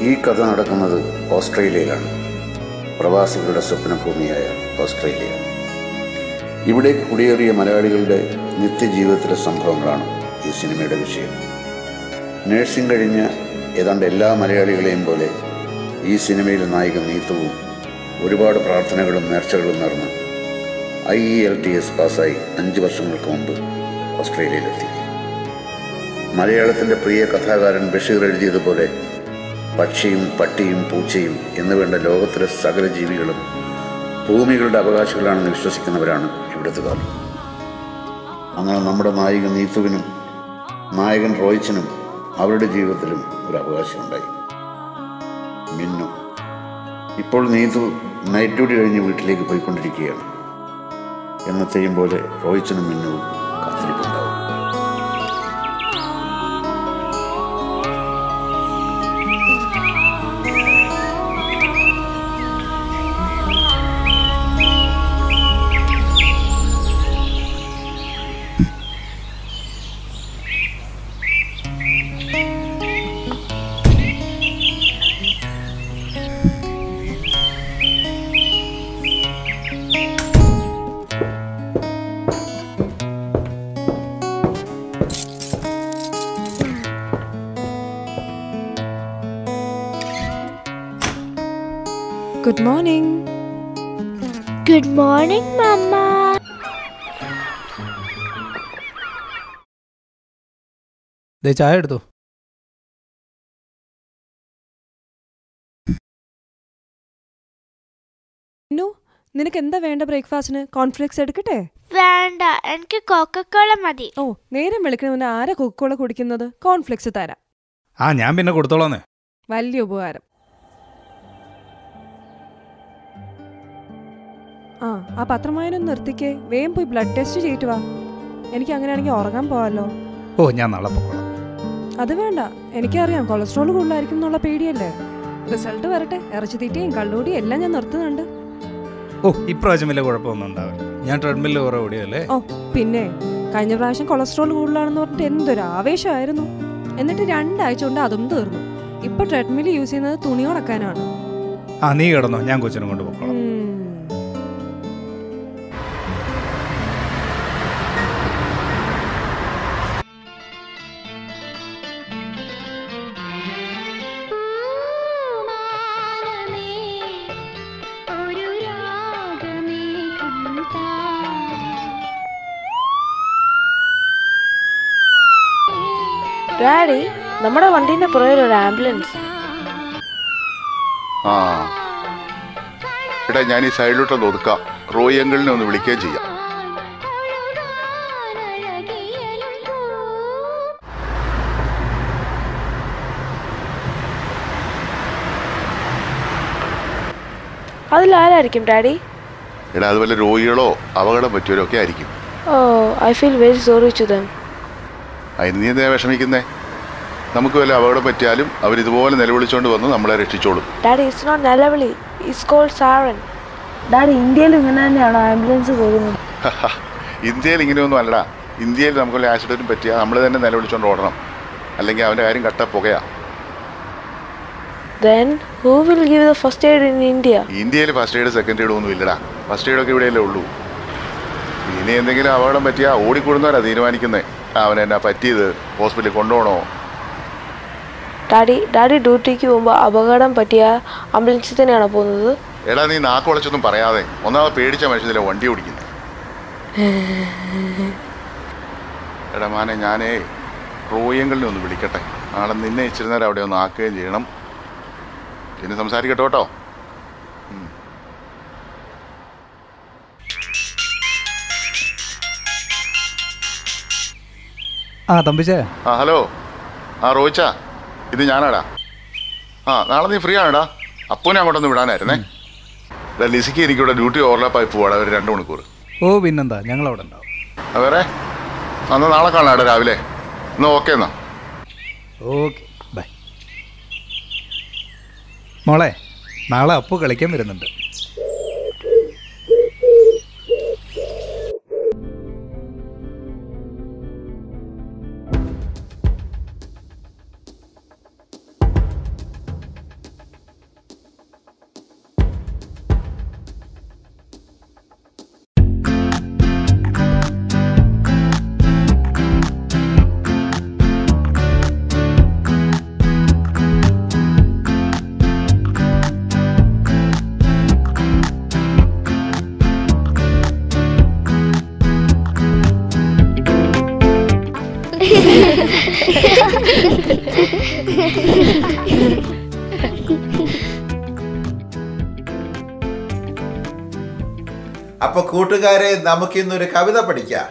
ഈ കഥ നടക്കുന്നത് ഓസ്ട്രേലിയയിലാണ് പ്രവാസികളുടെ സ്വപ്നഭൂമിയായ ഓസ്ട്രേലിയ ഇവിടേക്ക് കുടിയേറിയ മലയാളികളുടെ നിത്യജീവിതത്തിലെ സംഭവങ്ങളാണ് ഈ സിനിമയുടെ വിഷയം നഴ്സിംഗ് കഴിഞ്ഞ ഏതാണ്ട് എല്ലാ മലയാളികളെയും പോലെ ഈ സിനിമയിലെ നായിക നീത്തുവും ഒരുപാട് പ്രാർത്ഥനകളും നേർച്ചകളും നേർന്ന് I E L T S പാസ്സായി അഞ്ച് വർഷങ്ങൾക്ക് മുമ്പ് ഓസ്ട്രേലിയയിലെത്തി മലയാളത്തിൻ്റെ പ്രിയ കഥാകാരൻ ബഷീർ എഴുതിയതുപോലെ പക്ഷിയും പട്ടിയും പൂച്ചയും എന്നുവേണ്ട ലോകത്തിലെ സകല ജീവികളും ഭൂമികളുടെ അവകാശികളാണെന്ന് വിശ്വസിക്കുന്നവരാണ് ഇവിടുത്തുകാർ അങ്ങനെ നമ്മുടെ നായിക നീത്തുവിനും നായകൻ റോയിച്ചനും അവരുടെ ജീവിതത്തിലും ഒരു അവകാശമുണ്ടായി മിന്നു ഇപ്പോൾ നീതു നൈറ്റ് ഡ്യൂട്ടി കഴിഞ്ഞ് വീട്ടിലേക്ക് പോയിക്കൊണ്ടിരിക്കുകയാണ് എന്നത്തെയും പോലെ റോയിച്ചനും മിന്നുവും കാത്തിരിപ്പുണ്ടാവും good morning Good morning, Mama. ദേ ചായ എടുത്തു നു നിനക്ക് എന്താ വേണ്ട ബ്രേക്ക്ഫാസ്റ്റിന് കോൺഫ്ലെക്സ് എടുക്കട്ടെ വേണ്ട എനിക്ക് കോക്കക്കോള മതി ഓ നേരം വെളുക്കണ മുന്നേ ആരാ കൊക്കോള കുടിക്കുന്നത് കോൺഫ്ലെക്സ് തരാം ആ ഞാൻ പിന്നെ കൊടുത്തോളാന്നേ വലിയ ഉപകാരം ആ ആ പത്രം വായന ഒന്ന് നിർത്തിക്കേ വേഗം പോയി ബ്ലഡ് ടെസ്റ്റ് ചെയ്തിട്ട് വാ എനിക്ക് അങ്ങനെയാണെങ്കിൽ ഉറങ്ങാൻ പോവാലോ ഓ ഞാൻ നാളെ പൊക്കോളാം അത് വേണ്ട എനിക്കറിയാം കൊളസ്ട്രോൾ കൂടുതലായിരിക്കും എന്നുള്ള പേടിയല്ലേ റിസൾട്ട് വരട്ടെ ഇറച്ചി തീറ്റയും കള്ളുകൂടിയും എല്ലാം ഞാൻ നിർത്തുന്നുണ്ട് ഓ ഇപ്രാവശ്യം വലിയ കുഴപ്പമൊന്നും ഉണ്ടാവില്ല ഞാൻ ട്രെഡ്മില്ല് കുറേ ഓടിയല്ലേ ഓ പിന്നെ കഴിഞ്ഞ പ്രാവശ്യം കൊളസ്ട്രോൾ കൂടുതലാണെന്ന് പറഞ്ഞിട്ട് എന്തൊരു ആവേശമായിരുന്നു എന്നിട്ട് രണ്ടാഴ്ച കൊണ്ട് അതും തീർന്നു ഇപ്പൊ ട്രെഡ്മിൽ യൂസ് ചെയ്യുന്നത് തുണി ഉണക്കാനാണ് ആ നീ കിടന്നോ ഞാൻ കൊച്ചിനെ കൊണ്ട് പൊക്കോളാം ഉം. ഡാഡി നമ്മുടെ വണ്ടീന്റെ പുറകിൽ ഒരു ആംബുലൻസ് ആ എടാ ഞാൻ ഈ സൈഡിലോട്ടൊന്ന് ഒതുക്കാം റോയി അങ്കിളിനെ ഒന്ന് വിളിക്കുകയും ചെയ്യാം അതിലാരായിരിക്കും ഡാഡി എടാ അത് വല്ല രോഗികളോ അപകടം പറ്റിയവരോ ഒക്കെ ആയിരിക്കും oh I feel very sorry to them അതിന് നീ എന്തിനാ വിഷമിക്കുന്നേ നമുക്ക് വല്ല അപകടം പറ്റിയാലും അവരിതുപോലെ നിലവിളിച്ചുകൊണ്ട് വന്ന് നമ്മളെ രക്ഷിച്ചോളും ഡാഡി ഇറ്റ്സ് നോട്ട് നിലവിളി ഇറ്റ്സ് കോൾഡ് സാറൻ ഡാഡി ഇന്ത്യയിൽ ഇങ്ങനെ തന്നെയാണോ ആംബുലൻസ് പോകുന്നത് ഇന്ത്യയിൽ ഇങ്ങനെയൊന്നും അല്ലടാ ഇന്ത്യയിൽ നമുക്ക് വല്ല ആക്സിഡൻറ്റും പറ്റിയാൽ നമ്മൾ തന്നെ നിലവിളിച്ചുകൊണ്ട് ഓടണം അല്ലെങ്കിൽ അവൻ്റെ കാര്യം കട്ട പുകയാ then who will give the first aid in India ഇന്ത്യയിൽ ഫസ്റ്റ് എയ്ഡ് സെക്കൻഡ് എയ്ഡ് ഒന്നും ഇല്ലടാ ഫസ്റ്റ് എയ്ഡൊക്കെ ഇവിടെയല്ലേ ഉള്ളൂ ഇനി എന്തെങ്കിലും അപകടം പറ്റിയാൽ ഓടിക്കൂടുന്നവരാ തീരുമാനിക്കുന്നത് അവൻ എന്നാ പറ്റിയത് ഹോസ്പിറ്റലിൽ കൊണ്ടുപോകണോ ഡാഡി ഡാഡി ഡ്യൂട്ടിക്ക് പോകുമ്പോൾ അപകടം പറ്റിയ ആംബുലൻസിൽ തന്നെയാണോ പോകുന്നത് എടാ നീ നാക്ക് വളച്ചൊന്നും പറയാതെ ഒന്നാമത് പേടിച്ച മനുഷ്യനിലെ വണ്ടി ഓടിക്കുന്നത് എടാ മാനെ ഞാനേ റോയങ്കളിനെ ഒന്ന് വിളിക്കട്ടെ നാളെ നിന്നെ ഇച്ചിരി നേരം അവിടെ ഒന്ന് ആക്കുകയും ചെയ്യണം പിന്നെ സംസാരിക്കട്ടോ കേട്ടോ ആ തമ്പിച്ചേ ആ ഹലോ ആ റോയിച്ച ഇത് ഞാനാടാ ആ നാളെ നീ ഫ്രീ ആണെടാ അപ്പൂനെ അങ്ങോട്ടൊന്ന് വിടാനായിരുന്നേ എടാ ലിസിക്ക് എനിക്കിവിടെ ഡ്യൂട്ടി ഓവർലാപ്പായി പോവാടാ ഒരു രണ്ട് മണിക്കൂർ ഓ പിന്നെന്താ ഞങ്ങൾ അവിടെ ഉണ്ടാവും ആ, വേറെ എന്നാൽ നാളെ കാണാടാ രാവിലെ എന്നാ ഓക്കെ എന്നാ ഓക്കെ ബൈ മോളെ നാളെ അപ്പു കളിക്കാൻ വരുന്നുണ്ട് അപ്പൊ കൂട്ടുകാരെ നമുക്കിന്നൊരു കവിത പഠിക്കാം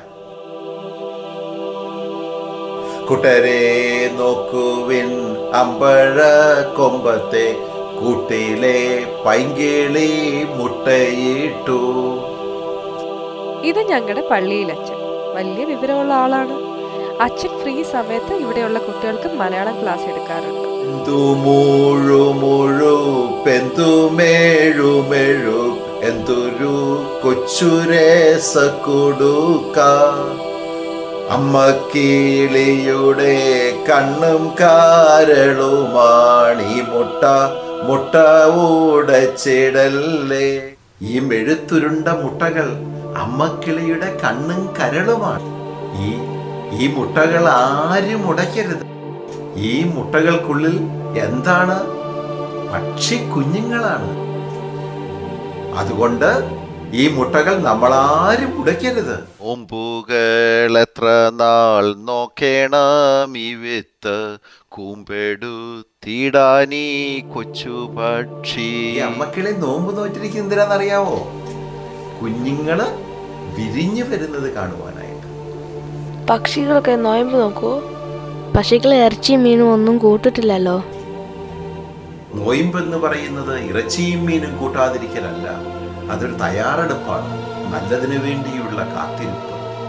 കൂട്ടരെ നോക്കുവിൻ അമ്പഴ കൊമ്പത്തെ കൂട്ടിലെ പൈങ്കിളി മുട്ടയിട്ടു ഇത് ഞങ്ങളുടെ പള്ളിയിൽ അച്ഛൻ വലിയ വിവരമുള്ള ആളാണ് അച്ഛൻ ഫ്രീ സമയത്ത് ഇവിടെയുള്ള കുട്ടികൾക്ക് മലയാളം ക്ലാസ് എടുക്കാറുണ്ട് എന്തു മുഴു മുഴു പെന്തു മേഴു മെഴു എന്തൊരു കൊച്ചുരേസ കൊടുക്ക അമ്മ കിളിയുടെ കണ്ണും കാരളുമാണി മുട്ട മുട്ട ഉടച്ചിടല്ലേ ഈ മെഴുത്തുരുണ്ട മുട്ടകൾ അമ്മക്കിളിയുടെ കണ്ണും കരളുമാണ് ഈ ഈ മുട്ടകൾ ആരും ഉടയ്ക്കരുത് ഈ മുട്ടകൾക്കുള്ളിൽ എന്താണ് പക്ഷി കുഞ്ഞുങ്ങളാണ് അതുകൊണ്ട് ഈ മുട്ടകൾ നമ്മളാരും ഉടയ്ക്കരുത് ഓമ്പുകൾ എത്ര നാൾ നോക്കേണം ഈ വിത്ത് കൂമ്പെടുത്തിടാനീ കൊച്ചു പക്ഷി ഈ അമ്മക്കിളി നോമ്പ് നോറ്റിരിക്കുന്ന എന്തിനാണെന്നറിയാവോ കുഞ്ഞുങ്ങള് വിരിഞ്ഞു വരുന്നത് കാണുവാനായിട്ട് പക്ഷികളൊക്കെ നോയമ്പ് നോക്കുവോ പക്ഷികൾ ഇറച്ചിയും മീനും ഒന്നും കൂട്ടിട്ടില്ലല്ലോ നോയിമ്പെന്ന് പറയുന്നത് ഇറച്ചിയും മീനും കൂട്ടാതിരിക്കലല്ല അതൊരു തയ്യാറെടുപ്പാണ് നല്ലതിനു വേണ്ടിയുള്ള കാത്തിരിപ്പ്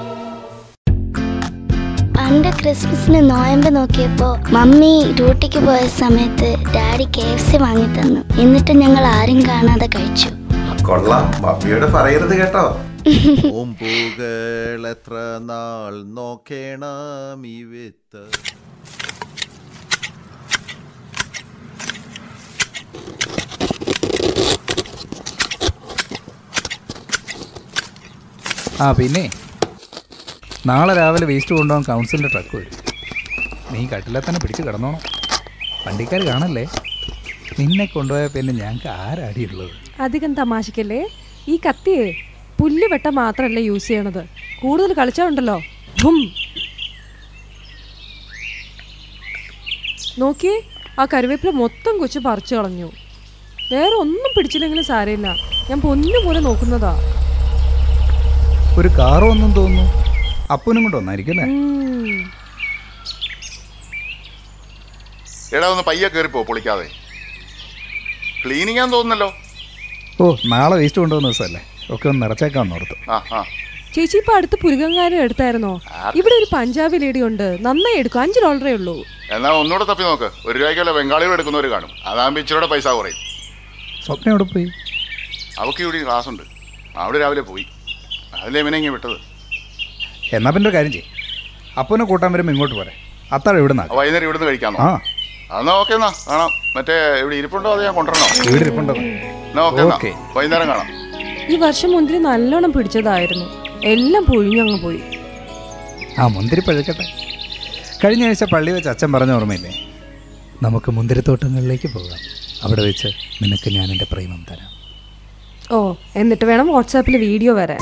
പണ്ട് ക്രിസ്മസിന് നോയമ്പ് നോക്കിയപ്പോൾ മമ്മി ഡ്യൂട്ടിക്ക് പോയ സമയത്ത് ഡാഡി കെ എഫ് സി വാങ്ങി തന്നു എന്നിട്ട് ഞങ്ങൾ ആരും കാണാതെ കഴിച്ചു കൊള്ളാം മമ്മിയോട് പറയരുത് കേട്ടോ ഓമ്പുകൾ എത്ര നാൾ നോക്കേണം ഈ വിത്ത് ആ പിന്നെ നാളെ രാവിലെ വേസ്റ്റ് കൊണ്ടുപോകാൻ കൗൺസിലിൻ്റെ ട്രക്ക് വരും നീ കട്ടിലെ തന്നെ പിടിച്ച് കിടന്നോണം വണ്ടിക്കാർ കാണല്ലേ നിന്നെ കൊണ്ടുപോയാൽ പിന്നെ ഞങ്ങൾക്ക് ആരാടിയുള്ളത് അധികം തമാശക്കല്ലേ ഈ കത്തിയെ പുല്ല് വെട്ട മാത്രമല്ല യൂസ് ചെയ്യണത് കൂടുതൽ കളിച്ചാണ്ടല്ലോ ധും നോക്കിയേ ആ കരുവേപ്പില മൊത്തം കൊച്ചു പറിച്ചു കളഞ്ഞു വേറെ ഒന്നും പിടിച്ചില്ലെങ്കിലും സാരമില്ല ഞാൻ പൊന്നു പോലെ നോക്കുന്നതാ ഒരു കാറ് ഒന്നും തോന്നുന്നു അപ്പനും കൊണ്ട് വന്നായിരിക്കും അല്ലേ ഉം. എടാ ഒന്ന് പയ്യെ കയറിപ്പോ പൊളിക്കാതെ ക്ലീനിങ് ആന്ന് തോന്നുന്നല്ലോ ഓ നാളെ വേസ്റ്റ് കൊണ്ടുവന്ന ദിവസമല്ലേ ഒക്കെ ഒന്ന് നിറച്ചേക്കാന്ന് ഓർത്തു ആ ആ ചേച്ചി ഇപ്പൊ അടുത്ത് പുരുകങ്കാരം എടുത്തായിരുന്നോ ഇവിടെ ഒരു പഞ്ചാബി ലേഡി ഉണ്ട് നന്നായി എടുക്കും അഞ്ച് ഡോളറേ ഉള്ളൂ എന്നാ ഒന്നുകൂടെ തപ്പി നോക്ക് ഒരു രൂപയ്ക്കല്ല ബംഗാളികൾ എടുക്കുന്നവർ കാണും അതാകുമ്പോൾ ഇച്ചിരിയുടെ പൈസ കുറയും സ്വപ്നം എവിടെ പോയി അവൾക്ക് ഇവിടെ ക്ലാസ് ഉണ്ട് അവിടെ രാവിലെ പോയി അതിലെ ഇവനെ ഇങ്ങനെ വിട്ടത് എന്നാ പിന്നെ ഒരു കാര്യം ചെയ്യും അപ്പനെ കൂട്ടാൻ വരുമ്പോൾ ഇങ്ങോട്ട് പോരെ അത്താഴം ഇവിടെ ആ നിന്നാ വൈകുന്നേരം ഇവിടുന്ന് കഴിക്കാന്നോ ആ എന്നാ ഓക്കെ എന്നാ കാണാം മറ്റേ ഇവിടെ ഇരിപ്പുണ്ടോ അത് ഞാൻ കൊണ്ടുവരണോ വീട് ഇരിപ്പുണ്ടോ എന്നാ ഓക്കെ എന്നാ ഓക്കേ. വൈകുന്നേരം കാണാം ഈ വർഷം മുന്തിരി നല്ലോണം പിടിച്ചതായിരുന്നു എല്ലാം പൊഴിഞ്ഞങ്ങ് പോയി ആ മുന്തിരി പഴുക്കട്ടെ കഴിഞ്ഞ ആഴ്ച പള്ളി വെച്ച് അച്ഛൻ പറഞ്ഞ ഓർമ്മയില്ലേ നമുക്ക് മുന്തിരിത്തോട്ടങ്ങളിലേക്ക് പോകാം അവിടെ വെച്ച് നിനക്ക് ഞാൻ എൻ്റെ പ്രേമം തരാം ഓ എന്നിട്ട് വേണം വാട്സാപ്പിൽ വീഡിയോ വരാൻ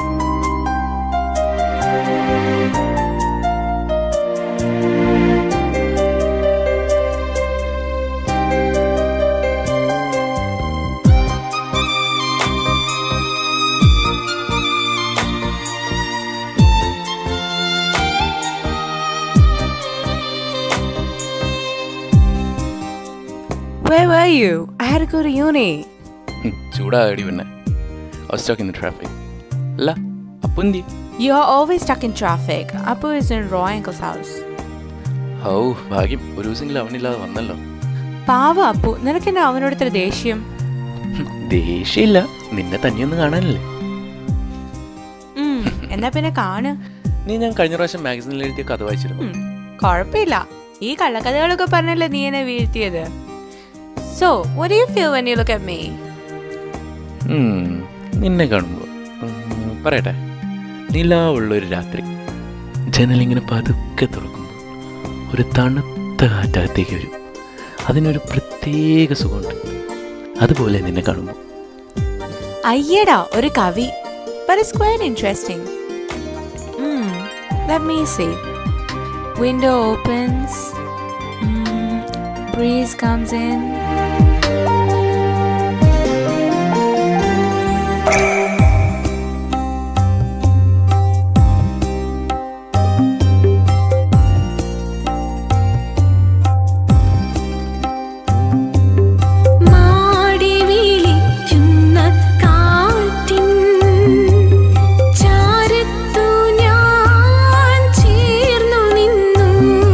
Where were you? I had to go to uni. ചൂടാടി പിന്നെ I was stuck in the traffic. അല്ല അപ്പൊ എന്തി You're always stuck in traffic. Apu is in Roy Uncle's house. ഔ ഭാഗ്യം ഒരു ദിവസമെങ്കിലും അവനില്ലാതെ വന്നല്ലോ പാവ അപ്പു നിനക്കെന്നെ അവനോട് ഇത്ര ദേഷ്യം ദേഷ്യമില്ല നിന്നെ തന്നെയൊന്നും കാണാനല്ലേ ഉം, എന്നാ പിന്നെ കാണ് നീ ഞാൻ കഴിഞ്ഞ പ്രാവശ്യം മാഗസിനിൽ എഴുതിയ കഥ വായിച്ചിരുന്നു ഉം, കുഴപ്പമില്ല ഈ കള്ളക്കഥകളൊക്കെ പറഞ്ഞല്ലേ നീ എന്നെ വീഴ്ത്തിയത് so what do you feel when you look at me ഉം, നിന്നെ കാണുമ്പോൾ പറയട്ടെ നിലാവുള്ളൊരു രാത്രി ജനലിങ്ങനെ പതുക്കെ തുറക്കുമ്പോൾ ഒരു തണുത്ത കാറ്റകത്തേക്ക് വരും അതിനൊരു പ്രത്യേക സുഖമുണ്ട് അതുപോലെ നിന്നെ കാണുമ്പോൾ അയ്യടാ ഒരു കവി but it's quite interesting. Hmm, let me see. Window opens. Mm, breeze comes in. മാടി വിളിക്കുന്ന കാറ്റിൻ ചാരത്തു ഞാൻ ചേർന്നു നിന്നു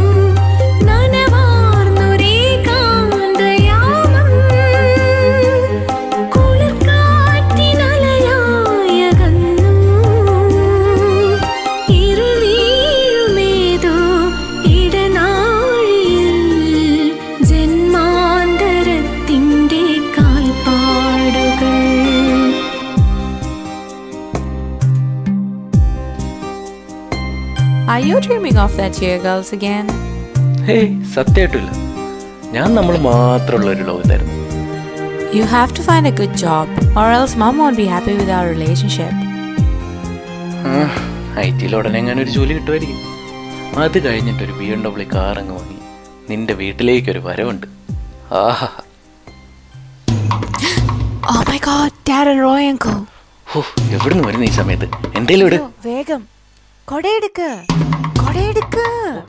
നനവാർന്നൊരേ കാന്തയാമം കുളിർക്കാറ്റിനലയായകന്നു ഇരുൾ വീഴുമേതോ ഇടനാഴിയിൽ ജന്മാന്തരത്തിൻ്റെ കാൽപ്പാടുകൾ Are you dreaming of that year, girls, again? ഹേയ് സത്യമായിട്ടില്ല ഞാൻ നമ്മൾ മാത്രമുള്ള ഒരു ലോകത്തായിരുന്നു You have to find a good job, or else mom won't be happy with our relationship. ഐ ടിയിൽ ഉടനെ എങ്ങനെ ഒരു ജോലി കിട്ടുമായിരിക്കും അത് കഴിഞ്ഞിട്ട് ഒരു ബി എം ഡബ്ല്യു കാർ അങ്ങ് വാങ്ങി നിന്റെ വീട്ടിലേക്ക് ഒരു വരവുണ്ട് ആഹാ Oh my god, dad and Roy uncle. ഹോ എവിടുന്ന് വരുന്നു ഈ സമയത്ത് എന്തേലും ഇട് വേഗം കൊടയെടുക്ക് കൊടയെടുക്ക്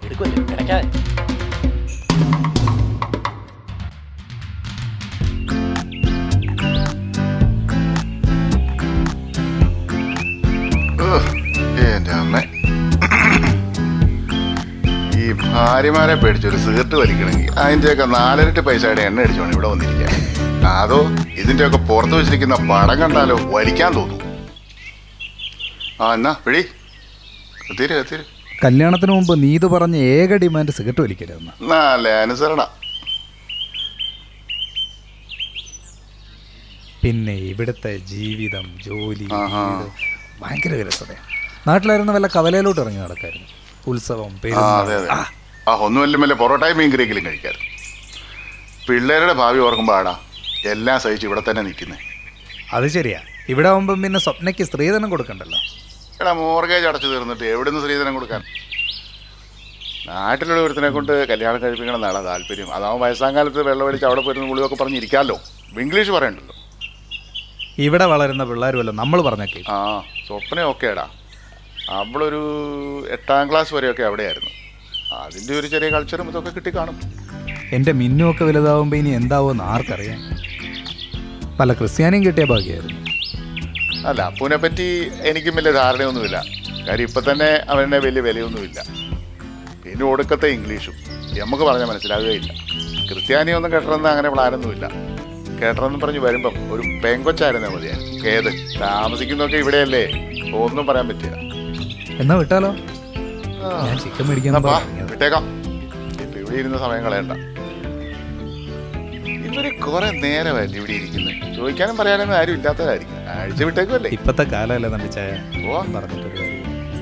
എന്റെ അമ്മ ഈ ഭാര്യമാരെ പേടിച്ചൊരു സിഗരറ്റ് വലിക്കണമെങ്കിൽ അതിന്റെയൊക്കെ നാലരട്ടി പൈസയുടെ എണ്ണ അടിച്ചോണം ഇവിടെ വന്നിരിക്കാൻ അതോ ഇതിന്റെയൊക്കെ പുറത്ത് വെച്ചിരിക്കുന്ന പടം കണ്ടാലോ വലിക്കാൻ തോന്നും ആ എന്നാ പിടി എത്തിര് എത്തിര് കല്യാണത്തിന് മുമ്പ് നീത് പറഞ്ഞ ഏക ഡിമാൻഡ് സിഗരറ്റ് വലിക്കരുതെന്ന് നല്ല അനുസരണ പിന്നെ ഇവിടുത്തെ ജീവിതം ജോലി വീട് ഭയങ്കര വിരസതയാണ് നാട്ടിലായിരുന്ന വല്ല കവലയിലോട്ട് ഇറങ്ങി നടക്കായിരുന്നു ഉത്സവം ആ അതെ അതെ ആ ഒന്നുമല്ല വല്ല പൊറോട്ടയും മീൻ കറിയെങ്കിലും കഴിക്കാറ് പിള്ളേരുടെ ഭാവി ഓർക്കുമ്പോൾ ആടാ എല്ലാം സഹിച്ച് ഇവിടെ തന്നെ നിൽക്കുന്നേ അത് ശരിയാ ഇവിടെ ആവുമ്പം പിന്നെ സ്വപ്നയ്ക്ക് സ്ത്രീധനം കൊടുക്കണ്ടല്ലോ എടാ മോർഗേജ് അടച്ചു തീർന്നിട്ട് എവിടുന്ന് സ്ത്രീധനം കൊടുക്കാൻ നാട്ടിലുള്ള ഒരുത്തിനെ കൊണ്ട് കല്യാണം കഴിപ്പിക്കണം എന്നാണ് താല്പര്യം അതാവും വയസ്സാം കാലത്ത് വെള്ളം അടിച്ച് അവിടെ പോയിരുന്ന ഗുളിയൊക്കെ പറഞ്ഞിരിക്കാമല്ലോ ഇംഗ്ലീഷ് പറയണ്ടല്ലോ ഇവിടെ വളരുന്ന പിള്ളേരുമല്ലോ നമ്മൾ പറഞ്ഞൊക്കെ ആ സ്വപ്നം ഓക്കേടാ അവളൊരു എട്ടാം ക്ലാസ് വരെയൊക്കെ അവിടെയായിരുന്നു അതിൻ്റെ ഒരു ചെറിയ കൾച്ചറും ഇതൊക്കെ കിട്ടി കാണും എൻ്റെ മിന്നുമൊക്കെ വലുതാവുമ്പോൾ ഇനി എന്താവുമെന്ന് ആർക്കറിയാം പല ക്രിസ്ത്യാനിയും കിട്ടിയ ഭാഗ്യമായിരുന്നു അല്ല അപ്പൂനെ പറ്റി എനിക്കും വലിയ ധാരണയൊന്നുമില്ല കാര്യം ഇപ്പം തന്നെ അവനെ വലിയ വിലയൊന്നുമില്ല പിന്നെ ഒടുക്കത്തെ ഇംഗ്ലീഷും നമുക്ക് പറഞ്ഞാൽ മനസ്സിലാകുകയില്ല ക്രിസ്ത്യാനിയൊന്നും കേട്ടണമെന്ന് അങ്ങനെ പ്ലാനൊന്നുമില്ല കേട്ടണമെന്ന് പറഞ്ഞ് വരുമ്പം ഒരു പെങ്കൊച്ചായിരുന്നേ മതിയായിരുന്നു ഏത് താമസിക്കുന്നൊക്കെ ഇവിടെയല്ലേ ഒന്നും പറയാൻ പറ്റില്ല എന്നാ വിട്ടാലോ ഞാൻ ചിക്കൻ മേടിക്കാൻ എന്നാ വാ, വിട്ടേക്കാം ഇപ്പൊ ഇവിടെ ഇരുന്ന സമയം കളയണ്ട ഇവര് കുറെ നേരമല്ലേ ഇവിടെ ഇരിക്കുന്നത് ചോദിക്കാനും പറയാനൊന്നും ആരും ഇല്ലാത്തതായിരിക്കും അഴിച്ചു വിട്ടേക്കുമല്ലേ ഇപ്പത്തെ കാലമല്ലേ നമ്പിച്ചായ ഓ പറഞ്ഞിട്ടൊരു കാര്യം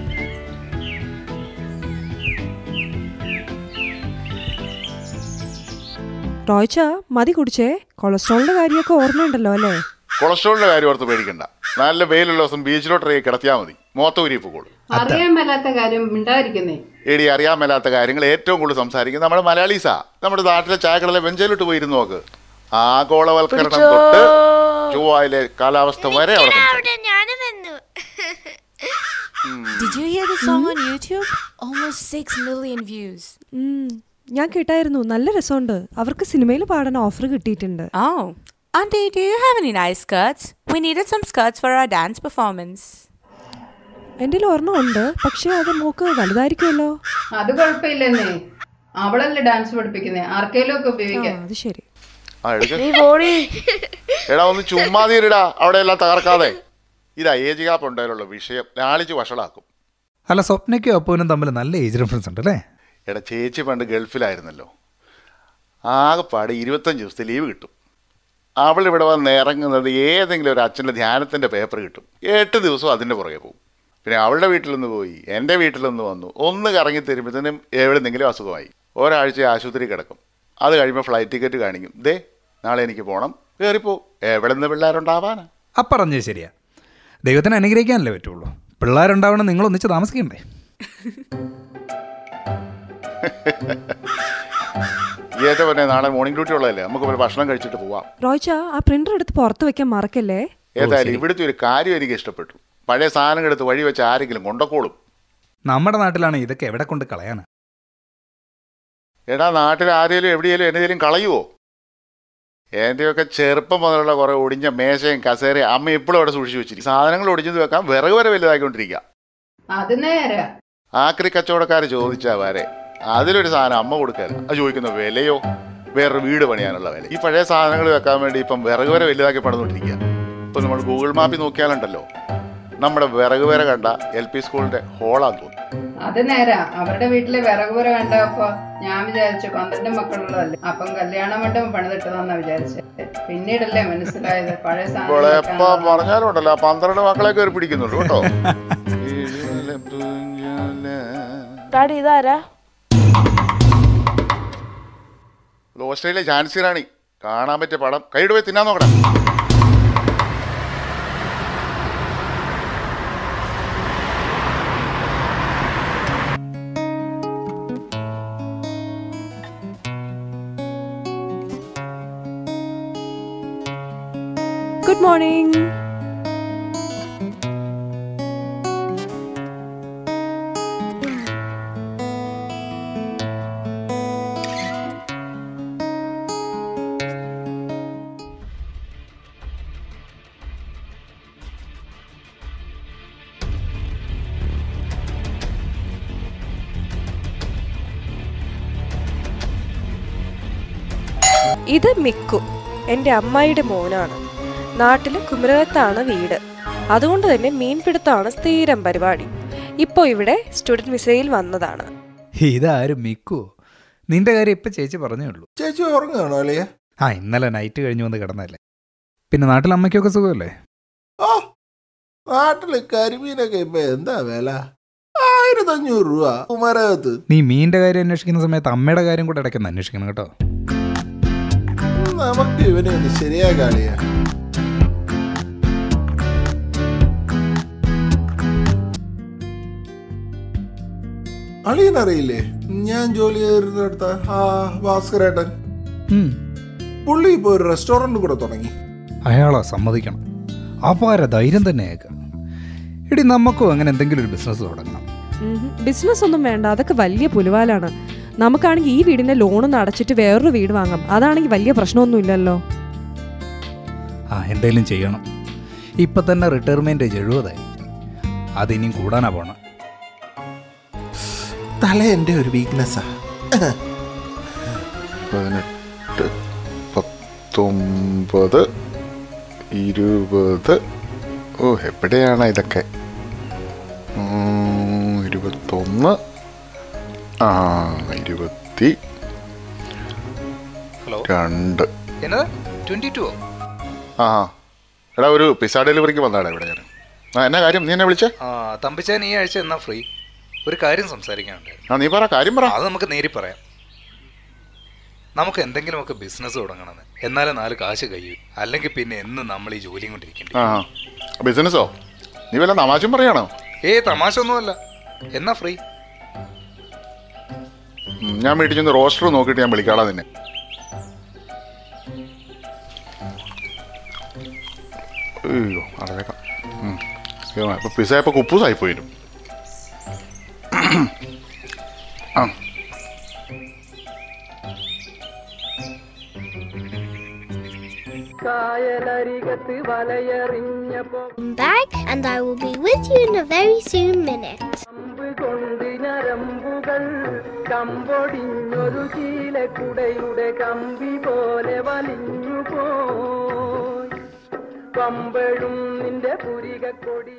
റോയ്ച്ച മതി കുടിച്ചേ കൊളസ്ട്രോളിന്റെ കാര്യമൊക്കെ ഓർമ്മയുണ്ടല്ലോ അല്ലേ കൊളസ്ട്രോളിന്റെ കാര്യം ഓർത്ത് പേടിക്കണ്ട നല്ല വെയിലുള്ള ദിവസം ബീച്ചിലോട്ട് കിടത്തിയാൽ മതി മോത്തൂരി പോകോളൂ അറിയാൻ മേലാത്ത കാര്യം മിണ്ടാതിരിക്കുന്നേ എടി അറിയാൻ മേലാത്ത കാര്യങ്ങൾ ഏറ്റവും കൂടുതൽ സംസാരിക്കുന്നത് നമ്മുടെ മലയാളീസാ നമ്മുടെ നാട്ടിലെ ചായക്കടലെ വെഞ്ചയിലോട്ട് പോയിരുന്നു നോക്ക് ആഗോളവൽക്കരണം തൊട്ട് ചൊവ്വായിലെ കാലാവസ്ഥ വരെ അവിടെ സംസാരിക്കും Did you hear the song on YouTube? Almost 6 million views. ഉം, ഞാൻ കേട്ടായിരുന്നു നല്ല രസമുണ്ട് അവർക്ക് സിനിമയിൽ പാടാൻ ഓഫർ കിട്ടിയിട്ടുണ്ട് Oh. Auntie, do you have any nice skirts? We needed some skirts for our dance performance. എൻ്റെ ഒരെണ്ണം ഉണ്ട് പക്ഷെ അത് മോക്ക് വലുതായിരിക്കുമല്ലോ അത് കുഴപ്പമില്ലെന്നേ അവളല്ലേ ഡാൻസ് പഠിപ്പിക്കുന്നേ ആർക്കേലും ഒക്കെ ഉപയോഗിക്കാം അത് ശരി ആ എടുക്ക് എടാ ഒന്ന് ചുമ്മാതിരിടാ അവിടെ എല്ലാം തകർക്കാതെ ഇതാ ഏജ് ഗ്യാപ്പ് ഉണ്ടായാലുള്ള വിഷയം ലാളിച്ച് വഷളാക്കും അല്ല സ്വപ്നയ്ക്കും അപ്പൂനും തമ്മിൽ നല്ല ഏജ് ഡിഫറൻസ് ഉണ്ട് അല്ലേ എടാ ചേച്ചി പണ്ട് ഗൾഫിലായിരുന്നല്ലോ ആകെപ്പാട് ഇരുപത്തഞ്ച് ദിവസത്തെ ലീവ് കിട്ടും അവൾ ഇവിടെ വന്ന് ഇറങ്ങുന്നത് ഏതെങ്കിലും ഒരു അച്ഛൻ്റെ ധ്യാനത്തിൻ്റെ പേപ്പർ കിട്ടും എട്ട് ദിവസവും അതിൻ്റെ പുറകെ പോകും പിന്നെ അവളുടെ വീട്ടിലൊന്ന് പോയി എൻ്റെ വീട്ടിലൊന്ന് വന്നു ഒന്ന് കറങ്ങി തരുമ്പോഴത്തേനും എവിടെന്നെങ്കിലും അസുഖമായി ഒരാഴ്ച ആശുപത്രി കിടക്കും അത് കഴിയുമ്പോൾ ഫ്ലൈറ്റ് ടിക്കറ്റ് കാണിക്കും ദേ നാളെ എനിക്ക് പോകണം കയറിപ്പോ എവിടെ നിന്ന് പിള്ളേരുണ്ടാവാനാ അപ്പറഞ്ഞത് ശരിയാ ദൈവത്തിന് അനുഗ്രഹിക്കാനല്ലേ പറ്റുള്ളൂ പിള്ളേരുണ്ടാവണം നിങ്ങൾ ഒന്നിച്ച് താമസിക്കണ്ടേ ഈ ഏറ്റവും പറഞ്ഞ നാളെ മോർണിംഗ് ഡ്യൂട്ടി ഉള്ളതല്ലേ നമുക്ക് ഒരു ഭക്ഷണം കഴിച്ചിട്ട് പോവാം റോയ്ച്ച ആ പ്രിന്റർ എടുത്ത് പുറത്ത് വെക്കാൻ മറക്കല്ലേ ഏതായാലും ഇവിടുത്തെ ഒരു കാര്യം എനിക്ക് ഇഷ്ടപ്പെട്ടു പഴയ സാധനങ്ങൾ എടുത്ത് വഴി വെച്ച് ആരെങ്കിലും കൊണ്ടക്കോളും നമ്മുടെ നാട്ടിലാണ് ഇതൊക്കെ എവിടെ കൊണ്ട് കളയാനാ എടാ നാട്ടിൽ ആരെങ്കിലും എവിടെയെങ്കിലും എന്തെങ്കിലും കളയുവോ എൻ്റെയൊക്കെ ചെറുപ്പം മുതലുള്ള കുറേ ഒടിഞ്ഞ മേശയും കസേരയും അമ്മ ഇപ്പോഴും അവിടെ സൂക്ഷിച്ചു വെച്ചിരിക്കും സാധനങ്ങൾ ഒടിഞ്ഞത് വെക്കാൻ വിറക് വരെ വലുതായിക്കൊണ്ടിരിക്കുക അത് നേരെ ആക്രി കച്ചവടക്കാർ ചോദിച്ചാ വരെ അതിലൊരു സാധനം അമ്മ കൊടുക്കാൻ അത് ചോദിക്കുന്ന വിലയോ വേറൊരു വീട് പണിയാനുള്ള വില ഈ പഴയ സാധനങ്ങൾ വെക്കാൻ വേണ്ടി ഇപ്പം വിറക് വരെ വലുതാക്കി പണിതുകൊണ്ടിരിക്കുക ഇപ്പം നമ്മൾ ഗൂഗിൾ മാപ്പിൽ നോക്കിയാലുണ്ടല്ലോ നമ്മുടെ വിറക് വരെ കണ്ട എൽ പി സ്കൂളിന്റെ ഹോളാന്ന് തോന്നുന്നു അത് നേരാ അവരുടെ വീട്ടിലെ വിറക് പുര കണ്ടപ്പോ ഞാൻ വിചാരിച്ചു പന്ത്രണ്ട് മക്കളുള്ളതല്ലേ അപ്പം കല്യാണ മണ്ഡപം പണിതിട്ടതാന്നാ വിചാരിച്ചത് പിന്നീടല്ലേ മനസ്സിലായത് പഴയ ഇപ്പോൾ സാധനം എപ്പോ പറഞ്ഞാലും ഉണ്ടല്ലോ ആ പന്ത്രണ്ട് മക്കളെ കയറി പിടിക്കുന്നുള്ളൂ കേട്ടോ ഡാഡി ഇതാരാ ഇത് ഓസ്ട്രേലിയ ഝാൻസി റാണി കാണാൻ പറ്റിയ പടം കൈയുടെ പോയി തിന്നാൻ നോക്കണം ഗുഡ് മോർണിംഗ് ഇത് മിക്കു എൻ്റെ അമ്മായിയുടെ മോനാണ് നാട്ടിൽ കുമരകത്താണ് വീട് അതുകൊണ്ട് തന്നെ മീൻപിടുത്തമാണ് സ്ഥിരം പരിപാടി ഇപ്പോൾ ഇവിടെ സ്റ്റുഡൻറ് വിസയിൽ വന്നതാണ് ഇതാരും മിക്കുവോ നിന്റെ കാര്യം ഇപ്പൊ ചേച്ചി പറഞ്ഞേ ഉള്ളൂ ചേച്ചി ഉറങ്ങുകയാണോ അല്ലേ ആ ഇന്നലെ നൈറ്റ് കഴിഞ്ഞ് വന്ന് കിടന്നല്ലേ പിന്നെ നാട്ടിൽ അമ്മയ്ക്കൊക്കെ സുഖമല്ലേ ഓ നാട്ടില് കരിമീനൊക്കെ ഇപ്പൊ എന്താ വില ആയിരത്തി അഞ്ഞൂറ് രൂപ കുമരകത്ത് നീ മീനിന്റെ കാര്യം അന്വേഷിക്കുന്ന സമയത്ത് അമ്മയുടെ കാര്യം കൂടെ ഇടയ്ക്കൊന്ന് അന്വേഷിക്കണം കേട്ടോ നമുക്ക് ഇവനെ ഒന്ന് ശരിയാക്കാളിയാ അളിയനറിയില്ലേ ഞാൻ ജോലി ചെയ്തിരുന്നിടത്ത ആ ഭാസ്കരേട്ടൻ ഉം. പുള്ളി ഇപ്പൊ ഒരു റെസ്റ്റോറന്റ് കൂടെ തുടങ്ങി അയാളാ സമ്മതിക്കണം അപാര ധൈര്യം തന്നെ അയക്കാം എടി നമുക്കും അങ്ങനെ എന്തെങ്കിലും ഒരു ബിസിനസ് തുടങ്ങണം ബിസിനസ് ഒന്നും വേണ്ട അതൊക്കെ വലിയ പുലിവാലാണ് നമുക്കാണെങ്കിൽ ഈ വീടിന്റെ ലോണൊന്ന് അടച്ചിട്ട് വേറൊരു വീട് വാങ്ങാം അതാണെങ്കിൽ വലിയ പ്രശ്നമൊന്നും ഇല്ലല്ലോ ആ എന്തെങ്കിലും ചെയ്യണം ഇപ്പൊ തന്നെ റിട്ടയർമെന്റ് ഏജ് എഴുപതായി അതിനിയും കൂടാനാ പോണം തല എന്റെ ഒരു വീക്ക്നെസ്സാ പതിനെട്ട് പത്തൊമ്പത് ഇരുപത് ഓ എവിടെയാണ് ഇതൊക്കെ ഉം, ഇരുപത്തൊന്ന് ആ ഇരുപത്തി ഹലോ രണ്ട് എന്നതാ ട്വന്റി ടു ആ എടാ ഒരു പിസ്സ ഡെലിവറിക്ക് വന്നാടാ ഇവിടെ ഞാൻ ആ എന്നാ കാര്യം നീ എന്നെ വിളിച്ചേ ആ തമ്പിച്ചാൻ ഈ ആഴ്ച എന്നാ ഫ്രീ ഒരു കാര്യം സംസാരിക്കാനുണ്ടായിരുന്നു ആ നീ പറ കാര്യം പറ അത് നമുക്ക് നേരി പറയാം നമുക്ക് എന്തെങ്കിലുമൊക്കെ ബിസിനസ് തുടങ്ങണമെന്ന് എന്നാലേ നാല് കാശ് കഴിയൂ അല്ലെങ്കിൽ പിന്നെ എന്ന് നമ്മൾ ഈ ജോലിയും കൊണ്ടിരിക്കേണ്ടി ആ ബിസിനസ്സോ നീ വല്ല തമാശയും പറയാണോ ഏ തമാശ ഒന്നുമല്ല എന്നാ ഫ്രീ ഉം, ഞാൻ വീട്ടിൽ ചെന്ന് റോസ്റ്റർ നോക്കിയിട്ട് ഞാൻ വിളിക്കാളാ നിന്നെ അയ്യോ അടവേക്കാം ഇപ്പൊ പിസ ഇപ്പൊ കുപ്പൂസായി പോയിരും ആ കായലരികത്ത് വലയെറിഞ്ഞപ്പോ Back, and I will be with you in a very soon minute. കമ്പ് കൊണ്ട് ഞരമ്പുകൾ കമ്പൊടിഞ്ഞൊരു ചീലക്കുടയുടെ കമ്പി പോലെ വലിഞ്ഞു പോയി പമ്പഴും നിന്റെ പുരികക്കൊടി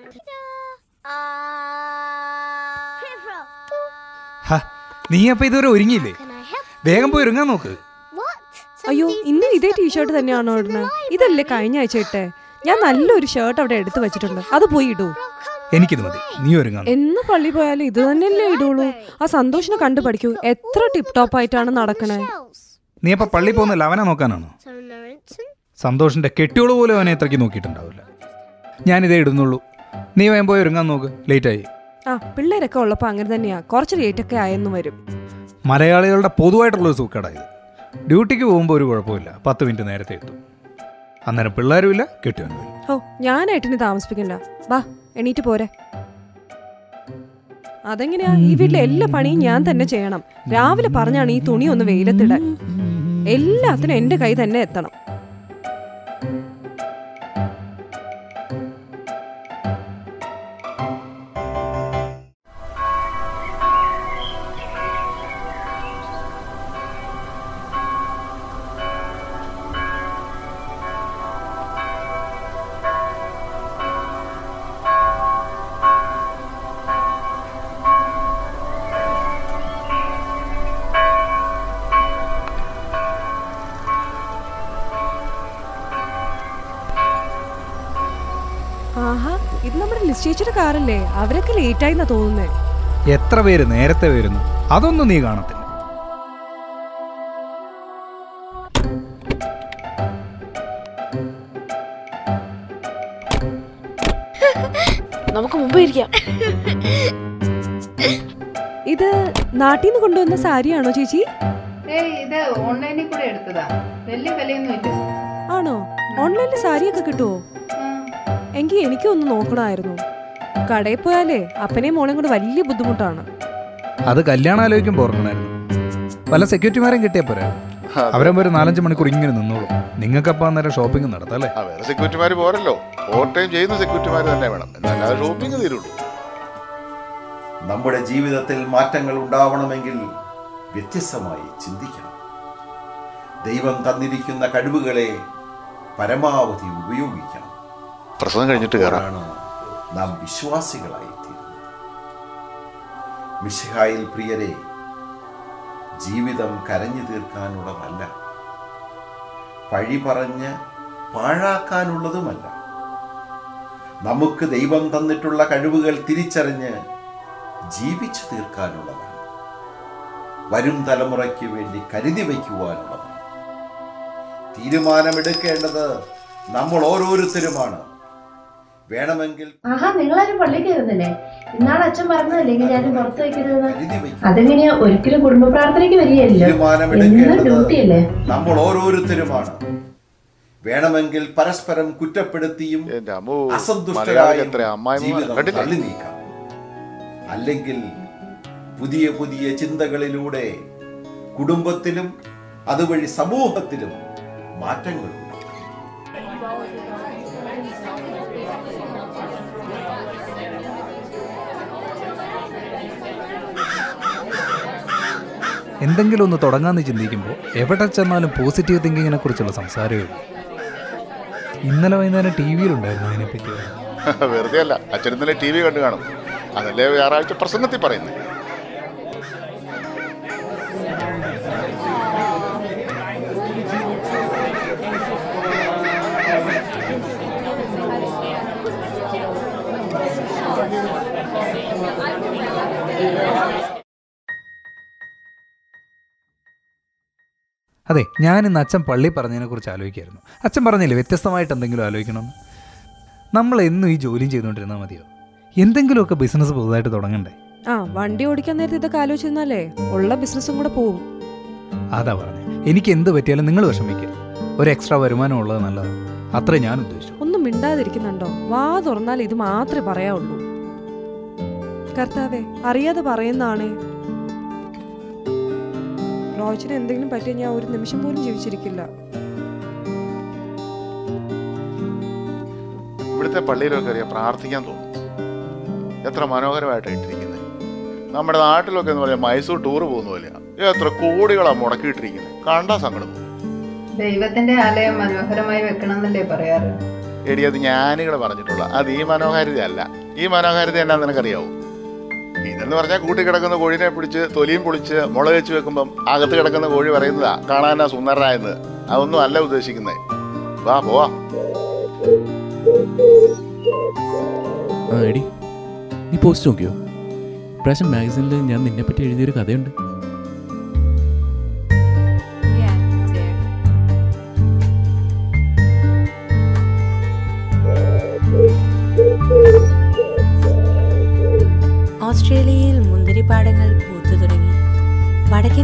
ഹ, നീ അപ്പൊ ഇതുവരെ ഒരുങ്ങിയില്ലേ വേഗം പോയി ഒരുങ്ങാൻ നോക്ക് അയ്യോ ഇന്ന് ഇതേ ടീഷർട്ട് തന്നെയാണോ ഇടുന്നത് ഇതല്ലേ കഴിഞ്ഞ ആഴ്ച ഇട്ടേ ഞാൻ നല്ലൊരു ഷർട്ട് അവിടെ എടുത്തു വെച്ചിട്ടുണ്ട് അത് പോയി ഇടൂ എനിക്കിത് മതി നീ ഒരുങ്ങാൻ നോക്ക്. എന്ന് പള്ളി പോയാലും ഇത് തന്നെയല്ലേ ഇടുള്ളൂ ആ സന്തോഷിനെ കണ്ടു പഠിക്കൂ എത്ര ടിപ് ടോപ്പ് ആയിട്ടാണ് നടക്കണേ നീ അപ്പൊ പള്ളി പോകുന്ന ലവനെ നോക്കാനാണോ സന്തോഷിന്റെ കെട്ടിയോള് പോലും അവനെ ഇത്രയ്ക്ക് നോക്കിയിട്ടുണ്ടാവില്ല ഞാനിതേ ഇടുന്നുള്ളൂ നീ വേഗം പോയി ഒരുങ്ങാൻ നോക്ക് ലേറ്റായി ആ പിള്ളേരൊക്കെ ഉള്ളപ്പോ അങ്ങനെ തന്നെയാ കുറച്ച് ലേറ്റ് ഒക്കെ ആയെന്ന് വരും മലയാളികളുടെ പൊതുവായിട്ടുള്ളൊരു സൂക്കേടായത് ഡ്യൂട്ടിക്ക് പോകുമ്പോൾ ഒരു കുഴപ്പമില്ല പത്ത് മിനിറ്റ് നേരത്തെ എത്തും അന്നേരം പിള്ളേരുമില്ല കെട്ടിയവനുമില്ല ഓ ഞാനായിട്ട് ഇനി താമസിപ്പിക്കണ്ട വാ എണീറ്റ് പോരെ അതെങ്ങനെയാ ഈ വീട്ടിലെ എല്ലാ പണിയും ഞാൻ തന്നെ ചെയ്യണം രാവിലെ പറഞ്ഞാണ് ഈ തുണി ഒന്ന് വെയിലത്തിടാൻ എല്ലാത്തിനും എന്റെ കൈ തന്നെ എത്തണം ആഹാ ഇത് നമ്മുടെ ലിസ്റ്റേച്ചിയുടെ കാറല്ലേ അവരൊക്കെ ലേറ്റ് ആയിന്നാ തോന്നുന്നേ എത്ര പേര് നേരത്തെ വരുന്നു അതൊന്നും നീ കാണത്തില്ല നമുക്ക് മുമ്പ് ഇരിക്കാം ഇത് നാട്ടിൽ നിന്ന് കൊണ്ടുവന്ന സാരിയാണോ ചേച്ചി ഏയ് ഇത് ഓൺലൈനിൽ കൂടെ എടുത്തതാ വലിയ വിലയൊന്നും ഇല്ല ആണോ ഓൺലൈനിൽ സാരിയൊക്കെ കിട്ടുമോ എങ്കിൽ എനിക്കും ഒന്ന് നോക്കണമായിരുന്നു കടയിൽ പോയാലേ അപ്പനെയും മോളെയും കൂടെ വലിയ ബുദ്ധിമുട്ടാണ് അത് കല്യാണം ആലോചിക്കുമ്പോൾ ഓർക്കണമായിരുന്നു വല്ല സെക്യൂരിറ്റിമാരെയും കിട്ടിയാൽ പോരാ അവരെ ഒരു നാലഞ്ച് മണിക്കൂർ ഇങ്ങനെ നിന്നോളും നിങ്ങൾക്കപ്പോൾ അന്നേരം ഷോപ്പിംഗ് നടത്താം അല്ലേ ആ വേറെ സെക്യൂരിറ്റിമാർ പോരല്ലോ ഓവർ ടൈം ചെയ്യുന്ന സെക്യൂരിറ്റിമാർ തന്നെ വേണം എന്നാലും ഷോപ്പിംഗ് തീരുള്ളൂ നമ്മുടെ ജീവിതത്തിൽ മാറ്റങ്ങൾ ഉണ്ടാവണമെങ്കിൽ വ്യത്യസ്തമായി ചിന്തിക്കണം ദൈവം തന്നിരിക്കുന്ന കഴിവുകളെ പരമാവധി ഉപയോഗിക്കണം പ്രസവം കഴിഞ്ഞിട്ട് കയറാം അപ്പോഴാണ് നാം വിശ്വാസികളായി തീരുന്നത് മിശിഹായിൽ പ്രിയരെ ജീവിതം കരഞ്ഞു തീർക്കാനുള്ളതല്ല പഴി പറഞ്ഞ് പാഴാക്കാനുള്ളതുമല്ല നമുക്ക് ദൈവം തന്നിട്ടുള്ള കഴിവുകൾ തിരിച്ചറിഞ്ഞ് ജീവിച്ചു തീർക്കാനുള്ളതാണ് വരും തലമുറയ്ക്ക് വേണ്ടി കരുതി വയ്ക്കുവാനുള്ളതാണ് തീരുമാനമെടുക്കേണ്ടത് നമ്മൾ ഓരോരുത്തരുമാണ് വേണമെങ്കിൽ ആഹാ നിങ്ങളാരും പള്ളിയിൽ കയറുന്നില്ലേ ഇന്നാണ് അച്ഛൻ പറഞ്ഞതല്ലേ ഇങ്ങനെ ആരും പുറത്ത് വെക്കരുതെന്ന് അതെങ്ങനെയാ ഒരിക്കലും കുടുംബ പ്രാർത്ഥനയ്ക്ക് വരികയല്ലോ എന്നും തീരുമാനമെടുക്കേണ്ടത് ഡ്യൂട്ടിയല്ലേ നമ്മൾ ഓരോരുത്തരുമാണ് വേണമെങ്കിൽ പരസ്പരം കുറ്റപ്പെടുത്തിയും മലയാളിക്ക് അസന്തുഷ്ടരായും എത്ര അമ്മായിമാർ ജീവിതം കണ്ടില്ലേ? തള്ളി നീക്കാം അല്ലെങ്കിൽ പുതിയ പുതിയ ചിന്തകളിലൂടെ കുടുംബത്തിലും അതുവഴി സമൂഹത്തിലും മാറ്റങ്ങൾ എന്തെങ്കിലും ഒന്ന് തുടങ്ങാമെന്ന് ചിന്തിക്കുമ്പോൾ എവിടെ ചെന്നാലും പോസിറ്റീവ് തിങ്കിങ്ങിനെ കുറിച്ചുള്ള സംസാരമേ ഉള്ളൂ ഇന്നലെ വൈകുന്നേരം ടി വിയിലുണ്ടായിരുന്നു അതിനെപ്പറ്റി ഒരു വെറുതെ അല്ല അച്ഛൻ ഇന്നലെ ടി വി കണ്ടു കാണും അതല്ലേ ഞായറാഴ്ച പ്രസംഗത്തിൽ പറയുന്നത് അതെ ഞാൻ ഇന്ന് അച്ഛൻ പള്ളി പറഞ്ഞതിനെ കുറിച്ച് ആലോചിക്കായിരുന്നു അച്ഛൻ പറഞ്ഞില്ലേ വ്യത്യസ്തമായിട്ട് എന്തെങ്കിലും ആലോചിക്കണമെന്ന് നമ്മൾ എന്നും ഈ ജോലിയും ചെയ്തുകൊണ്ടിരുന്നാൽ മതിയോ എന്തെങ്കിലുമൊക്കെ ബിസിനസ് പുതുതായിട്ട് തുടങ്ങണ്ടേ ആ വണ്ടി ഓടിക്കാൻ നേരത്തെ ഇതൊക്കെ ആലോചിച്ചിരുന്നാലേ ഉള്ള ബിസിനസ്സും കൂടെ പോവും അതാ പറഞ്ഞത് എനിക്ക് എന്ത് പറ്റിയാലും നിങ്ങൾ വിഷമിക്കരുത് ഒരു എക്സ്ട്രാ വരുമാനം ഉള്ളത് നല്ലതാണ് അത്രേ ഞാൻ ഉദ്ദേശിച്ചു ഒന്നും മിണ്ടാതിരിക്കുന്നുണ്ടോ വാ തുറന്നാൽ ഇത് മാത്രമേ പറയാവുള്ളൂ കർത്താവേ അറിയാതെ പറയുന്നതാണേ റോജിന് എന്തെങ്കിലും പറ്റിയ ഞാൻ ഒരു നിമിഷം പോലും ജീവിച്ചിരിക്കില്ല ഇവിടുത്തെ പള്ളിയിലൊക്കെ അറിയാം പ്രാർത്ഥിക്കാൻ തോന്നും എത്ര മനോഹരമായിട്ടാണ് ഇട്ടിരിക്കുന്നത് നമ്മുടെ നാട്ടിലൊക്കെ എന്ന് പറയാം മൈസൂർ ടൂർ പോകുന്ന പോലെയാണ് എത്ര കോടികളാണ് മുടക്കിയിട്ടിരിക്കുന്നത് കണ്ടാ സങ്കടം തോന്നും. ദൈവത്തിന്റെ ആലയം മനോഹരമായി വെക്കണം എന്നല്ലേ പറയാറ് എടി അത് ജ്ഞാനികൾ പറഞ്ഞിട്ടുള്ള അത് ഈ മനോഹാരിത അല്ല ഈ മനോഹാരിത എന്നാ നിനക്കറിയാവോ ഇതെന്ന് പറഞ്ഞാൽ കൂട്ടി കിടക്കുന്ന കോഴിനെ പിടിച്ച് തൊലിയും പൊളിച്ച് മുളക് വെച്ച് വെക്കുമ്പം അകത്ത് കിടക്കുന്ന കോഴി പറയുന്നതാ കാണാനാ സുന്ദരനായെന്ന് അതൊന്നും അല്ല ഉദ്ദേശിക്കുന്നത് വാ പോവാ ആ എടി നീ പോസ്റ്റ് നോക്കിയോ ഇപ്രാവശ്യം മാഗസിനിൽ ഞാൻ നിന്നെപ്പറ്റി എഴുതിയൊരു കഥയുണ്ട് ഓസ്ട്രേലിയയിൽ മുന്തിരിപ്പാടങ്ങൾ പൂത്തു തുടങ്ങി വടക്കേ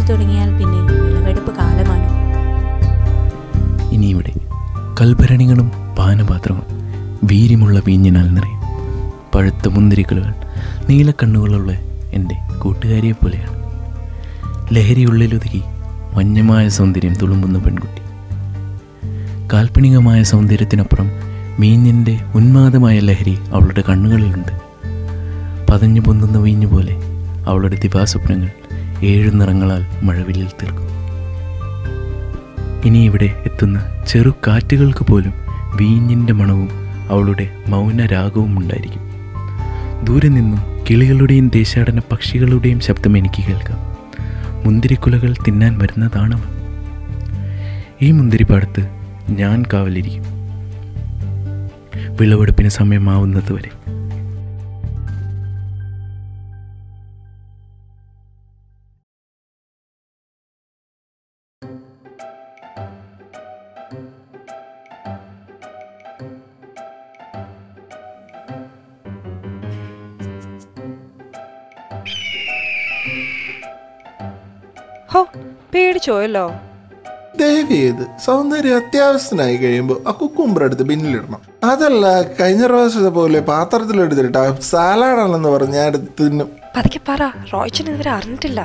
തുടങ്ങിയാൽ പിന്നെ വിളവെടുപ്പ് കാലമാണ് ഇനി ഇവിടെ കൽഭരണികളും പാനപാത്രങ്ങളും വീര്യമുള്ള വീഞ്ഞിനാൽ നിറയും പഴുത്ത മുന്തിരിക്കലുകൾ നീലക്കണ്ണുകളുള്ള എൻ്റെ കൂട്ടുകാരിയെ പോലെയാണ് ലഹരിയുള്ളിലൊതുക്കി വന്യമായ സൗന്ദര്യം തുളുമ്പുന്ന പെൺകുട്ടി കാൽപ്പനികമായ സൗന്ദര്യത്തിനപ്പുറം വീഞ്ഞിൻ്റെ ഉന്മാദമായ ലഹരി അവളുടെ കണ്ണുകളിലുണ്ട് പതഞ്ഞു പൊന്തുന്ന വീഞ്ഞു പോലെ അവളുടെ ദിവാസ്വപ്നങ്ങൾ ഏഴു നിറങ്ങളാൽ മഴവില്ലിൽ തീർക്കും ഇനി ഇവിടെ എത്തുന്ന ചെറു കാറ്റുകൾക്ക് പോലും വീഞ്ഞിൻ്റെ മണവും അവളുടെ മൗനരാഗവും ഉണ്ടായിരിക്കും ദൂരെ നിന്നും കിളികളുടെയും ദേശാടന പക്ഷികളുടെയും ശബ്ദം എനിക്ക് കേൾക്കാം മുന്തിരിക്കുലകൾ തിന്നാൻ വരുന്നതാണവൻ ഈ മുന്തിരിപ്പാടത്ത് ഞാൻ കാവലിരിക്കും വിളവെടുപ്പിന് സമയമാവുന്നത് വരെ ഹോ പേടിച്ചോയല്ലോ ദേവി ചെയ്ത് സൗന്ദര്യം അത്യാവശ്യത്തിനായി കഴിയുമ്പോൾ ആ കുക്കുംബർ എടുത്ത് പിന്നിലിടണം അതല്ല കഴിഞ്ഞ പ്രാവശ്യത്തെ പോലെ പാത്രത്തിലെടുത്തിട്ട് സാലാഡാണെന്ന് പറഞ്ഞ് ഞാൻ എടുത്ത് തിന്നും പതുക്കെ പറ റോയ്ച്ചൻ ഇതുവരെ അറിഞ്ഞിട്ടില്ല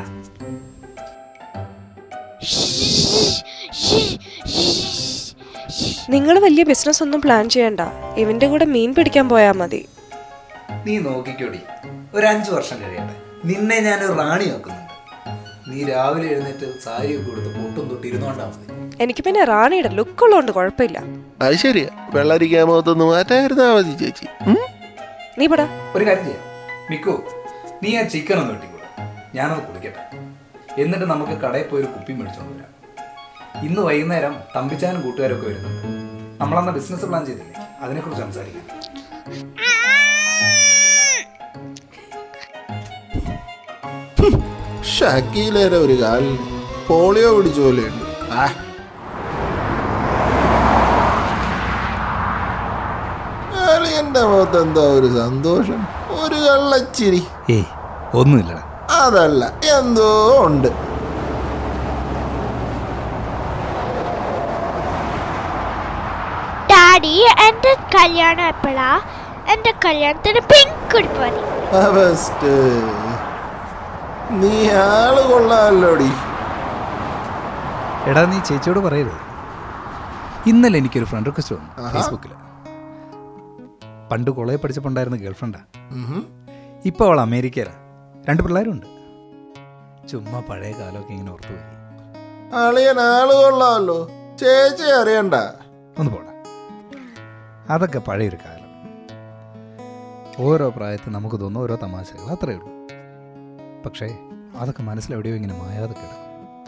നിങ്ങൾ വലിയ ബിസിനസ് ഒന്നും പ്ലാൻ ചെയ്യണ്ട ഇവന്റെ കൂടെ മീൻ പിടിക്കാൻ പോയാ മതി നീ നോക്കിക്കോടി ഒരു അഞ്ച് വർഷം കഴിയട്ടെ നിന്നെ ഞാൻ റാണി നോക്കുന്നുണ്ട് നീ രാവിലെ എഴുന്നേറ്റ് സാരിയൊക്കെ കൊടുത്ത് പൊട്ടും തൊട്ട് ഇരുന്നോണ്ടാ മതി എനിക്ക് പിന്നെ റാണിയുടെ ലുക്ക് ഉള്ളതുകൊണ്ട് കുഴപ്പമില്ല അത് ശരിയാ വെള്ളരിക്കാൻ മുഖത്തൊന്ന് മാറ്റായിരുന്നാ മതി ചേച്ചി ഉം? നീ പടാ ഒരു കാര്യം ചെയ്യാം മിക്കു നീ ആ ചിക്കൻ ഒന്ന് വെട്ടിക്കൂടെ ഞാനത് കുളിക്കട്ടെ എന്നിട്ട് നമുക്ക് കടയിൽ പോയി ഒരു കുപ്പി മേടിച്ചോണ്ട് വരാം ഇന്ന് വൈകുന്നേരം തമ്പിച്ചാനും കൂട്ടുകാരൊക്കെ വരുന്നുണ്ട് നമ്മളന്ന് ബിസിനസ് പ്ലാൻ ചെയ്തില്ലേ അതിനെക്കുറിച്ച് സംസാരിക്കാം ഷക്കീലേരെ ഒരു കാലിൽ പോളിയോ പിടിച്ച പോലെയുണ്ട് ആ എന്റെ മുഖത്ത് എന്താ ഒരു സന്തോഷം ഒരു കള്ളച്ചിരി ഏയ് ഒന്നുമില്ലടാ അതല്ല എന്തോ ഉണ്ട് ഡാഡി എന്റെ കല്യാണം എപ്പോഴാ എന്റെ കല്യാണത്തിന് പിങ്ക് ഉടുപ്പ് മതി ബെസ്റ്റ് നീ ആള് കൊള്ളാമല്ലോടി എടാ നീ ചേച്ചിയോട് പറയരുത് ഇന്നലെ എനിക്കൊരു ഫ്രണ്ട് റിക്വസ്റ്റ് വന്നു ആഹാ. ഫേസ്ബുക്കിൽ പണ്ട് കോളേജ് പഠിച്ചപ്പോണ്ടായിരുന്ന ഗേൾഫ്രണ്ടാ ഉഹും. ഇപ്പോൾ അവൾ അമേരിക്കയിലാണ് രണ്ട് പിള്ളേരുണ്ട് ചുമ്മാ പഴയ കാലമൊക്കെ ഇങ്ങനെ ഓർത്തു പോയി അളിയൻ ആള് കൊള്ളാമല്ലോ ചേച്ചി അറിയണ്ട ഒന്ന് പോടാ അതൊക്കെ പഴയൊരു കാലം ഓരോ പ്രായത്തിൽ നമുക്ക് തോന്നുന്ന ഓരോ തമാശകൾ അത്രയേ ഉള്ളൂ പക്ഷേ അതൊക്കെ മനസ്സിലെവിടെയോ ഇങ്ങനെ മായാതെ കിടക്കും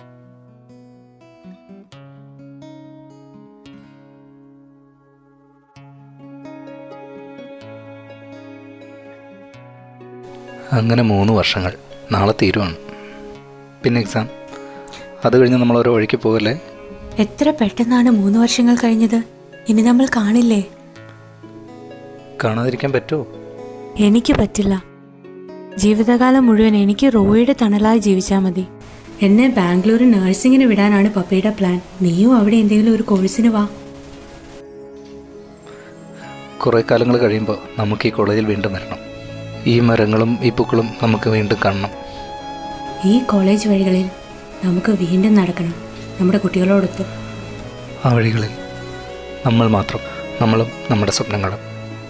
അങ്ങനെ മൂന്ന് വർഷങ്ങൾ നാളെ തീരുവാണ് പിന്നെ എക്സാം അത് കഴിഞ്ഞ് നമ്മൾ ഓരോ വഴിക്ക് പോകല്ലേ എത്ര പെട്ടെന്നാണ് മൂന്ന് വർഷങ്ങൾ കഴിഞ്ഞത് ഇനി നമ്മൾ കാണില്ലേ കാണാതിരിക്കാൻ പറ്റുമോ എനിക്ക് പറ്റില്ല ജീവിതകാലം മുഴുവൻ എനിക്ക് റോയിയുടെ തണലായി ജീവിച്ചാൽ മതി എന്നെ ബാംഗ്ലൂർ നഴ്സിങ്ങിന് വിടാനാണ് പപ്പയുടെ പ്ലാൻ നീയും അവിടെ എന്തെങ്കിലും ഒരു കോഴ്സിന് വാ കുറേ കാലങ്ങൾ കഴിയുമ്പോൾ നമുക്ക് ഈ കോളേജിൽ വീണ്ടും വരണം ഈ മരങ്ങളും ഈ പൂക്കളും നമുക്ക് വീണ്ടും കാണണം ഈ കോളേജ് വഴികളിൽ നമുക്ക് വീണ്ടും നടക്കണം നമ്മുടെ കുട്ടികളോടൊത്ത് ആ വഴികളിൽ നമ്മൾ മാത്രം നമ്മളും നമ്മുടെ സ്വപ്നങ്ങളും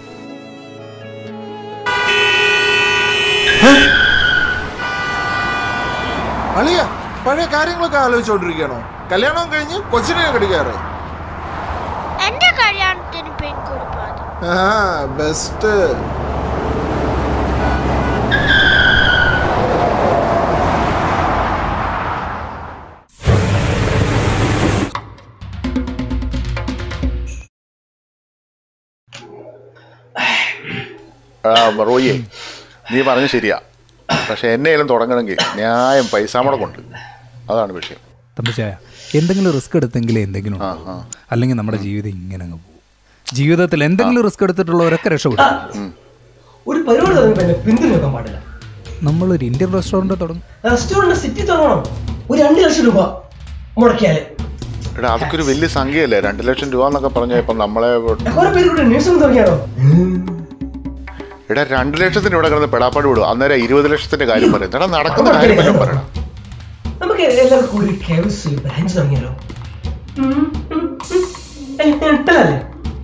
അളിയ പഴയ കാര്യങ്ങളൊക്കെ ആലോചിച്ചോണ്ടിരിക്കണോ കല്യാണം കഴിഞ്ഞ് കൊച്ചിനെ കടിക്കാറ് എന്റെ കല്യാണത്തിന് പിങ്ക് ഉടുപ്പ് മതി ആ ബെസ്റ്റ് ആ, റോയിയെ നീ പറഞ്ഞ ശരിയാ പക്ഷെ എന്നെയും തുടങ്ങണമെങ്കിൽ ന്യായം പൈസ മുടക്കുണ്ട് അതാണ് വിഷയം തമ്പിച്ചായ എന്തെങ്കിലും റിസ്ക് എടുത്തെങ്കിലേ എന്തെങ്കിലും ഉണ്ടാവൂ. അല്ലെങ്കിൽ നമ്മുടെ ജീവിതം ഇങ്ങനെ അങ്ങ് പോകും ജീവിതത്തിൽ എന്തെങ്കിലും റിസ്ക് എടുത്തിട്ടുള്ളവരൊക്കെ രക്ഷപ്പെടും ഒരു പരിപാടി തുടങ്ങുമ്പോൾ എന്നെ പിന്തുണ വെക്കാൻ പാടില്ല നമ്മളൊരു ഇന്ത്യൻ റെസ്റ്റോറൻറ്റ് തുടങ്ങും റെസ്റ്റോറന്റ് സിറ്റി തുടങ്ങണം ഒരു രണ്ട് ലക്ഷം രൂപ മുടക്കിയാല് എടാ അതൊക്കെ ഒരു വലിയ സംഖ്യയല്ലേ രണ്ട് ലക്ഷം രൂപ എന്നൊക്കെ പറഞ്ഞാൽ ഇപ്പം നമ്മളെ കുറെ പേര് കൂടെ നഴ്സിംഗ് തുടങ്ങിയാലോ എടാ രണ്ട് ലക്ഷത്തിന് ഇവിടെ കിടന്ന് പെടാപ്പാട് വിടും അന്നേരം ഇരുപത് ലക്ഷത്തിന്റെ കാര്യം പറയും എടാ നടക്കുന്ന കാര്യം വല്ലതും പറയണം നമുക്ക് എല്ലാവർക്കും കൂടി കെ എഫ് സി ബ്രാഞ്ച് തുടങ്ങിയാലോ എട്ടല്ലേ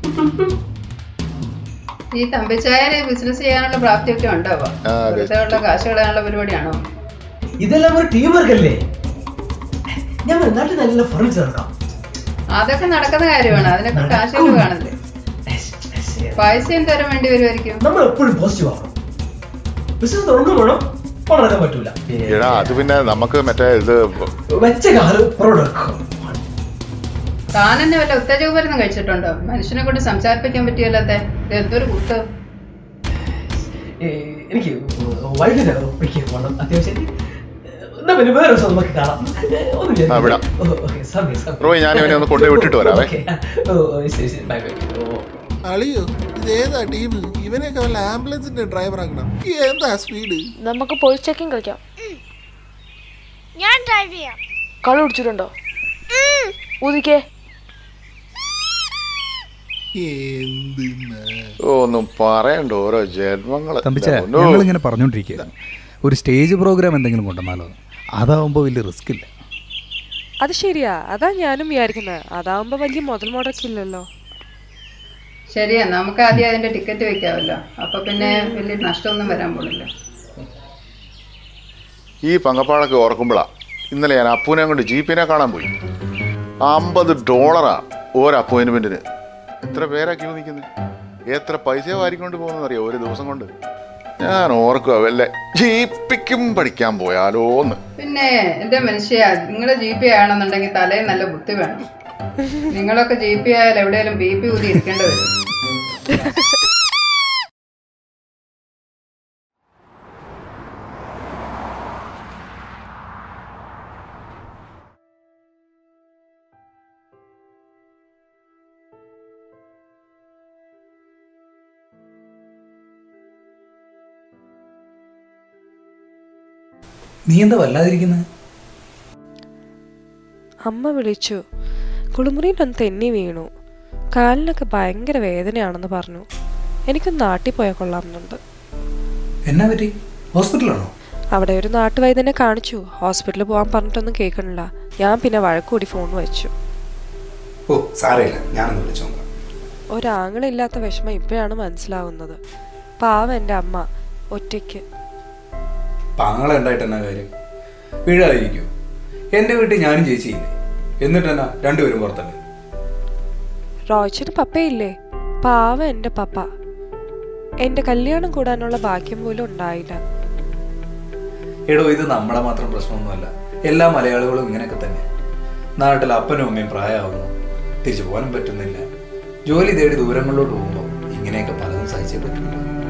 ഈ തമ്പിച്ചായന് ബിസിനസ് ചെയ്യാനുള്ള പ്രാപ്തിയൊക്കെ ഉണ്ടാവുക ആ, അതെ. വെറുതെ ഉള്ള കാശ് കളയാനുള്ള പരിപാടിയാണോ ഇതെല്ലാം ഒരു ടീം വർക്ക് അല്ലേ ഞാൻ പറഞ്ഞു, നാട്ടിൽ നല്ല ഫർണിച്ചർ ഉണ്ടാവും അതൊക്കെ നടക്കുന്ന കാര്യമാണ് അതിനൊക്കെ കാശൊക്കെ കാണണ്ടേ പൈസയും തരാൻ വേണ്ടി വരുമായിരിക്കും നമ്മൾ എപ്പോഴും പോസിറ്റീവ് ആവണം ബിസിനസ് തുടങ്ങും വേണം പണിറക്കാൻ പറ്റൂല എടാ അത് പിന്നെ നമുക്ക് മറ്റേ ഇത് വെച്ച കാല് പുറമെടുക്കും താൻ തന്നെ വല്ല ഉത്തേജക മരുന്ന് കഴിച്ചിട്ടുണ്ടോ മനുഷ്യനെ കൊണ്ട് സംസാരിപ്പിക്കാൻ പറ്റിയല്ലാത്തെ ഇത് എന്തൊരു കുത്ത് എനിക്ക് വൈകിട്ട് പിടിക്കാൻ പോകണം അത്യാവശ്യം എന്നാ പിന്നെ വേറെ ദിവസം നമുക്ക് കാണാം ഒന്നും ആ, ചെയ്യാൻ വിടാം. ഓ, ഓക്കേ, സമയം, സമയം. റോയ്, ഞാൻ ഇവനെ ഒന്ന് കൊണ്ടുപോയി വിട്ടിട്ട് വരാവേ. ഓക്കേ, ഓ, ഓ, ശരി, ശരി, ബൈ, ബൈ. ഓ. അളിയോ ഇത് ഏതാ ടീം ഇവനെയൊക്കെ വല്ല ആംബുലൻസിന്റെ ഡ്രൈവർ ആക്കണം എന്താ സ്പീഡ് നമുക്ക് പോലീസ് ചെക്കിങ് കളിക്കാം ഞാൻ ഡ്രൈവ് ചെയ്യാം കളി കുടിച്ചിട്ടുണ്ടോ ഊതിക്കേ ഓ, ഒന്നും പറയണ്ട ഓരോ ജന്മങ്ങള് തമ്പിച്ച പൊന്നോ. ഞങ്ങളിങ്ങനെ പറഞ്ഞുകൊണ്ടിരിക്കുകയായിരുന്നു ഒരു സ്റ്റേജ് പ്രോഗ്രാം എന്തെങ്കിലും കൊണ്ടുവന്നാലോ അതാവുമ്പോൾ വലിയ റിസ്ക് ഇല്ല അത് ശരിയാ അതാ ഞാനും വിചാരിക്കുന്നത് അതാവുമ്പോ വലിയ മുതൽ മുടക്കില്ലല്ലോ ശരിയാ നമുക്ക് ആദ്യം അതിന്റെ ടിക്കറ്റ് വെക്കാമല്ലോ അപ്പൊ പിന്നെ വലിയ നഷ്ടമൊന്നും വരാൻ പോണില്ല ഈ പങ്കപ്പാടൊക്കെ ഓർക്കുമ്പോഴാ ഇന്നലെ ഞാൻ അപ്പൂനെ കൊണ്ട് ജീപ്പിനെ കാണാൻ പോയി അമ്പത് ഡോളറാ ഒരു അപ്പോയിൻമെന്റിന് എത്ര പേരാ ക്യൂ നിൽക്കുന്നത് എത്ര പൈസ വാരിക്കൊണ്ട് പോകുന്നറിയോ ഒരു ദിവസം കൊണ്ട് ഞാൻ ഓർക്കുക വല്ല ജീപ്പിക്കും പഠിക്കാൻ പോയാലോന്ന് പിന്നെ എന്റെ മനുഷ്യ നിങ്ങൾ ജി പി ആണെന്നുണ്ടെങ്കിൽ തലയിൽ നല്ല ബുദ്ധി വേണം നിങ്ങളൊക്കെ ജി പി ആയാൽ എവിടെയെങ്കിലും ബി പി ഊതി ഇരിക്കേണ്ടി വരും നീ എന്താ വല്ലാതിരിക്കുന്നത് അമ്മ വിളിച്ചു കുളിമുറിയിലൊന്ന് തെന്നി വീണു കാലിനൊക്കെ ഭയങ്കര വേദനയാണെന്ന് പറഞ്ഞു എനിക്കൊന്ന് നാട്ടിൽ പോയാൽ കൊള്ളാമെന്നുണ്ട് എന്നാ പറ്റി ഹോസ്പിറ്റലാണോ അവിടെ ഒരു നാട്ടുവൈദ്യനെ കാണിച്ചു ഹോസ്പിറ്റലിൽ പോകാൻ പറഞ്ഞിട്ടൊന്നും കേൾക്കണില്ല ഞാൻ പിന്നെ വഴക്കൂടി ഫോൺ വെച്ചു ഓ സാരമില്ല ഞാനൊന്ന് വിളിച്ചു നോക്കാം ഒരാങ്ങളില്ലാത്ത വിഷമം ഇപ്പോഴാണ് മനസ്സിലാവുന്നത് പാവം എൻ്റെ അമ്മ ഒറ്റയ്ക്ക് പാങ്ങളെ ഉണ്ടായിട്ട് എന്നാ കാര്യം വീഴാതിരിക്കൂ എൻ്റെ വീട്ടിൽ ഞാനും ചേച്ചിയില്ലേ എന്നിട്ട് എന്നാ രണ്ടുപേരും പുറത്തല്ലേ റോയ്ച്ചന് പപ്പയില്ലേ പാവം എൻ്റെ പപ്പ എൻ്റെ കല്യാണം കൂടാനുള്ള ഭാഗ്യം പോലും ഉണ്ടായില്ല എടോ ഇത് നമ്മളെ മാത്രം പ്രശ്നമൊന്നുമല്ല എല്ലാ മലയാളികളും ഇങ്ങനെയൊക്കെ തന്നെ നാട്ടിൽ അപ്പനും അമ്മയും പ്രായമാവുന്നു തിരിച്ചു പോകാനും പറ്റുന്നില്ല ജോലി തേടി ദൂരങ്ങളിലോട്ട് പോകുമ്പോൾ ഇങ്ങനെയൊക്കെ പലതും സഹിച്ചേ പറ്റില്ല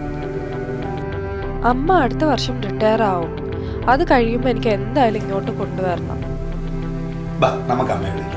അമ്മ അടുത്ത വർഷം റിട്ടയർ ആവും അത് കഴിയുമ്പോൾ എനിക്ക് എന്തായാലും ഇങ്ങോട്ട് കൊണ്ടുവരണം ബാ നമുക്ക് അമ്മയെ വിളിക്കാം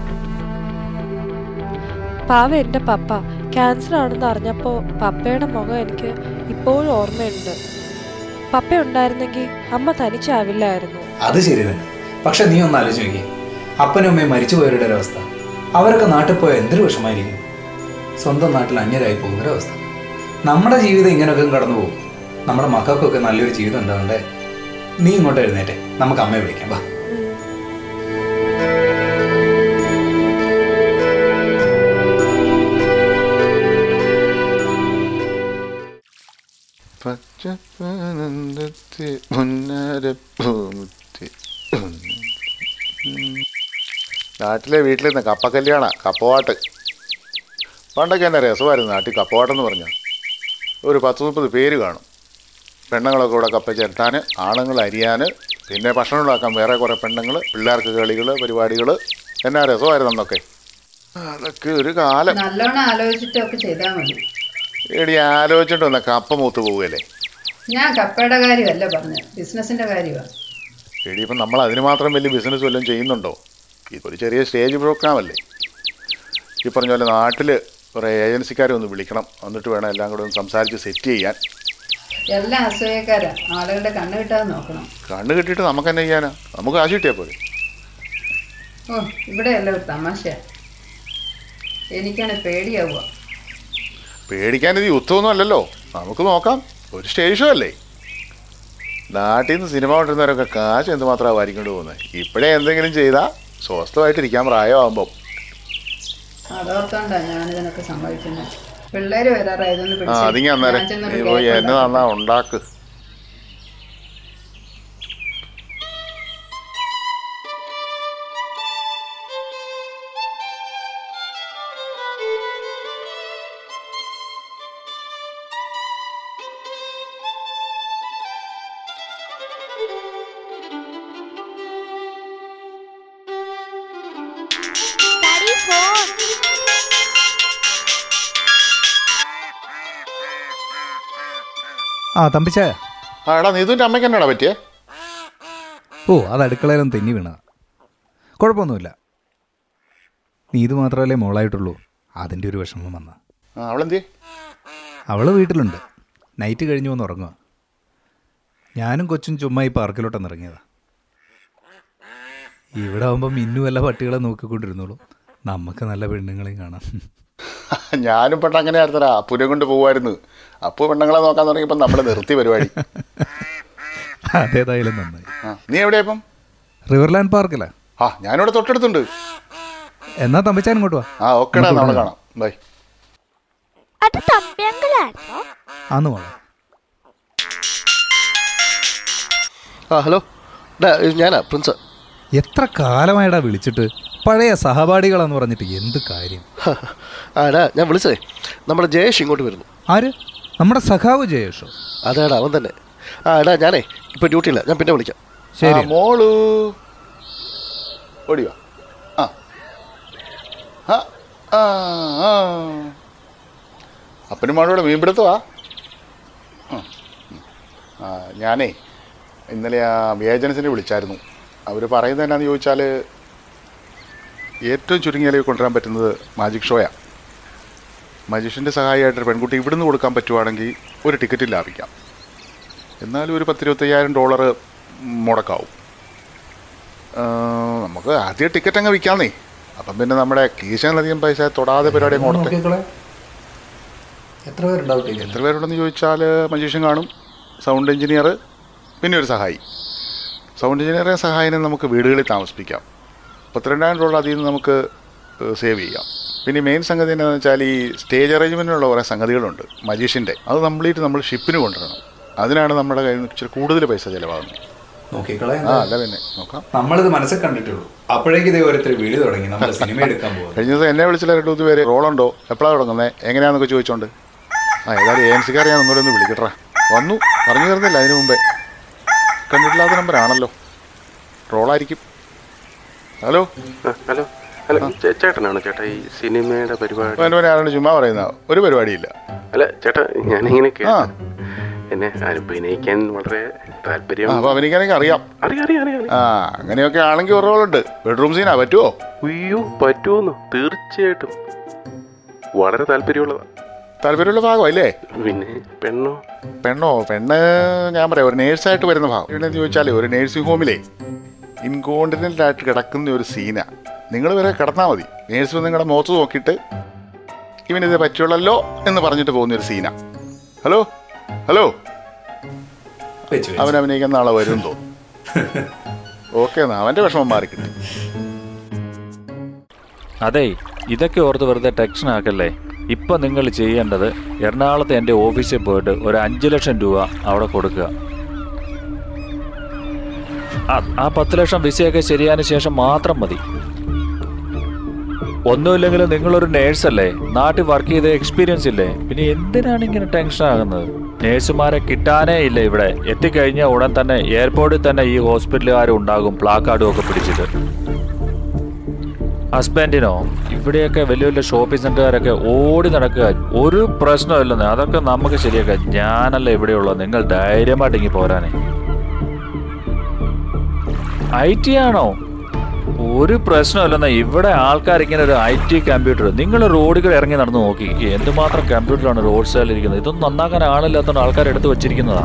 പാവ എൻ്റെ പപ്പ ക്യാൻസർ ആണെന്ന് അറിഞ്ഞപ്പോൾ പപ്പയുടെ മുഖം എനിക്ക് ഇപ്പോഴും ഓർമ്മയുണ്ട് പപ്പ ഉണ്ടായിരുന്നെങ്കിൽ അമ്മ തനിച്ചാവില്ലായിരുന്നു അത് ശരി തന്നെ പക്ഷെ നീ ഒന്ന് ആലോചിച്ച് നോക്കി അപ്പനും അമ്മയും മരിച്ചുപോയവരുടെ ഒരവസ്ഥ അവരൊക്കെ നാട്ടിൽ പോയാൽ എന്തൊരു വിഷമായിരിക്കും സ്വന്തം നാട്ടിൽ അന്യരായി പോകുന്നൊരവസ്ഥ നമ്മുടെ ജീവിതം ഇങ്ങനെയൊക്കെ കടന്നു പോകും നമ്മുടെ മക്കൾക്കൊക്കെ നല്ലൊരു ജീവിതം ഉണ്ടാവണ്ടേ നീ ഇങ്ങോട്ട് എഴുന്നേറ്റെ നമുക്ക് അമ്മയെ വിളിക്കാം വാ പച്ചപ്പാനന്ദത്തെ മുന്നാരപ്പൂമുത്തി നാട്ടിലെ വീട്ടിൽ നിന്ന് കപ്പ കല്യാണ കപ്പവാട്ട് പണ്ടൊക്കെ എന്നെ രസമായിരുന്നു നാട്ടിൽ കപ്പവാട്ടെന്ന് പറഞ്ഞാൽ ഒരു പത്ത് മുപ്പത് പേര് കാണും പെണ്ണുങ്ങളൊക്കെ കൂടെ കപ്പ ചേർത്താൻ ആണുങ്ങൾ അരിയാൻ പിന്നെ ഭക്ഷണം ഉണ്ടാക്കാൻ വേറെ കുറേ പെണ്ണുങ്ങൾ പിള്ളേർക്ക് കളികൾ പരിപാടികൾ എന്നാ രസമായിരുന്നു അന്നൊക്കെ അതൊക്കെ ഒരു കാലം നല്ലോണം ആലോചിച്ചിട്ടൊക്കെ ചെയ്താൽ മതി എടി ആലോചിച്ചിട്ട് വന്ന കപ്പ മൂത്ത് പോവുകയല്ലേ ഞാൻ കപ്പയുടെ കാര്യമല്ല പറഞ്ഞത് ബിസിനസിന്റെ കാര്യമാണ് എടി ഇപ്പം നമ്മൾ അതിന് മാത്രം വലിയ ബിസിനസ് വല്ലതും ചെയ്യുന്നുണ്ടോ ഇതൊരു ചെറിയ സ്റ്റേജ് പ്രോഗ്രാം അല്ലേ ഈ പറഞ്ഞ പോലെ നാട്ടിൽ കുറേ ഏജൻസിക്കാരെ ഒന്ന് വിളിക്കണം എന്നിട്ട് വേണം എല്ലാം കൂടെ ഒന്ന് സംസാരിച്ച് സെറ്റ് ചെയ്യാൻ എല്ലാം അസൂയക്കാരാ ആളുകളുടെ കണ്ണ് കിട്ടാതെ നോക്കണം കണ്ണ് കിട്ടിയിട്ട് നമുക്ക് തന്നെ ചെയ്യാനാ നമുക്ക് കാശ് കിട്ടിയാൽ പോലെ ഓ ഇവിടെയല്ല ഒരു തമാശ എനിക്കാണ് പേടിയാവുക പേടിക്കാൻ ഇത് യുദ്ധമൊന്നും അല്ലല്ലോ നമുക്ക് നോക്കാം ഒരു സ്റ്റേജ് ഷോ അല്ലേ നാട്ടിൽ നിന്ന് സിനിമ കൊണ്ടിരുന്നവരൊക്കെ കാശ് എന്തുമാത്രമാണ് വാരിക്കൊണ്ട് പോകുന്നത് ഇപ്പോഴേ എന്തെങ്കിലും ചെയ്താൽ സ്വസ്ഥമായിട്ടിരിക്കാൻ പ്രായമാകുമ്പം അതോർത്തോണ്ടാ ഞാനിതിനൊക്കെ സമ്മതിക്കുന്നത് പിള്ളേര് വരാറായതൊന്ന് ആ അതിങ്ങ അന്നേരം നീ പോയി എന്നെ നന്നാ ഉണ്ടാക്ക് ആ തമ്പിച്ചായ ആ എടാ നീതുവിൻ്റെ അമ്മയ്ക്ക് എന്നാടാ പറ്റിയേ ഓ അത് അടുക്കളയിലൊന്നും തെന്നി വീണതാ കുഴപ്പമൊന്നുമില്ല നീ ഇത് മാത്രമല്ലേ മോളായിട്ടുള്ളൂ അതിൻ്റെ ഒരു വിഷമം വന്ന ആ അവളെന്തിയേ അവള് വീട്ടിലുണ്ട് നൈറ്റ് കഴിഞ്ഞു വന്ന് ഉറങ്ങുക ഞാനും കൊച്ചും ചുമ്മാ ഈ പാർക്കിലോട്ടൊന്ന് ഇറങ്ങിയതാ ഇവിടെ ആകുമ്പോൾ മിന്നു വല്ല പട്ടികളെ നോക്കിക്കൊണ്ടിരുന്നോളൂ നമുക്ക് നല്ല പെണ്ണുങ്ങളെയും കാണാം ഞാനും പെട്ടെന്ന് അങ്ങനെ ആയിരുന്നടാ അപ്പുനെ കൊണ്ട് പോകുമായിരുന്നു അപ്പു പെണ്ണുങ്ങളെ നോക്കാൻ തുടങ്ങിയപ്പോൾ നമ്മൾ നിർത്തി പരിപാടി അതേതായാലും നന്നായി ആ നീ എവിടെയാ ഇപ്പം റിവർലാൻഡ് പാർക്കിലാ ആ ഞാനിവിടെ തൊട്ടടുത്തുണ്ട് എന്നാ തമ്പിച്ചാൻ ഇങ്ങോട്ട് വാ ആ ഓക്കെടാ നമുക്ക് നാളെ ഇവിടെ കാണാം ബൈ അത് തമ്പിയങ്കിളാണോ ആന്ന് മോളെ ആ ഹലോ ഡാ ഇത് ഞാനാ പ്രിൻസ് എത്ര കാലമായിടാ വിളിച്ചിട്ട് പഴയ സഹപാഠികളെന്ന് പറഞ്ഞിട്ട് എന്ത് കാര്യം ആ ഡാ ഞാൻ വിളിച്ചതേ നമ്മുടെ ജയേഷ് ഇങ്ങോട്ട് വരുന്നു ആര് നമ്മുടെ സഖാവ് ജയേഷോ അതാടാ അവൻ തന്നെ ആ എടാ ഞാനേ ഇപ്പൊ ഡ്യൂട്ടിയില്ല ഞാൻ പിന്നെ വിളിക്കാം ശരി ആ, മോളു ഓടിയോ ആ ആ ആ ആ അപ്പനും മോളോട് മീൻപിടുത്തവാ ഉം, ഉം. ആ ഞാനേ ഇന്നലെ ആ ഏജൻസിനെ വിളിച്ചായിരുന്നു അവർ പറയുന്നത് എന്നാന്ന് ചോദിച്ചാൽ ഏറ്റവും ചുരുങ്ങിയ വിലയിൽ കൊണ്ടുവരാൻ പറ്റുന്നത് മാജിക് ഷോയാണ് മജീഷ്യൻ്റെ സഹായമായിട്ട് പെൺകുട്ടി ഇവിടുന്ന് കൊടുക്കാൻ പറ്റുവാണെങ്കിൽ ഒരു ടിക്കറ്റ് ലാഭിക്കാം എന്നാലും ഒരു പത്തിരുപത്തയ്യായിരം ഡോളർ മുടക്കാവും ആ, നമുക്ക് ആദ്യം ടിക്കറ്റ് അങ്ങ് വിൽക്കാന്നേ അപ്പം പിന്നെ നമ്മുടെ കീശനിലധികം പൈസ തൊടാതെ പരിപാടി അങ്ങ് കൊടുത്തേ എത്ര പേരുണ്ടാവും എത്ര പേരുണ്ടെന്ന് ചോദിച്ചാൽ മജീഷ്യൻ കാണും സൗണ്ട് എഞ്ചിനീയർ പിന്നെ ഒരു സഹായി സൗണ്ട് എഞ്ചിനീയറെ സഹായിനെ നമുക്ക് വീടുകളിൽ താമസിപ്പിക്കാം പത്തിരണ്ടായിരം ഡോളർ അതിൽ നിന്ന് നമുക്ക് സേവ് ചെയ്യാം പിന്നെ മെയിൻ സംഗതി എന്താണെന്ന് വെച്ചാൽ ഈ സ്റ്റേജ് അറേഞ്ച്മെൻറ്റിനുള്ള കുറേ സംഗതികളുണ്ട് മജീഷ്യൻ്റെ അത് കംപ്ലീറ്റ് നമ്മൾ ഷിപ്പിന് കൊണ്ടുവരണം അതിനാണ് നമ്മുടെ കയ്യിൽ നിന്ന് ഇച്ചിരി കൂടുതൽ പൈസ ചിലവാകുന്നത് നോക്കിക്കളെ ആ അല്ല പിന്നെ നോക്കാം നമ്മളിത് മനസ്സിൽ കണ്ടിട്ടുള്ളൂ അപ്പോഴേക്ക് ഇതേ ഓരോരുത്തർ വീട് തുടങ്ങി നമ്മൾ സിനിമ എടുക്കാൻ പോകും കഴിഞ്ഞ ദിവസം എന്നെ വിളിച്ചില്ല രണ്ട് മൂന്ന് പേര് റോളുണ്ടോ എപ്പോഴാണ് തുടങ്ങുന്നത് എങ്ങനെയാണെന്നൊക്കെ ചോദിച്ചോണ്ട് ആ ഏതായാലും എ എൻ സിക്കാരെ ഞാൻ ഒന്നുകൂടെ ഒന്ന് വിളിക്കട്ടെ വന്നു പറഞ്ഞു തരുന്നില്ല അതിന് മുമ്പേ കണ്ടിട്ടില്ലാത്ത നമ്പറാണല്ലോ റോളായിരിക്കും ഹലോ ഹലോ ഹലോ ചേ- ചേട്ടനാണോ ചേട്ടാ ഈ സിനിമയുടെ പരിപാടി അവനവനെ ആരാണ് ചുമ്മാ പറയുന്ന ഒരു പരിപാടിയില്ല അല്ല ചേട്ടാ ഞാനിങ്ങനെ ആ കേട്ടു എന്നെ അഭിനയിക്കാൻ വളരെ താല്പര്യം ആ, അപ്പൊ അവനിക്കാണെങ്കിൽ അറിയാം അറിയാം അറിയാം അറിയാം ആ അങ്ങനെയൊക്കെ ആണെങ്കിൽ ഒരു റോളുണ്ട് ബെഡ്റൂം സീനാ പറ്റുമോ അയ്യോ പറ്റുമെന്നോ തീർച്ചയായിട്ടും വളരെ താല്പര്യമുള്ളതാ താല്പര്യമുള്ള ഭാഗമല്ലേ പിന്നെ പെണ്ണോ പെണ്ണോ പെണ്ണ് ഞാൻ പറയാം ഒരു നേഴ്സായിട്ട് വരുന്ന ഭാഗം എവിടെയെന്ന് ചോദിച്ചാൽ ഒരു നേഴ്സിംഗ് ഹോമിലേ ഇൻകോണ്ടിനെൻ്റ് ആയിട്ട് കിടക്കുന്ന ഒരു സീനാ നിങ്ങൾ വരെ കിടന്നാൽ മതി നേഴ്സ് വന്ന് നിങ്ങളുടെ മുഖത്ത് നോക്കിയിട്ട് ഇവനിത് പറ്റുള്ളല്ലോ എന്ന് പറഞ്ഞിട്ട് പോകുന്ന ഒരു സീനാ ഹലോ ഹലോ അവൻ അഭിനയിക്കാൻ നാളെ വരും എന്ന് തോന്നുന്നു ഓക്കെ എന്നാ അവൻ്റെ വിഷമം മാറിക്കിട്ടി അതെ ഇതൊക്കെ ഓർത്ത് വെറുതെ ടെൻഷൻ ആക്കല്ലേ ഇപ്പൊ നിങ്ങൾ ചെയ്യേണ്ടത് എറണാകുളത്ത് എൻ്റെ ഓഫീസിൽ പോയിട്ട് ഒരു അഞ്ച് ലക്ഷം രൂപ അവിടെ കൊടുക്കുക ആ- ആ പത്ത് ലക്ഷം വിസയൊക്കെ ശരിയായതിനു ശേഷം മാത്രം മതി ഒന്നുമില്ലെങ്കിലും നിങ്ങളൊരു നേഴ്സല്ലേ നാട്ടിൽ വർക്ക് ചെയ്ത എക്സ്പീരിയൻസ് ഇല്ലേ പിന്നെ എന്തിനാണ് ഇങ്ങനെ ടെൻഷൻ ആകുന്നത് നേഴ്സുമാരെ കിട്ടാനേ ഇല്ല ഇവിടെ എത്തിക്കഴിഞ്ഞാൽ ഉടൻ തന്നെ എയർപോർട്ടിൽ തന്നെ ഈ ഹോസ്പിറ്റലുകാരും ഉണ്ടാകും പ്ലാക്കാർഡും ഒക്കെ പിടിച്ചിട്ട് ഹസ്ബൻഡിനോ ഇവിടെയൊക്കെ വലിയ വലിയ ഷോപ്പിംഗ് സെന്ററുകാരൊക്കെ ഓടി നടക്കുക ഒരു പ്രശ്നമില്ലെന്ന് അതൊക്കെ നമുക്ക് ശരിയാക്കാം ഞാനല്ല ഇവിടെയുള്ളത് നിങ്ങൾ ധൈര്യമായിട്ട് ഇങ്ങി പോരാനേ ഐ ടി ആണോ ഒരു പ്രശ്നമല്ലെന്നാ ഇവിടെ ആൾക്കാർ ഇങ്ങനെ ഒരു ഐ ടി കമ്പ്യൂട്ടർ നിങ്ങൾ റോഡുകൾ ഇറങ്ങി നടന്ന് നോക്കി എന്തുമാത്രം കമ്പ്യൂട്ടറാണ് റോഡ് സൈഡിൽ ഇരിക്കുന്നത് ഇതൊന്നും നന്നാക്കാൻ ആളില്ലാത്തതുകൊണ്ട് ആൾക്കാർ എടുത്ത് വെച്ചിരിക്കുന്നതാ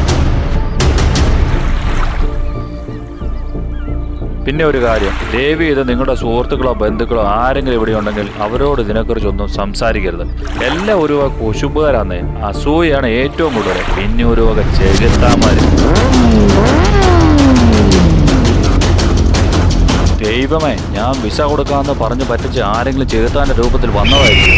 പിന്നെ ഒരു കാര്യം ദേവി ഇത് നിങ്ങളുടെ സുഹൃത്തുക്കളോ ബന്ധുക്കളോ ആരെങ്കിലും ഇവിടെ ഉണ്ടെങ്കിൽ അവരോട് ഇതിനെക്കുറിച്ചൊന്നും സംസാരിക്കരുത് എല്ലാം ഒരു വക കുശുമ്പുകാരാന്നേ അസൂയാണ് ഏറ്റവും കൂടുതൽ പിന്നെ ഒരു വക ചെകുത്താമാര് ദൈവമേ ഞാൻ വിസ കൊടുക്കാമെന്ന് പറഞ്ഞ് പറ്റിച്ച് ആരെങ്കിലും ചെകുത്താന്റെ രൂപത്തിൽ വന്നതായിരിക്കും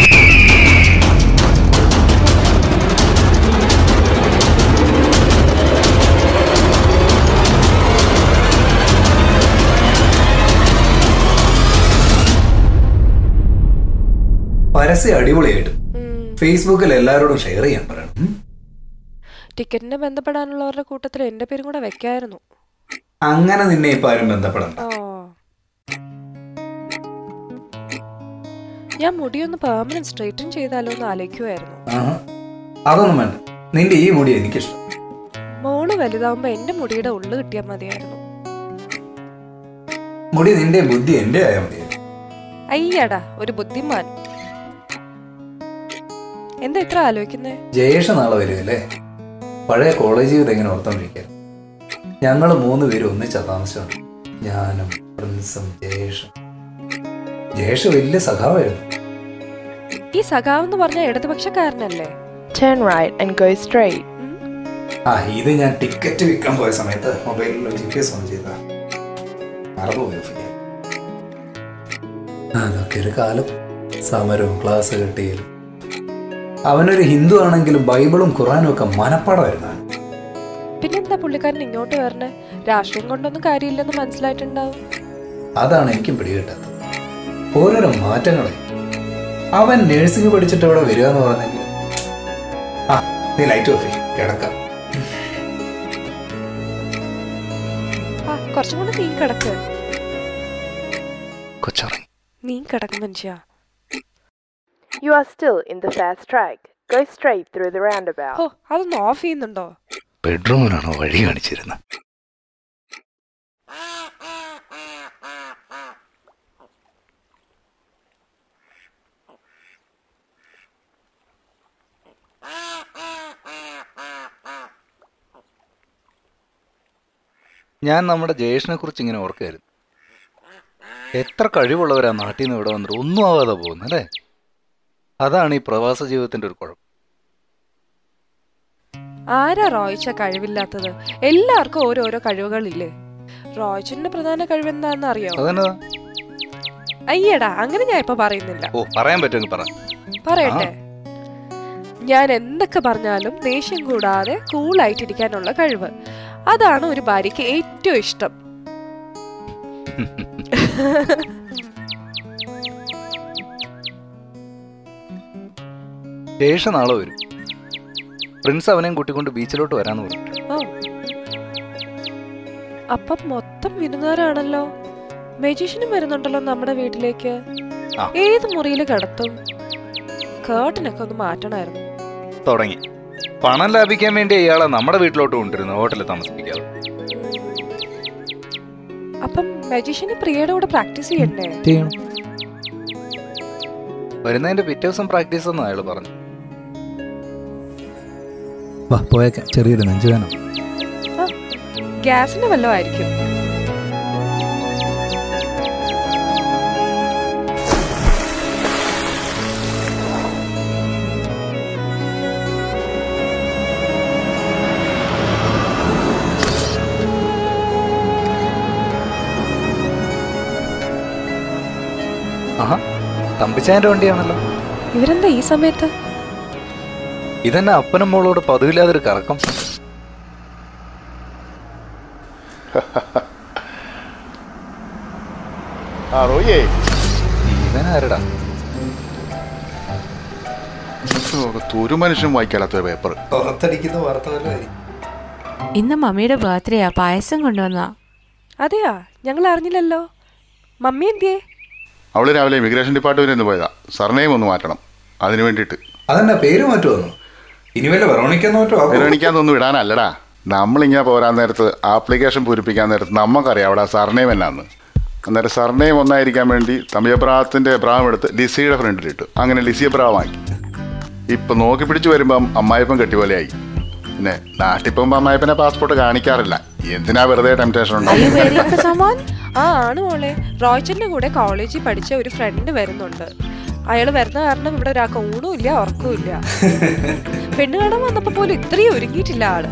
പരസ്യം അടിപൊളിയായിട്ട് ഫേസ്ബുക്കിൽ എല്ലാവരോടും ഷെയർ ചെയ്യാൻ പറയണം ഉം. ടിക്കറ്റിന് ബന്ധപ്പെടാനുള്ളവരുടെ കൂട്ടത്തിൽ എന്റെ പേരും കൂടെ വെക്കായിരുന്നു അങ്ങനെ നിന്നെ ഇപ്പൊ ആരും ബന്ധപ്പെടണം ഓ ഞാൻ മുടിയൊന്ന് പെർമനന്റ് സ്ട്രൈറ്റൻ ചെയ്താലോ എന്ന് ആലോചിക്കുമായിരുന്നു ആഹാ. അതൊന്നും വേണ്ട നിന്റെ ഈ മുടി എനിക്കിഷ്ടം മോള് വലുതാവുമ്പോ എന്റെ മുടിയുടെ ഉള്ളു കിട്ടിയാൽ മതിയായിരുന്നു മുടി നിന്റെ ബുദ്ധി എന്റെ ആയാൽ മതി അയ്യടാ ഒരു ബുദ്ധിമാൻ എന്താ ഇത്ര ആലോചിക്കുന്നേ ജയേഷ് നാളെ വരുമല്ലേ പഴയ കോളേജ് ജീവിതം എങ്ങനെ ഓർത്തോണ്ടിരിക്കാൻ ഞങ്ങൾ മൂന്ന് പേരും ഒന്നിച്ചാ താമസിച്ചുണ്ട് ഞാനും പ്രിൻസും ജയേഷും ജയേഷ് വലിയ സഖാവായിരുന്നു ഈ സഖാവ് എന്ന് പറഞ്ഞ ഇടതുപക്ഷക്കാരനല്ലേ Turn right and go straight. ആ ഇത് ഞാൻ ടിക്കറ്റ് വിൽക്കാൻ പോയ സമയത്ത് മൊബൈലിൽ ജി പി എസ് ഓൺ ചെയ്ത മറന്നുപോയി ഓഫ് ചെയ്യാൻ അതൊക്കെ ഒരു കാലം സമരവും ക്ലാസ് കെട്ടിയലും അവനൊരു ഹിന്ദു ആണെങ്കിലും ബൈബിളും ഖുറാനും ഒക്കെ മനപ്പാടമായിരുന്നു അവന്. പിന്നെന്താ പുള്ളിക്കാരൻ ഇങ്ങോട്ട് വരണേ രാഷ്ട്രീയം കൊണ്ടൊന്നും കാര്യമില്ലെന്ന് മനസ്സിലായിട്ടുണ്ടാവും അതാണ് എനിക്കും പിടികിട്ടാത്തത് ഓരോരോ മാറ്റങ്ങളെ അവൻ നഴ്സിംഗ് പഠിച്ചിട്ട് ഇവിടെ വരിക എന്ന് പറഞ്ഞെങ്കിൽ ആ നീ ലൈറ്റ് ഓഫ് ചെയ്യ്, കിടക്കാം ആ കുറച്ചും കൂടെ നീ കിടക്ക് കൊച്ചറങ്ങി നീ കിടക്കും മനുഷ്യ You are still in the fast track. Go straight through the roundabout. ഓ അതൊന്ന് ഓഫ് ചെയ്യുന്നുണ്ടോ ബെഡ്റൂമിലാണോ വഴി കാണിച്ചിരുന്നത് ഞാൻ നമ്മുടെ ജയേഷിനെ കുറിച്ച് ഇങ്ങനെ ഓർക്കായിരുന്നു എത്ര കഴിവുള്ളവരാ നാട്ടിൽ നിന്ന് ഇവിടെ വന്നിട്ട് ഒന്നും ആവാതെ പോകുന്നത് അല്ലേ അതാണ് ഈ പ്രവാസ ജീവിതത്തിന്റെ ഒരു കുഴപ്പം ആരാ റോയിച്ച കഴിവില്ലാത്തത് എല്ലാവർക്കും ഓരോരോ കഴിവുകളില്ലേ റോയിച്ചന്റെ പ്രധാന കഴിവെന്താന്ന് അറിയോ അതെന്നതാ അയ്യടാ അങ്ങനെ ഞാൻ ഇപ്പൊ പറയുന്നില്ല ഓ പറയാൻ പറ്റുമെങ്കിൽ പറ പറയട്ടെ ഞാൻ എന്തൊക്കെ പറഞ്ഞാലും ദേഷ്യം കൂടാതെ കൂളായിട്ടിരിക്കാനുള്ള കഴിവ് അതാണ് ഒരു ഭാര്യയ്ക്ക് ഏറ്റവും ഇഷ്ടം ജയേഷ് നാളെ വരും പ്രിൻസ് അവനെയും കൂട്ടിക്കൊണ്ട് ബീച്ചിലോട്ട് വരാന്ന് പറഞ്ഞു ഓ അപ്പം മൊത്തം വിരുന്നുകാരാണല്ലോ മെജീഷ്യനും വരുന്നുണ്ടല്ലോ നമ്മുടെ വീട്ടിലേക്ക് ആ. ഏത് മുറിയിൽ കിടത്തും കേട്ടനൊക്കെ ഒന്ന് മാറ്റണമായിരുന്നു തുടങ്ങി പണം ലാഭിക്കാൻ വേണ്ടി ഇയാളെ നമ്മുടെ വീട്ടിലോട്ട് കൊണ്ടിരുന്നു ഹോട്ടലിൽ താമസിപ്പിക്കാതെ അപ്പം മെജീഷ്യന് പ്രിയയുടെ കൂടെ പ്രാക്ടീസ് ചെയ്യണ്ടേ ചെയ്യണം വരുന്നതിന്റെ പിറ്റേ ദിവസം പ്രാക്ടീസ് എന്ന് അയാൾ പറഞ്ഞു വാ പോയേക്കാം ചെറിയൊരു നെഞ്ചുവേനം ആ, ഗ്യാസിന്റെ വല്ലതും ആയിരിക്കും ആഹാ തമ്പിച്ചായന്റെ വണ്ടിയാണല്ലോ ഇവരെന്താ ഈ സമയത്ത് ഇതെന്നെ അപ്പനും മോളോട് പതിവില്ലാതൊരു കറക്കം ആ റോയേ ഇവനാരടാ ഒരു മനുഷ്യൻ വായിക്കാത്ത പേപ്പർ പുറത്തടിക്കുന്ന വാർത്ത വല്ലതായിരിക്കും ഇന്ന് മമ്മിയുടെ ബർത്ത്ഡേയാ പായസം കൊണ്ടുവന്നാ അതെയാ ഞങ്ങൾ അറിഞ്ഞില്ലല്ലോ മമ്മി എന്തിയേ അവള് രാവിലെ ഇമിഗ്രേഷൻ ഡിപ്പാർട്ട്മെന്റിൽ നിന്ന് പോയതാ സർനെയിം ഒന്ന് മാറ്റണം അതിന് വേണ്ടിയിട്ട് അതെന്നാ പേര് മാറ്റുവന്നു ഇനി വല്ല വെറോണിക്കെന്ന് മാറ്റോ പരിഗണിക്കാന്നൊന്നും ഇടാനല്ലടാ നമ്മളിങ്ങനെ പോരാൻ നേരത്ത് ആപ്ലിക്കേഷൻ പൂരിപ്പിക്കാൻ നേരത്ത് നമുക്കറിയാം അവിടെ സർനെയിം എന്നാന്ന് അന്നേരം സർനെയും ഒന്നായിരിക്കാൻ വേണ്ടി തമിഴബ്രാഹത്തിൻ്റെ എബ്രാഹം എടുത്ത് ലിസിയുടെ ഫ്രണ്ടിലിട്ടു അങ്ങനെ ലിസി എബ്രാഹമാക്കി ഇപ്പം നോക്കി പിടിച്ച് വരുമ്പം അമ്മായിപ്പം കെട്ടി പോലെയായി പിന്നെ നാട്ടിൽ പോകുമ്പോൾ അമ്മായിപ്പനെ പാസ്പോർട്ട് കാണിക്കാറില്ല എന്തിനാ വെറുതെ ടെംപ്റ്റേഷൻ ഉണ്ടാവും ആ ആണ് മോളെ റോയ്ച്ചന്റെ കൂടെ കോളേജിൽ പഠിച്ച ഒരു ഫ്രണ്ട് വരുന്നുണ്ട് അയാൾ വരുന്ന കാരണം ഇവിടെ ഒരാൾക്ക് ഊണും ഇല്ല ഉറക്കവും ഇല്ല പെണ്ണ് കാണാൻ വന്നപ്പോ പോലും ഇത്രയും ഒരുങ്ങിയിട്ടില്ല ആള്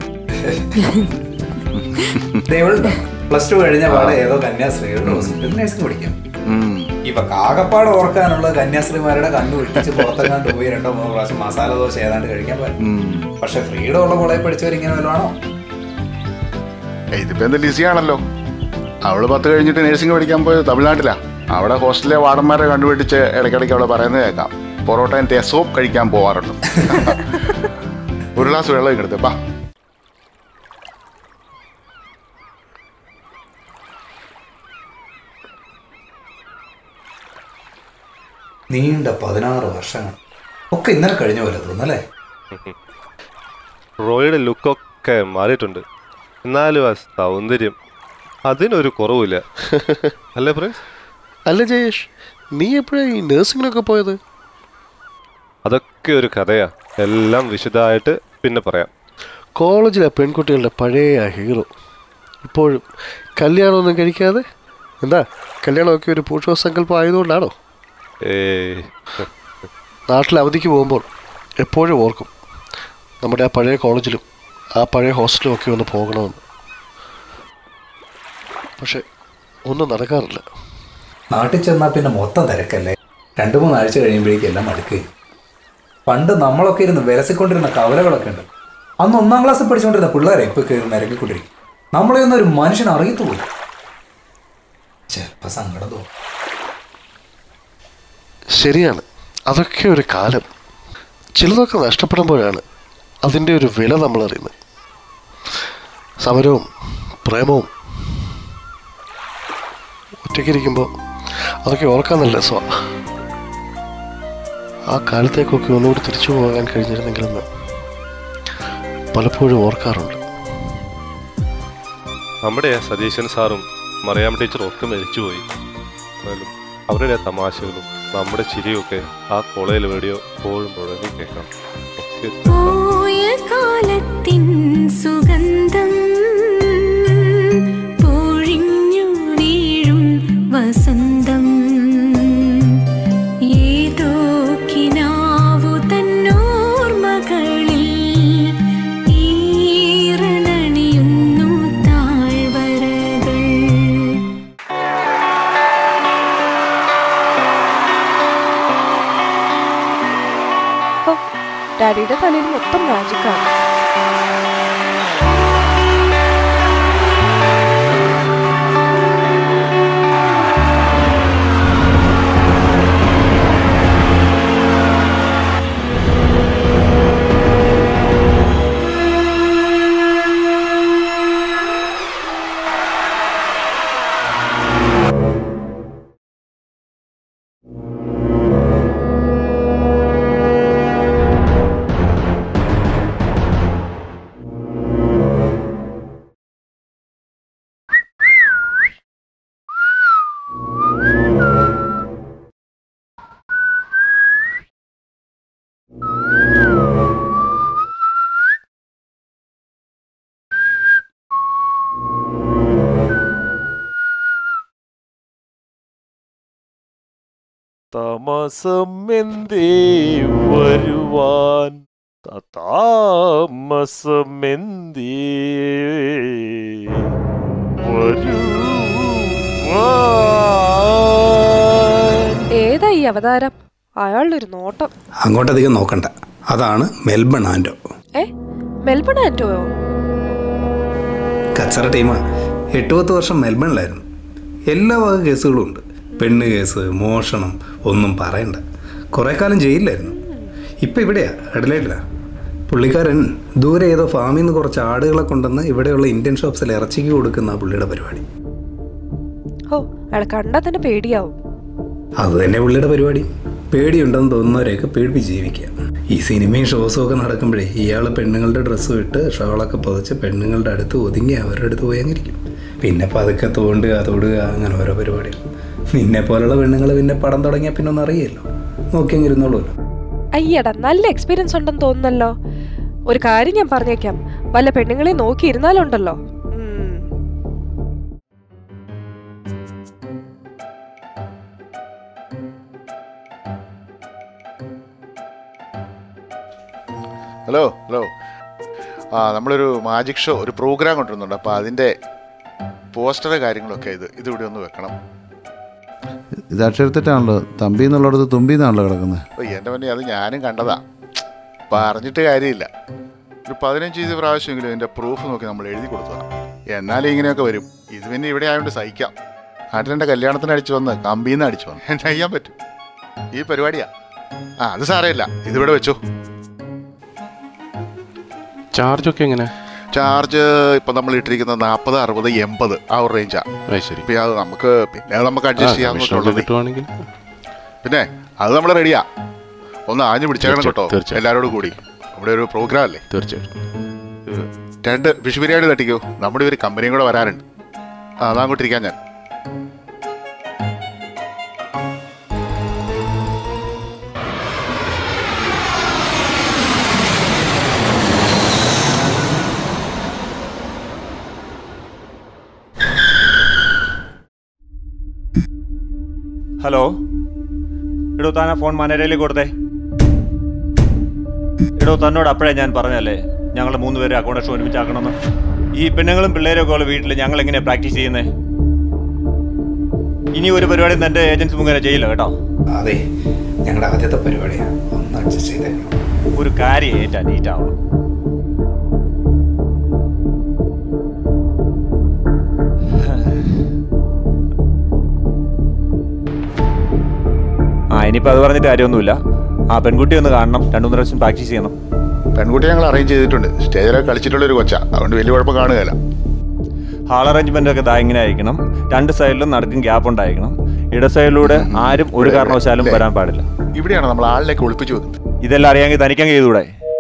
പ്ലസ് ടു കഴിഞ്ഞ പാടെ ഏതോ കന്യാസ്ത്രീകളുടെ ഹോസ്പിറ്റലിൽ നഴ്സിംഗ് പഠിക്കാം ഇപ്പൊ കാകപ്പാട് ഓർക്കാനുള്ള കന്യാസ്ത്രീമാരുടെ കണ്ണു വെട്ടിച്ച് പുറത്തെങ്ങാണ്ട് പോയി രണ്ടോ മൂന്നോ പ്രാവശ്യം മസാല ദോശ ഏതാണ്ട് കഴിക്കാൻ പറ്റും പക്ഷെ ഫ്രീഡം ഉള്ള കോളേജ് പഠിച്ചവർ ഇങ്ങനെ വല്ലതാണോ ഇതിപ്പോ എന്ത് ലിസിയാണല്ലോ അവള് പത്ത് കഴിഞ്ഞിട്ട് നഴ്സിംഗ് പഠിക്കാൻ പോയത് തമിഴ്നാട്ടിലാ അവിടെ ഹോസ്റ്റലിലെ വാർഡന്മാരെ കണ്ടുപിടിച്ച് ഇടയ്ക്കിടയ്ക്ക് അവളെ പറയുന്നത് കേൾക്കാം പൊറോട്ടയും രസവും കഴിക്കാൻ പോവാറുണ്ട് ഒരു ഗ്ലാസ് വെള്ളം ഇങ്ങെടുത്ത് ബാ നീണ്ട പതിനാറ് വർഷങ്ങൾ ഒക്കെ ഇന്നലെ കഴിഞ്ഞ പോലെ തോന്നല്ലേ റോയുടെ ലുക്കൊക്കെ മാറിയിട്ടുണ്ട് എന്നാലും ആ സൗന്ദര്യം അതിനൊരു കുറവില്ല അല്ലേ പ്രിൻസ് അല്ല ജയേഷ് നീ എപ്പോഴാണ് ഈ നഴ്സിങ്ങിനൊക്കെ പോയത് അതൊക്കെ ഒരു കഥയാ എല്ലാം വിശദമായിട്ട് പിന്നെ പറയാം കോളേജിലെ പെൺകുട്ടികളുടെ പഴയ ആ ഹീറോ ഇപ്പോഴും കല്യാണമൊന്നും കഴിക്കാതെ എന്താ കല്യാണമൊക്കെ ഒരു പൂർവസങ്കല്പം ആയതുകൊണ്ടാണോ ഏയ് നാട്ടിൽ അവധിക്ക് പോകുമ്പോൾ എപ്പോഴും ഓർക്കും നമ്മുടെ ആ പഴയ കോളേജിലും ആ പഴയ ഹോസ്റ്റലും ഒക്കെ ഒന്ന് പോകണമെന്ന് പക്ഷെ ഒന്നും നടക്കാറില്ല നാട്ടിൽ ചെന്നാൽ പിന്നെ മൊത്തം തിരക്കല്ലേ രണ്ട് മൂന്ന് ആഴ്ച കഴിയുമ്പോഴേക്കും എല്ലാം മടുക്കുകയും പണ്ട് നമ്മളൊക്കെ ഇരുന്ന് വിലസിക്കൊണ്ടിരുന്ന കവലകളൊക്കെ ഉണ്ട് അന്ന് ഒന്നാം ക്ലാസ്സിൽ പഠിച്ചുകൊണ്ടിരുന്ന പിള്ളേരെ ഇപ്പൊ കയറി നിരക്കിക്കൊണ്ടിരിക്കും നമ്മളെ ഒന്നും ഒരു മനുഷ്യൻ അറിയത്തുപോയി ചിലപ്പോ സങ്കടം തോന്നും ശരിയാണ് അതൊക്കെ ഒരു കാലം ചിലതൊക്കെ നഷ്ടപ്പെടുമ്പോഴാണ് അതിൻ്റെ ഒരു വില നമ്മൾ അറിയുന്നത് സമരവും പ്രേമവും ഒറ്റയ്ക്കിരിക്കുമ്പോൾ അതൊക്കെ ഓർക്കാൻ നല്ല രസമാണ് ആ കാലത്തേക്കൊക്കെ ഒന്നുകൂടി തിരിച്ചു പോകാൻ കഴിഞ്ഞിരുന്നെങ്കിലെന്ന് പലപ്പോഴും ഓർക്കാറുണ്ട് നമ്മുടെ ആ സതീശൻ സാറും മറിയാമ്മ ടീച്ചറും ഒക്കെ മരിച്ചുപോയി എന്നാലും അവരുടെ തമാശകളും നമ്മുടെ ചിരിയൊക്കെ ആ കോളേജിൽ എവിടെയോ എപ്പോഴും മുഴങ്ങി കേൾക്കാം ഒക്കെ പോയ കാലത്തിൻ സുഗന്ധം പൊഴിഞ്ഞു വീഴും വസന്തം ഏതോ കിനാവു തന്നോർമകളിൽ ഈറനണിയുന്നു താഴ്വരകൾ ഡാഡിയുടെ തലയിൽ മൊത്തം മാജിക്കാണ് താമസമെന്തേ വരുവാൻ താമസമെന്തേ വരുവാൻ ഏതാ ഈ അവതാരം അയാളുടെ ഒരു നോട്ടം അങ്ങോട്ടധികം നോക്കണ്ട അതാണ് മെൽബൺ ആൻഡോ ഏ മെൽബൺ ആൻറ്റോയോ കച്ചറ ടീമാണ് എട്ട് പത്ത് വർഷം മെൽബണിലായിരുന്നു എല്ലാ വക കേസുകളും ഉണ്ട് പെണ്ണ് കേസ് മോഷണം ഒന്നും പറയണ്ട കുറേ കാലം ജയിലിലായിരുന്നു ഇപ്പം ഇവിടെയാ അഡലേഡിലാ പുള്ളിക്കാരൻ ദൂരെ ഏതോ ഫാമിൽ നിന്ന് കുറച്ച് ആടുകളെ കൊണ്ടുവന്ന് ഇവിടെയുള്ള ഇന്ത്യൻ ഷോപ്സിൽ ഇറച്ചിക്ക് കൊടുക്കുന്ന പുള്ളിയുടെ പരിപാടി ഓ അയാളെ കണ്ടാൽ തന്നെ പേടിയാവും അത് തന്നെ പുള്ളിയുടെ പരിപാടി പേടിയുണ്ടെന്ന് തോന്നുന്നവരെയൊക്കെ പേടിപ്പിച്ച് ജീവിക്കുക ഈ സിനിമയും ഷോസും ഒക്കെ നടക്കുമ്പോഴേ ഇയാൾ പെണ്ണുങ്ങളുടെ ഡ്രസ്സ് ഇട്ട് ഷോളൊക്കെ പുതച്ച് പെണ്ണുങ്ങളുടെ അടുത്ത് ഒതുങ്ങി അവരുടെ അടുത്ത് പോയി അങ്ങിരിക്കും പിന്നെ പതുക്കെ തോണ്ടുക തൊടുക അങ്ങനെ ഓരോ പരിപാടികൾ നിന്നെ പോലുള്ള പെണ്ണുങ്ങൾ പിന്നെ പടം തുടങ്ങിയാൽ പിന്നെ ഒന്നും അറിയില്ലല്ലോ നോക്കിയെങ്കിൽ ഇരുന്നോളൂല്ലോ അയ്യടാ നല്ല എക്സ്പീരിയൻസ് ഉണ്ടെന്ന് തോന്നുന്നല്ലോ ഒരു കാര്യം ഞാൻ പറഞ്ഞേക്കാം വല്ല പെണ്ണുങ്ങളെ നോക്കിയിരുന്നാലുണ്ടല്ലോ ഉം. ഹലോ ഹലോ ആ നമ്മളൊരു മാജിക് ഷോ ഒരു പ്രോഗ്രാം കൊണ്ടുവരുന്നുണ്ട് അപ്പോൾ അതിൻ്റെ പോസ്റ്റർ കാര്യങ്ങളൊക്കെ ഇത് ഇതിവിടെ ഒന്ന് വെക്കണം ഇത് അക്ഷരത്തെറ്റാണല്ലോ തമ്പി എന്നുള്ളിടത്ത് തുമ്പി എന്നാണല്ലോ കിടക്കുന്നത് അപ്പോൾ എൻ്റെ മുന്നേ അത് ഞാനും കണ്ടതാ പറഞ്ഞിട്ട് കാര്യമില്ല ഒരു പതിനഞ്ച് ഇരുപത് പ്രാവശ്യമെങ്കിലും ഇതിൻ്റെ പ്രൂഫ് നോക്കി നമ്മൾ എഴുതി കൊടുത്തതാണ് എന്നാലും ഇങ്ങനെയൊക്കെ വരും ഇത് പിന്നെ ഇവിടെ ആയതുകൊണ്ട് സഹിക്കാം നാട്ടിലെൻ്റെ കല്യാണത്തിന് അടിച്ചു വന്ന് കമ്പിയിൽ നിന്ന് അടിച്ചു വന്ന് എന്നാ ചെയ്യാൻ പറ്റും ഈ പരിപാടിയാ ആ അത് സാരമില്ല ഇതിവിടെ വെച്ചോ ചാർജൊക്കെ എങ്ങനെ ചാർജ് ഇപ്പൊ നമ്മൾ ഇട്ടിരിക്കുന്ന നാൽപ്പത് അറുപത് എൺപത് ആ ഒരു റേഞ്ചാ ശരി ഇപ്പൊ അത് നമുക്ക് പിന്നെ അത് നമുക്ക് അഡ്ജസ്റ്റ് ആ, commission ഒക്കെ കിട്ടുവാണെങ്കിൽ. ചെയ്യാൻ പിന്നെ അത് നമ്മൾ റെഡിയാ ഒന്ന് ആഞ്ഞു പിടിച്ചേക്കണം കേട്ടോ തീർച്ചയായും, തീർച്ചയായും. എല്ലാവരോടും കൂടി ഇവിടെ ഒരു പ്രോഗ്രാം അല്ലേ തീർച്ചയായിട്ടും ഏഹ്, രണ്ട് ഫിഷ് ബിരിയാണി തട്ടിക്കോ നമ്മുടെ ഒരു കമ്പനിയും കൂടെ വരാനുണ്ട് ആ അതാ അങ്ങോട്ടിരിക്കാൻ ഞാൻ ഹലോ എടോ താൻ ആ ഫോൺ മനരയിലേക്ക് കൊടുത്തേ എടോ തന്നോട് അപ്പോഴേ ഞാൻ പറഞ്ഞല്ലേ ഞങ്ങൾ മൂന്നുപേരെ അക്കോമഡേഷൻ ഒരുമിച്ചാക്കണമെന്ന് ഈ പെണ്ണുങ്ങളും പിള്ളേരൊക്കെ ഉള്ള വീട്ടിൽ ഞങ്ങൾ എങ്ങനെയാണ് പ്രാക്ടീസ് ചെയ്യുന്നത് ഇനി ഒരു പരിപാടി തൻ്റെ ഏജൻസി മുഖേന ചെയ്യില്ല കേട്ടോ അതെ ഞങ്ങളുടെ ആദ്യത്തെ പരിപാടിയാണ് ഒന്ന് അഡ്ജസ്റ്റ് ചെയ്തേക്കണം ഒരു കാര്യം ഏറ്റാ നീറ്റാവണം ആ ഇനിയിപ്പോൾ അത് പറഞ്ഞിട്ട് കാര്യമൊന്നുമില്ല ആ പെൺകുട്ടി ഒന്ന് കാണണം രണ്ടു മൂന്ന് പ്രാവശ്യം പ്രാക്ടീസ് ചെയ്യണം പെൺകുട്ടി ഞങ്ങൾ അറേഞ്ച് ചെയ്തിട്ടുണ്ട് സ്റ്റേജിലൊക്കെ കളിച്ചിട്ടുള്ള ഒരു കൊച്ചാ അതുകൊണ്ട് വലിയ കുഴപ്പം കാണുകയില്ല ഹാൾ അറേഞ്ച്മെന്റ് ഒക്കെ ദാ ഇങ്ങനെ ആയിരിക്കണം രണ്ട് സൈഡിലും നടക്കും ഗ്യാപ്പ് ഉണ്ടായിരിക്കണം ഇട സൈഡിലൂടെ ആരും ഒരു കാരണവശാലും വരാൻ പാടില്ല ഇവിടെയാണ് നമ്മൾ ആളിലേക്ക് ഒളിപ്പിച്ചു വെക്കുന്നത് ഇതെല്ലാം അറിയാമെങ്കിൽ തനിക്കങ്ങ് ചെയ്തുകൂടെ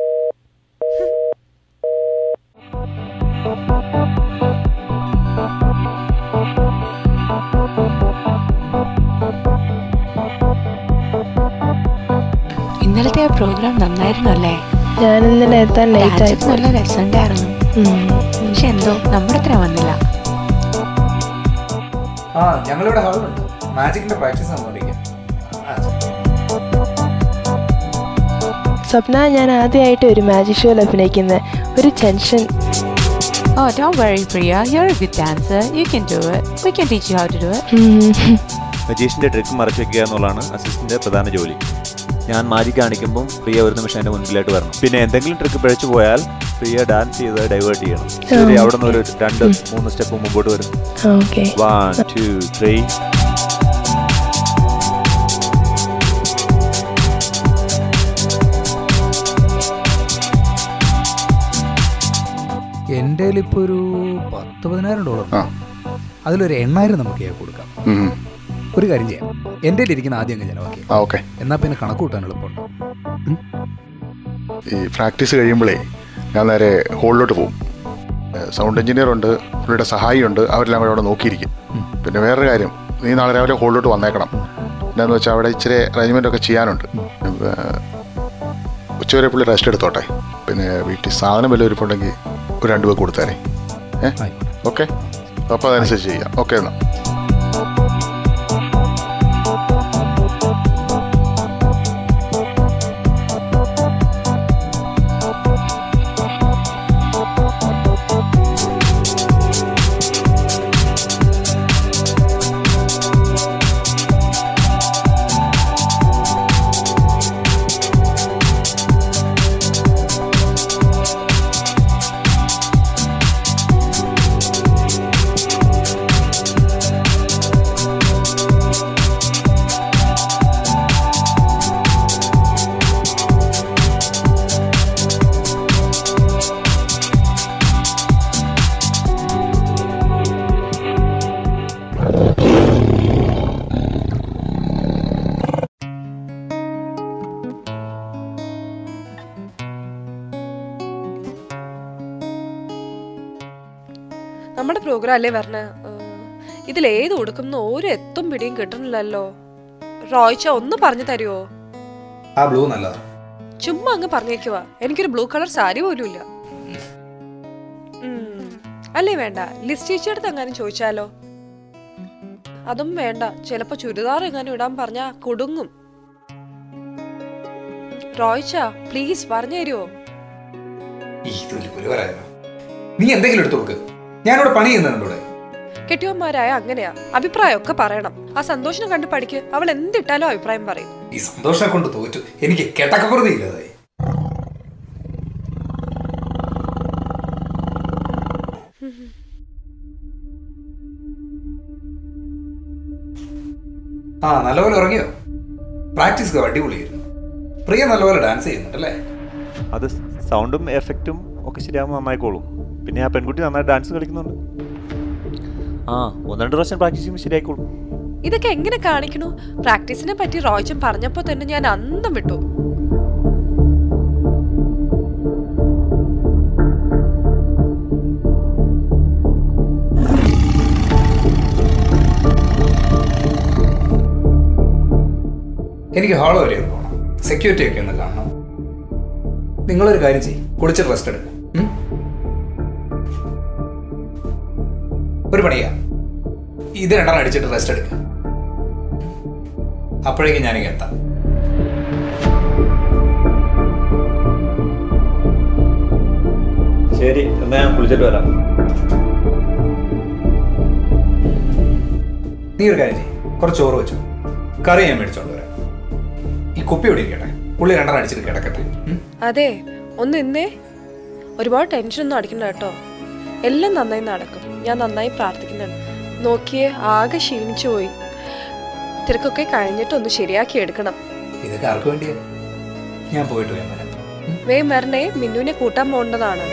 ഇന്നലത്തെ ആ പ്രോഗ്രാം നന്നായിരുന്നു അല്ലേ ഞാൻ ഇന്നലെ എത്താൻ ലേറ്റ് ആയി രാജ്യത്ത് നല്ല രസമുണ്ടായിരുന്നു പക്ഷെ എന്തോ നമ്മുടെ അത്ര വന്നില്ല ആ ഞങ്ങളിവിടെ ഹാളിലുണ്ട് മാജിക്കിന്റെ പ്രാക്ടീസ് നടന്നുകൊണ്ടിരിക്കുക സ്വപ്ന ഞാൻ ആദ്യമായിട്ട് ഒരു മാജിക് ഷോയിൽ അഭിനയിക്കുന്നത് ഒരു tension Oh, don't worry, Priya. You're a good dancer. You can do it. We can teach you how to do it. മജീഷിന്റെ ട്രിക്ക് മറച്ചു വെക്കുക എന്നുള്ളതാണ് അസിസ്റ്റന്റിന്റെ പ്രധാന ജോലി ഞാൻ മാജിക് കാണിക്കുമ്പോൾ പ്രിയ ഒരു നിമിഷം എന്റെ മുൻപിലായിട്ട് വരണം പിന്നെ എന്തെങ്കിലും ട്രിക്ക് പിഴച്ചു പോയാൽ പ്രിയ ഡാൻസ് ചെയ്ത് ഡൈവേർട്ട് ചെയ്യണം ശരി അവിടെ നിന്ന് ഒരു രണ്ട് മൂന്ന് സ്റ്റെപ്പ് മുമ്പോട്ട് വരും ഓക്കെ വൺ ടു ത്രീ എൻ്റെ ഇപ്പോൾ ഒരു പത്ത് പതിനായിരം ഡോളർ അതിലൊരു എണ്ണായിരം നമുക്ക് ഇയാൾക്ക് കൊടുക്കാം ഉം. ഒരു കാര്യം ചെയ്യാം എൻ്റെ ഇരിക്കുന്ന ആദ്യം അങ്ങ് ചിലവാക്കി ആ ഓക്കെ എന്നാൽ പിന്നെ കണക്ക് കൂട്ടാൻ എളുപ്പമുണ്ട് ഈ പ്രാക്ടീസ് കഴിയുമ്പോഴേ ഞാൻ നേരെ ഹോളിലോട്ട് പോകും സൗണ്ട് എഞ്ചിനീയർ ഉണ്ട് പുള്ളിയുടെ സഹായി ഉണ്ട് അവരെല്ലാം കൂടെ അവിടെ നോക്കിയിരിക്കും പിന്നെ വേറൊരു കാര്യം നീ നാളെ രാവിലെ ഹോളിലോട്ട് വന്നേക്കണം എന്താന്ന് വെച്ചാൽ അവിടെ ഇച്ചിരി അറേഞ്ച്മെൻ്റ് ഒക്കെ ചെയ്യാനുണ്ട് ഏഹ്, ഉച്ചവരെ പുള്ളി റെസ്റ്റ് എടുത്തോട്ടെ പിന്നെ വീട്ടിൽ സാധനം വല്ലതും ഇരിപ്പുണ്ടെങ്കിൽ ഒരു രണ്ട് പേർ കൊടുത്തേരെ ഏ ഓക്കെ അപ്പോൾ അതനുസരിച്ച് ചെയ്യാം ഓക്കെ എന്നാൽ പ്രോഗ്രാം അല്ലേ പറഞ്ഞ ഇതിലേത് ഉടുക്കുന്ന ഒരു എത്തും പിടിയും കിട്ടണില്ലല്ലോ റോയ്ച്ച ഒന്ന് പറഞ്ഞു തരുമോ ആ ബ്ലൂ നല്ലതാ ചുമ്മാ അങ്ങ് പറഞ്ഞേക്കുവാ എനിക്കൊരു ബ്ലൂ കളർ സാരി പോലും ഇല്ല ഉം, അല്ലേ വേണ്ട ലിസ്റ്റ് ചേച്ചിയുടെ എങ്ങാനും ചോദിച്ചാലോ അതും വേണ്ട ചിലപ്പോ ചുരിദാർ എങ്ങാനും ഇടാൻ പറഞ്ഞാ കുടുങ്ങും റോയ്ച്ച പ്ലീസ് പറഞ്ഞു തരുമോ ഈ തൊലി പുലുവരായല്ലോ നീ എന്തെങ്കിലും എടുത്തു കൊടുക്ക് ഞാനിവിടെ പണി ചെയ്യുന്നുണ്ട് ഇവിടെ കെട്ടിയന്മാരായ അങ്ങനെയാ അഭിപ്രായമൊക്കെ പറയണം ആ സന്തോഷം കണ്ട് പഠിക്ക് അവൾ എന്തിട്ടാലും അഭിപ്രായം പറയും ഈ സന്തോഷം കൊണ്ട് തോറ്റു എനിക്ക് കെട്ടക്കപ്പുറതി ഇല്ലാതായി ആ നല്ലപോലെ ഉറങ്ങിയോ പ്രാക്ടീസ് അടിപൊളിയായിരുന്നു പ്രിയ നല്ലപോലെ ഡാൻസ് ചെയ്യുന്നുണ്ടല്ലേ അത് സൗണ്ടും എഫക്റ്റും ഒക്കെ ശരിയാകുമ്പോൾ നന്നായിക്കോളും പിന്നെ ആ പെൺകുട്ടി നന്നായി ഡാൻസ് കളിക്കുന്നുണ്ട് ആ ഒന്ന് രണ്ട് പ്രാവശ്യം പ്രാക്ടീസ് ചെയ്യുമ്പോൾ ശരിയായിക്കോളും ഇതൊക്കെ എങ്ങനെ കാണിക്കണു പ്രാക്ടീസിനെ പറ്റി റോയ്ച്ചൻ പറഞ്ഞപ്പോ തന്നെ ഞാൻ അന്തം വിട്ടു എനിക്ക് ഹാള് വരെ ഒന്ന് പോകണം സെക്യൂരിറ്റി ഒക്കെ ഒന്ന് കാണണം നിങ്ങളൊരു കാര്യം ചെയ്യും കുളിച്ചിട്ട് റെസ്റ്റ് എടുക്കും ഉം? ഒരു പണിയാ ഇത് രണ്ടെണ്ണം അടിച്ചിട്ട് റെസ്റ്റ് എടുക്കുക അപ്പോഴേക്കും ഞാനിങ്ങനെ എത്താം ശരി എന്നാ ഞാൻ കുളിച്ചിട്ട് വരാം നീ ഒരു കാര്യം ചെയ്യും കുറച്ച് ചോറ് വെച്ചു കറി ഞാൻ മേടിച്ചോണ്ട് വരാം ഈ കുപ്പി ഇവിടെ ഇരിക്കട്ടെ പുള്ളി രണ്ടെണ്ണം അടിച്ചിട്ട് കിടക്കട്ടെ ഉം? അതെ ഒന്ന് ഇന്നേ ഒരുപാട് ടെൻഷൻ ഒന്നും അടിക്കണ്ട കേട്ടോ എല്ലാം നന്നായി നടക്കും ഞാൻ നന്നായി പ്രാർത്ഥിക്കുന്നുണ്ട് നോക്കിയേ ആകെ ക്ഷീണിച്ചു പോയി തിരക്കൊക്കെ കഴിഞ്ഞിട്ട് ഒന്ന് ശരിയാക്കി എടുക്കണം ഇതൊക്കെ ആർക്ക് വേണ്ടിയാ ഞാൻ പോയിട്ട് വേഗം വരാം വേഗം വരണേ മിന്നുവിനെ കൂട്ടാൻ പോകേണ്ടതാണ്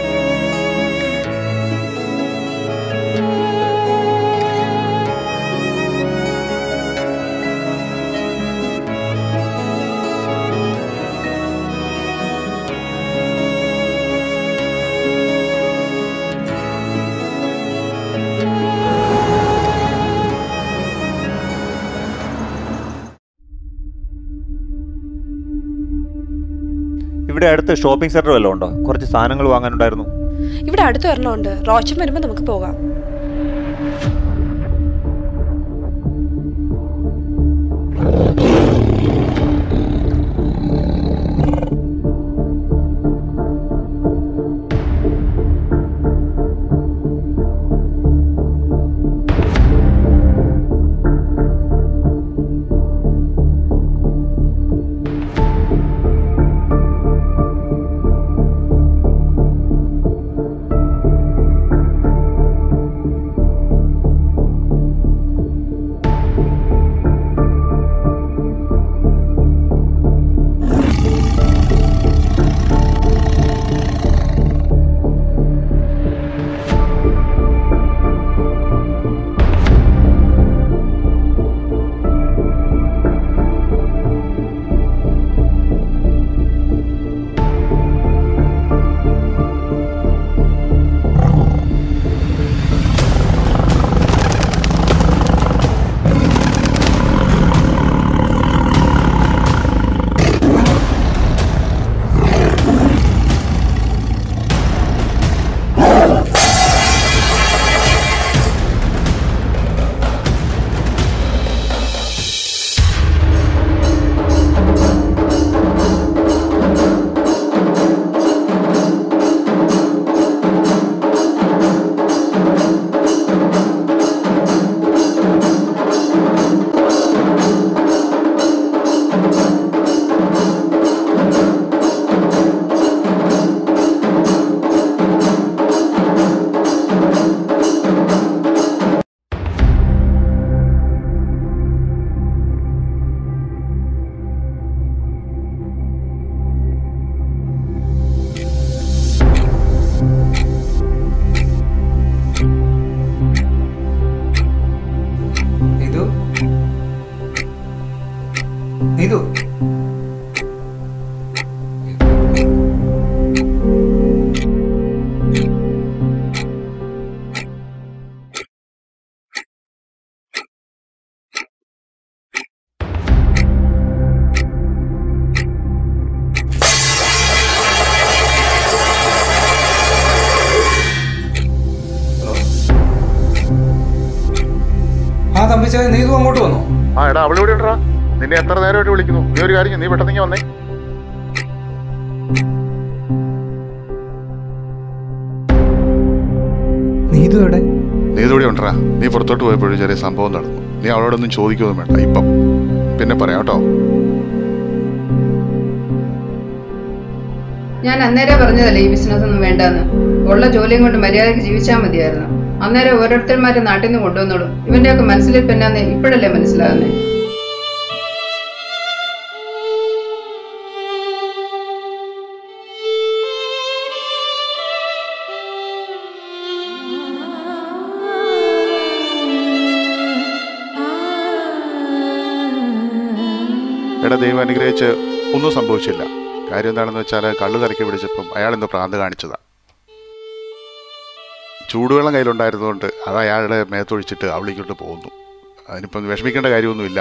ഇവിടെ അടുത്ത് ഷോപ്പിംഗ് സെന്റർ വല്ലതും ഉണ്ടോ കുറച്ച് സാധനങ്ങൾ വാങ്ങാനുണ്ടായിരുന്നു ഇവിടെ അടുത്ത് ഒരെണ്ണമുണ്ട് റോച്ചൻ വരുമ്പോ നമുക്ക് പോകാം നീതു നീതു ആ എടാ അവളിവിടെ ഉണ്ടാ നിന്നെ എത്ര നേരമായിട്ട് വിളിക്കുന്നു നീ ഒരു കാര്യം ചെയ്യ്, നീ പെട്ടെന്ന് ഇങ്ങ് വന്നേ നീതു എവിടെ നീ ഇതുകൂടി ഉണ്ടാ നീ പുറത്തോട്ട് പോയപ്പോഴും ചെറിയ സംഭവം നടന്നു നീ അവളോടൊന്നും ചോദിക്കൊന്നും വേണ്ട ഇപ്പം പിന്നെ പറയാം കേട്ടോ ഞാൻ അന്നേരം പറഞ്ഞതല്ലേ ഈ ബിസിനസ് ഒന്നും വേണ്ടെന്ന് ഉള്ള ജോലിയും കൊണ്ട് മര്യാദയ്ക്ക് ജീവിച്ചാൽ മതിയായിരുന്നു അന്നേരം ഓരോരുത്തന്മാരെ നാട്ടിൽ നിന്ന് കൊണ്ടുവന്നോളൂ ഇവന്റെയൊക്കെ മനസ്സിൽ പിന്നെ ഇപ്പോഴല്ലേ മനസ്സിലാകുന്നേ എടാ ദൈവം അനുഗ്രഹിച്ച് ഒന്നും സംഭവിച്ചില്ല കാര്യം എന്താണെന്ന് വെച്ചാൽ കള്ളു തിരക്കി പിടിച്ചപ്പം അയാൾ എന്തോ പ്രാന്ത് കാണിച്ചതാ ചൂടുവെള്ളം കയ്യിലുണ്ടായിരുന്നതുകൊണ്ട് അത് അയാളുടെ മേത്തൊഴിച്ചിട്ട് അവളിക്കൊണ്ട് പോകുന്നു അതിനിപ്പം വിഷമിക്കേണ്ട കാര്യമൊന്നുമില്ല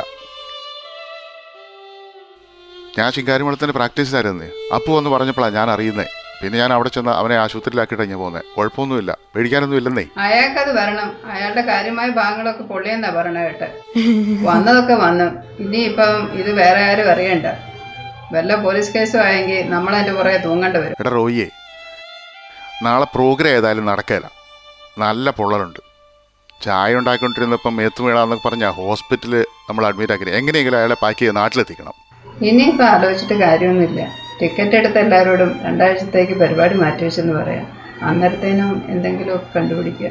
ഞാൻ ശിങ്കാരിമളത്തിൻ്റെ പ്രാക്ടീസിലായിരുന്നേ അപ്പു വന്ന് പറഞ്ഞപ്പോഴാണ് ഞാൻ അറിയുന്നേ പിന്നെ ഞാൻ അവിടെ ചെന്ന് അവനെ ആശുപത്രിയിലാക്കിയിട്ടാണ് ഞാൻ പോകുന്നത് കുഴപ്പമൊന്നുമില്ല പേടിക്കാനൊന്നും ഇല്ലെന്നേ അയാൾക്കത് വരണം അയാളുടെ കാര്യമായ ഭാഗങ്ങളൊക്കെ പൊള്ളിയെന്നാ പറഞ്ഞ കേട്ടെ വന്നതൊക്കെ വന്നു ഇനിയിപ്പം ഇത് വേറെ ആരും അറിയണ്ട വല്ല പോലീസ് കേസും ആയെങ്കിൽ നമ്മളതിന്റെ പുറകെ തൂങ്ങേണ്ടി വരും എടാ റോയിയെ നാളെ പ്രോഗ്രാം ഏതായാലും നടക്കില്ല നല്ല പൊള്ളലുണ്ട് ചായ ഉണ്ടാക്കിക്കൊണ്ടിരുന്നപ്പം മേത്ത് വീണാന്നൊക്കെ പറഞ്ഞാൽ ഹോസ്പിറ്റലിൽ നമ്മൾ അഡ്മിറ്റ് ആക്കി എങ്ങനെയെങ്കിലും അയാളെ പാക്ക് ചെയ്ത് നാട്ടിലെത്തിക്കണം ഇനിയിപ്പോൾ ആലോചിച്ചിട്ട് കാര്യമൊന്നുമില്ല ടിക്കറ്റ് എടുത്ത എല്ലാവരോടും രണ്ടാഴ്ചത്തേക്ക് പരിപാടി മാറ്റിവെച്ചെന്ന് പറയാം അന്നേരത്തേനും എന്തെങ്കിലുമൊക്കെ കണ്ടുപിടിക്കുക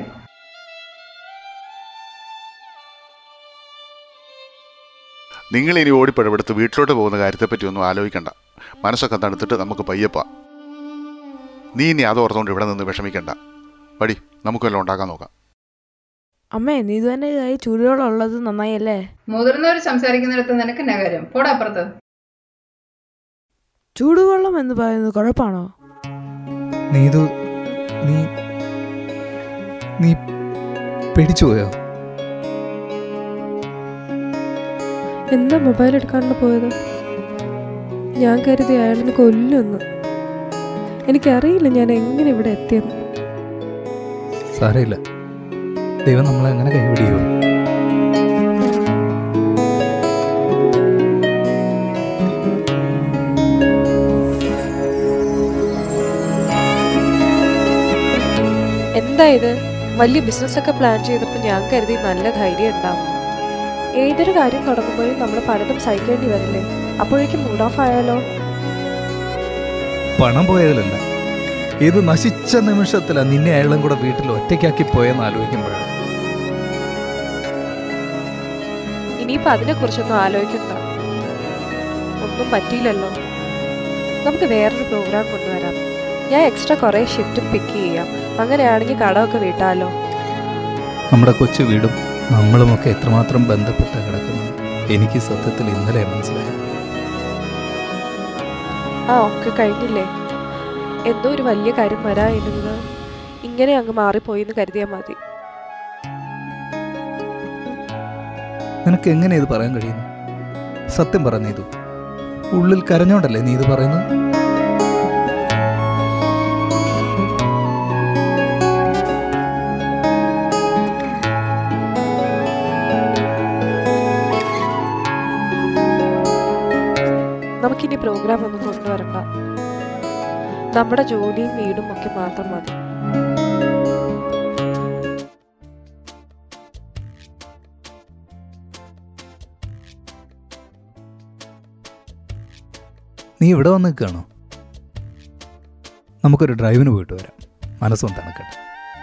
നിങ്ങൾ ഇനി ഓടിപ്പടപെടുത്ത് വീട്ടിലോട്ട് പോകുന്ന കാര്യത്തെപ്പറ്റി ഒന്നും ആലോചിക്കണ്ട മനസ്സൊക്കെ തണുത്തിട്ട് നമുക്ക് പയ്യപ്പ നീ ഇനി അത് ഓർത്തുകൊണ്ട് ഇവിടെ നിന്ന് വിഷമിക്കണ്ട പടി നമുക്ക് വല്ലതും ഉണ്ടാക്കാൻ നോക്കാം അമ്മേ നീതു തന്നെ കൈ ചൂടുവെള്ളം ഉള്ളത് നന്നായല്ലേ മുതിർന്നവർ സംസാരിക്കുന്നിടത്ത് നിനക്ക് എന്നാ കാര്യം പോടാ അപ്പുറത്ത് ചൂടുവെള്ളം എന്ന് പറയുന്നത് കുഴപ്പമാണോ നീതു നീ നീ പേടിച്ചു പോയോ എന്താ മൊബൈൽ എടുക്കാണ്ട് പോയത് ഞാൻ കരുതി അയാളിനെ കൊല്ലുമെന്ന് എനിക്കറിയില്ല ഞാൻ എങ്ങനെ ഇവിടെ എത്തിയെന്ന് സാരമില്ല ദൈവം നമ്മളെ എങ്ങനെ കൈപിടിയോ എന്താ ഇത് വലിയ ബിസിനസ്സൊക്കെ പ്ലാൻ ചെയ്തപ്പോൾ ഞാൻ കരുതി നല്ല ധൈര്യം ഉണ്ടാവും ഏതൊരു കാര്യം തുടങ്ങുമ്പോഴും നമ്മൾ പലതും സഹിക്കേണ്ടി വരില്ലേ അപ്പോഴേക്കും മൂഡ് ഓഫ് ആയാലോ പണം പോയതിലല്ല ഇത് നശിച്ച നിമിഷത്തിലാ നിന്നെ അയാളും കൂടെ വീട്ടിൽ ഒറ്റയ്ക്കാക്കി പോയെന്ന് ആലോചിക്കുമ്പോഴാണ് ഇനിയിപ്പോൾ അതിനെക്കുറിച്ചൊന്നും ആലോചിക്കണ്ട ഒന്നും പറ്റിയില്ലല്ലോ നമുക്ക് വേറൊരു പ്രോഗ്രാം കൊണ്ടുവരാം ഞാൻ എക്സ്ട്രാ കുറേ ഷിഫ്റ്റും പിക്ക് ചെയ്യാം അങ്ങനെയാണെങ്കിൽ കടമൊക്കെ വീട്ടാലോ നമ്മുടെ കൊച്ചു വീടും നമ്മളുമൊക്കെ എത്രമാത്രം ബന്ധപ്പെട്ട് കിടക്കുന്നു എനിക്ക് സത്യത്തിൽ ഇന്നലെ മനസ്സിലായി ആ ഒക്കെ കഴിഞ്ഞില്ലേ എന്തോ ഒരു വലിയ കാര്യം വരായിരുന്നത് ഇങ്ങനെ അങ്ങ് മാറിപ്പോയി എന്ന് കരുതിയാൽ മതി നിനക്ക് എങ്ങനെ ഇത് പറയാൻ കഴിയുന്നു സത്യം പറ നീതു ഉള്ളിൽ കരഞ്ഞോണ്ടല്ലേ നീ ഇത് പറയുന്നത് നമുക്കിനി പ്രോഗ്രാം ഒന്നും കൊണ്ടുവരണ്ട നമ്മുടെ ജോലിയും വീടും ഒക്കെ മാത്രം മതി നീ ഇവിടെ വന്ന് നിൽക്കുകയാണോ നമുക്കൊരു ഡ്രൈവിന് പോയിട്ട് വരാം മനസ്സും തണുക്കട്ടെ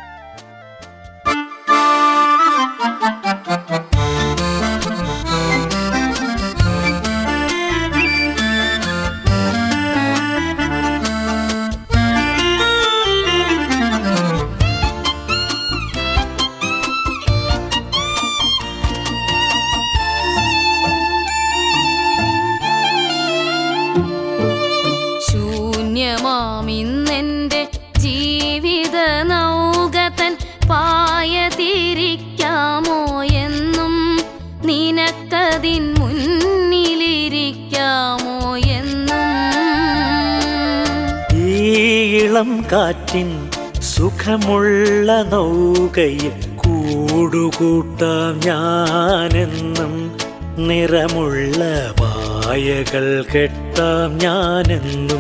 ശൂന്യമാമിന്നെന്റെ ജീവിത നൗകതൻ പായ തിരിക്കാമോ എന്നും നിനക്കതിൻ മുന്നിലിരിക്കാമോ എന്നും ഈ ഇളം കാറ്റിൻ സുഖമുള്ള നൗകയിൽ കൂടുകൂട്ടാം ഞാനെന്നും നിറമുള്ള പായകൾ കെട്ടാം ഞാനെന്നും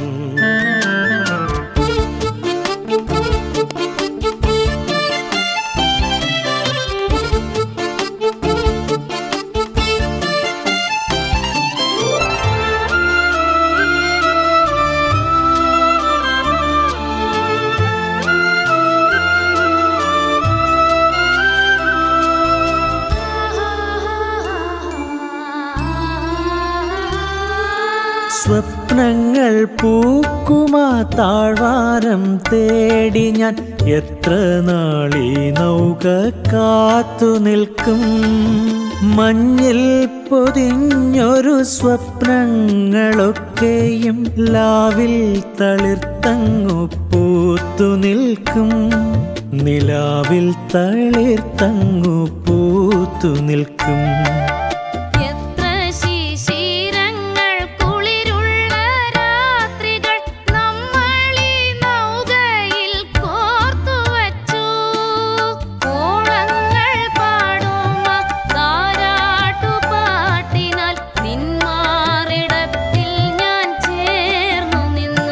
സ്വപ്നങ്ങൾ പൂക്കുമാ താഴ്വാരം തേടി ഞാൻ എത്ര നാളീ നൗക കാത്തു നിൽക്കും മഞ്ഞിൽ പൊതിഞ്ഞൊരു സ്വപ്നങ്ങളൊക്കെയും ലാവിൽ തളിർത്തങ്ങു പൂത്തു നിൽക്കും നിലാവിൽ തളിർത്തങ്ങു പൂത്തു നിൽക്കും എത്ര ശിശിരങ്ങൾ കുളിരുള്ള രാത്രികൾ നമ്മളീ നൗകയിൽ കോർത്തുവച്ചു ഓളങ്ങൾ പാടുമ താരാട്ടുപാട്ടിനാൽ നിന്മാറിടത്തിൽ ഞാൻ ചേർന്നു നിന്നു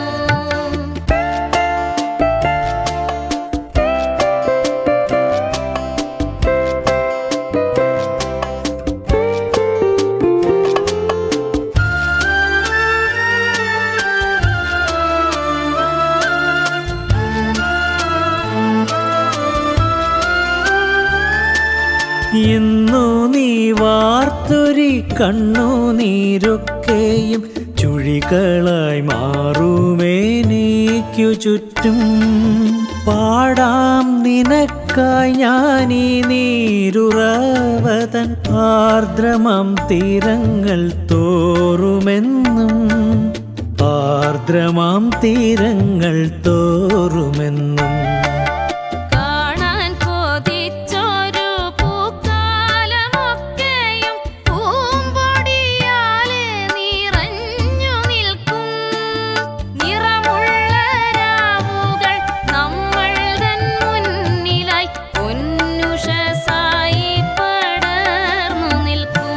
ഇന്നു നീ വാർത്തൊരി കണ്ണു നീരൊക്കെയും ചുഴികളായി മാറുമേനീക്കു ചുറ്റും പാടാം നിനക്കായി ഞാനീ നീരുറവതൻ ആർദ്രമം തീരങ്ങൾ തോറുമെന്നും ആർദ്രമാം തീരങ്ങൾ തോറുമെന്നും കാണാൻ കൊതിച്ചൊരു പൂക്കാലമൊക്കെയും പൂമ്പൊടിയാലെ നിറഞ്ഞു നിൽക്കും നിറമുള്ള രാവുകൾ നമ്മൾ തൻ മുന്നിലായി പൊന്നുഷസായി പടർന്നു നിൽക്കും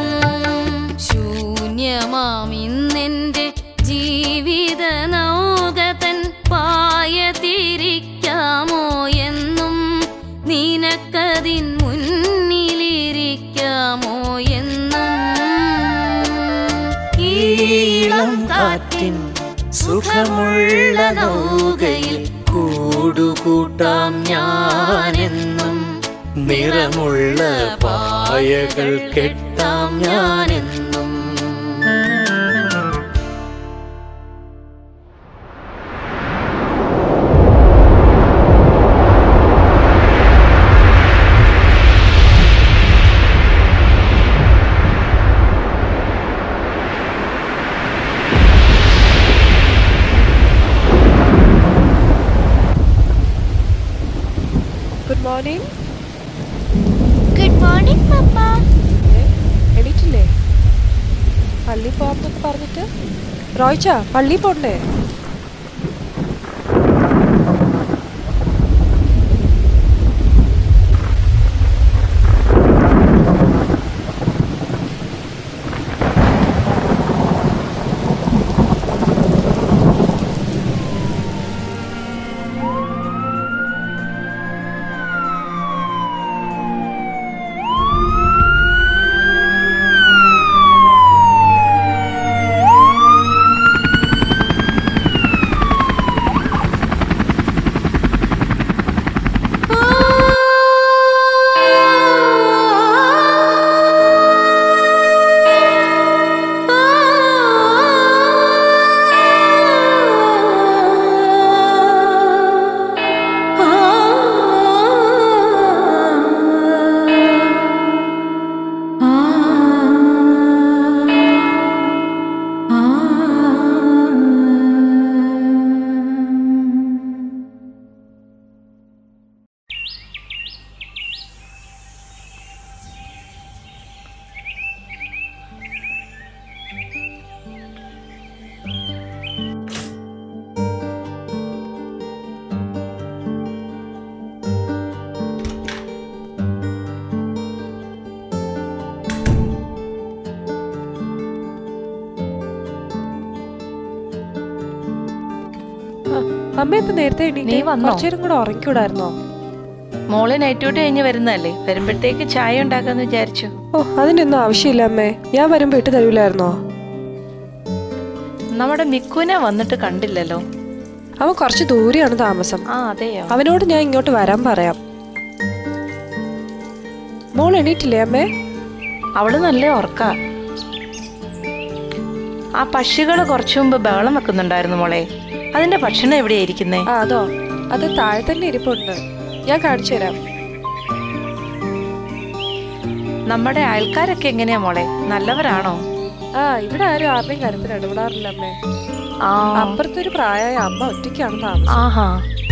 ശൂന്യമാം ഇന്നെന്റെ ജീവിത നൗകതൻ പായ തിരിക്കാമോ എന്നും നിനക്കതിൻ മുന്നിലിരിക്കാമോ എന്നും ഈളം കാറ്റിൻ സുഖമുള്ള നൗകയിൽ കൂടുകൂട്ടാം ഞാനെന്നും നിറമുള്ള പായകൾ കെട്ടാം ഞാനെന്നും ഗുഡ് മോർണിംഗ് ഗുഡ് മോർണിംഗ് പപ്പ എണീറ്റില്ലേ പള്ളി പോകാമെന്നൊക്കെ പറഞ്ഞിട്ട് റോയിച്ച പള്ളി പോണ്ടേ അമ്മ ഇപ്പൊ നേരത്തെ എണീറ്റ് നീ വന്നോ? കുറച്ചേരം കൂടെ ഉറങ്ങിക്കൂടായിരുന്നോ മോള് നൈറ്റ് ഡ്യൂട്ടി കഴിഞ്ഞ് വരുന്നതല്ലേ വരുമ്പോഴത്തേക്ക് ചായ ഉണ്ടാക്കാന്ന് വിചാരിച്ചു ഓ അതിനൊന്നും ആവശ്യമില്ല അമ്മേ ഞാൻ വരുമ്പോ ഇട്ട് തരൂലായിരുന്നോ നമ്മുടെ മിക്കുനെ വന്നിട്ട് കണ്ടില്ലല്ലോ അവൻ കുറച്ച് ദൂരെയാണ് താമസം ആ അതെയോ അവനോട് ഞാൻ ഇങ്ങോട്ട് വരാൻ പറയാം മോൾ എണീറ്റില്ലേ അമ്മേ അവള് നല്ല ഉറക്ക ആ പക്ഷികൾ കുറച്ചു മുമ്പ് ബഹളം വെക്കുന്നുണ്ടായിരുന്നു മോളെ അതിന്റെ ഭക്ഷണം എവിടെയാ ഇരിക്കുന്നേ ആ അതോ അത് താഴെ തന്നെ ഇരിപ്പുണ്ട് ഞാൻ കാണിച്ചു തരാം നമ്മുടെ അയൽക്കാരൊക്കെ എങ്ങനെയാ മോളെ നല്ലവരാണോ ആ ഇവിടെ ആരും ആരുടെയും കാര്യത്തിൽ ഇടപെടാറില്ല അമ്മേ ആ അപ്പുറത്തൊരു പ്രായമായ അമ്മ ഒറ്റയ്ക്കാണ് താമസം ആഹാ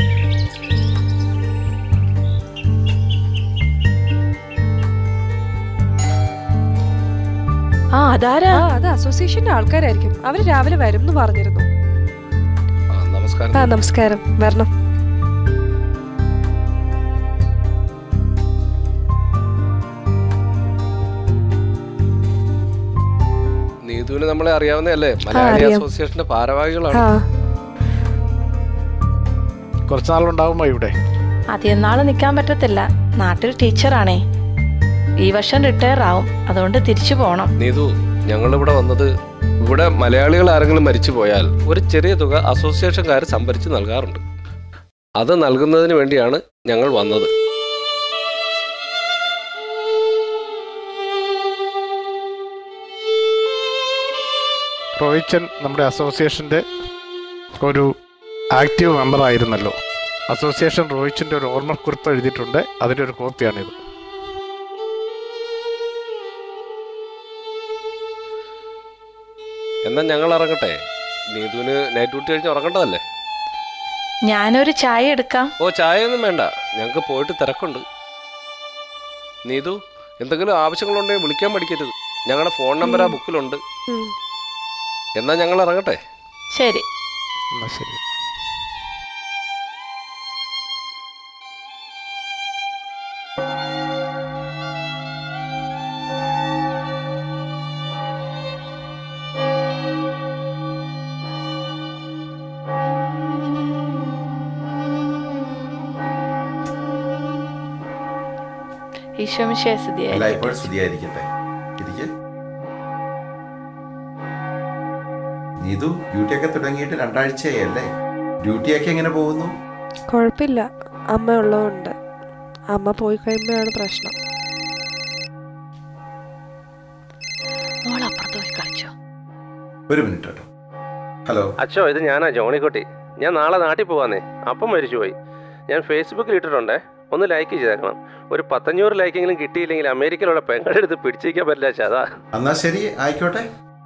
ആ അതാരാ ആ അത് അസോസിയേഷന്റെ ആൾക്കാരായിരിക്കും അവര് രാവിലെ വരും എന്ന് പറഞ്ഞിരുന്നു നമസ്കാരം ആ നമസ്കാരം വരണം നീതുവിന് നമ്മളെ അറിയാവുന്നതല്ലേ മലയാളി അറിയാം. അസോസിയേഷന്റെ ഭാരവാഹികളാണ് ആ കുറച്ച് നാളുണ്ടാവുമ്പോ ഇവിടെ അധികം നാള് നിൽക്കാൻ പറ്റത്തില്ല നാട്ടിൽ ടീച്ചറാണേ ഈ വർഷം റിട്ടയർ ആവും അതുകൊണ്ട് തിരിച്ചു പോണം നീതു ഞങ്ങളിവിടെ വന്നത് ഇവിടെ മലയാളികൾ ആരെങ്കിലും മരിച്ചു പോയാൽ ഒരു ചെറിയ തുക അസോസിയേഷൻകാർ സംഭരിച്ച് നൽകാറുണ്ട് അത് നൽകുന്നതിന് വേണ്ടിയാണ് ഞങ്ങൾ വന്നത് റോയിച്ചൻ നമ്മുടെ അസോസിയേഷൻ്റെ ഒരു ആക്റ്റീവ് മെമ്പർ ആയിരുന്നല്ലോ അസോസിയേഷൻ റോയിച്ചിൻ്റെ ഒരു ഓർമ്മക്കുറിപ്പ് എഴുതിയിട്ടുണ്ട് അതിൻ്റെ ഒരു കോപ്പിയാണിത് എന്നാൽ ഞങ്ങൾ ഇറങ്ങട്ടെ നീതുവിന് നൈറ്റ് ഡ്യൂട്ടി കഴിഞ്ഞ് ഉറങ്ങേണ്ടതല്ലേ ഞാനൊരു ചായ എടുക്കാം ഓ ചായയൊന്നും വേണ്ട ഞങ്ങൾക്ക് പോയിട്ട് തിരക്കുണ്ട് നീതു എന്തെങ്കിലും ആവശ്യങ്ങളുണ്ടെങ്കിൽ വിളിക്കാൻ പഠിക്കരുത് ഞങ്ങളുടെ ഫോൺ നമ്പർ ആ ബുക്കിലുണ്ട് ഉം. എന്നാൽ ഞങ്ങൾ ഇറങ്ങട്ടെ ശരി എന്നാ ശരി ഈശോമിശേ അല്ല ഇപ്പോൾ സ്തുതിയായിരിക്കട്ടെ ഇരിക്ക് നീതു ഡ്യൂട്ടിയൊക്കെ തുടങ്ങിയിട്ട് രണ്ടാഴ്ചയായല്ലേ ഡ്യൂട്ടിയൊക്കെ എങ്ങനെ പോകുന്നു കുഴപ്പമില്ല അമ്മ ഉള്ളതുകൊണ്ട് അമ്മ പോയി കഴിയുമ്പോഴാണ് പ്രശ്നം മോൾ അപ്പുറത്ത് പോയി കളിച്ചോ ഒരു മിനിറ്റ് കേട്ടോ ഹലോ അച്ഛോ ഇത് ഞാനാ ജോണിക്കുട്ടി ഞാൻ നാളെ നാട്ടിൽ പോവാന്നേ അപ്പം മരിച്ചുപോയി ഞാൻ ഫേസ്ബുക്കിൽ ഇട്ടിട്ടുണ്ടേ ഒന്ന് ലൈക്ക് ചെയ്തേക്കണം ഒരു പത്തഞ്ഞൂറ് ലൈക്കെങ്കിലും കിട്ടിയില്ലെങ്കിൽ അമേരിക്കയിലുള്ള പെങ്ങളുടെ അടുത്ത് പിടിച്ചിരിക്കാൻ പറ്റില്ല അച്ഛാ അതാ എന്നാ ശരി ആയിക്കോട്ടെ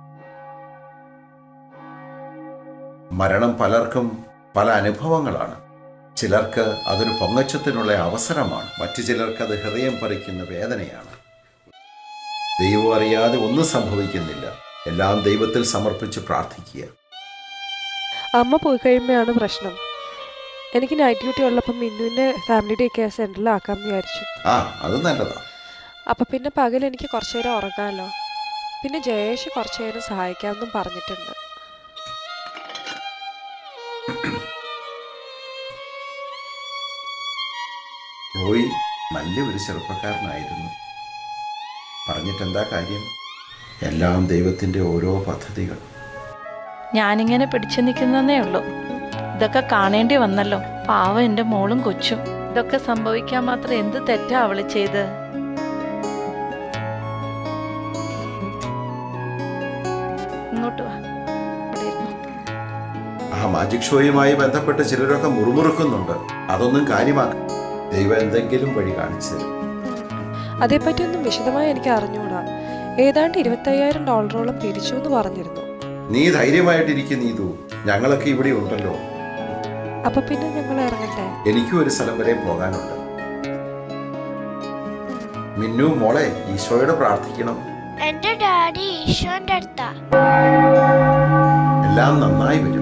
മരണം പലർക്കും പല അനുഭവങ്ങളാണ് ചിലർക്ക് അതൊരു പൊങ്ങച്ചത്തിനുള്ള അവസരമാണ് മറ്റു ചിലർക്ക് അത് ഹൃദയം പറിക്കുന്ന വേദനയാണ് ദൈവം അറിയാതെ ഒന്നും സംഭവിക്കുന്നില്ല എല്ലാം ദൈവത്തിൽ സമർപ്പിച്ച് പ്രാർത്ഥിക്കുക അമ്മ പോയി കഴിയുമ്പോഴാണ് പ്രശ്നം എനിക്ക് നൈറ്റ് ഡ്യൂട്ടി ഉള്ളപ്പോൾ മിന്നുവിൻ്റെ ഫാമിലി ഡേ കെയർ സെൻറ്ററിലാക്കാമെന്ന് വിചാരിച്ചു ആ അത് നല്ലതാ അപ്പം പിന്നെ പകൽ എനിക്ക് കുറച്ചു നേരം ഉറങ്ങാമല്ലോ പിന്നെ ജയേഷ് കുറച്ചു നേരം സഹായിക്കാമെന്നും പറഞ്ഞിട്ടുണ്ട് റോയി നല്ല ഒരു ചെറുപ്പക്കാരനായിരുന്നു പറഞ്ഞിട്ടെന്താ കാര്യം എല്ലാം ദൈവത്തിൻ്റെ ഓരോ പദ്ധതികൾ ഞാനിങ്ങനെ പിടിച്ചു നിൽക്കുന്നതേ ഉള്ളൂ ഇതൊക്കെ കാണേണ്ടി വന്നല്ലോ പാവം എൻ്റെ മോളും കൊച്ചും ഇതൊക്കെ സംഭവിക്കാൻ മാത്രം എന്ത് തെറ്റാ അവള് ചെയ്ത് ഇങ്ങോട്ട് വാ ഇവിടെ ഇരുന്നോ. ആ മാജിക് ഷോയുമായി ബന്ധപ്പെട്ട് ചിലരൊക്കെ മുറുമുറുക്കുന്നുണ്ട് അതൊന്നും കാര്യമാക്കും ദൈവം എന്തെങ്കിലും വഴി കാണിച്ചു തരും അതേപ്പറ്റി ഒന്നും വിശദമായി എനിക്ക് അറിഞ്ഞുകൂടാ ഏതാണ്ട് ഇരുപത്തയ്യായിരം ഡോളറോളം പിരിച്ചു എന്ന് പറഞ്ഞിരുന്നു നീ ധൈര്യമായിട്ടിരിക്കും നീതു ഞങ്ങളൊക്കെ ഇവിടെ ഉണ്ടല്ലോ അപ്പൊ പിന്നെ ഞങ്ങൾ ഇറങ്ങട്ടെ എനിക്കും ഒരു സ്ഥലം വരെ പോകാനുണ്ട് മിന്നു മോളെ ഈശോയോട് പ്രാർത്ഥിക്കണം എന്റെ ഡാഡി ഈശോന്റെ അടുത്താ എല്ലാം നന്നായി വരും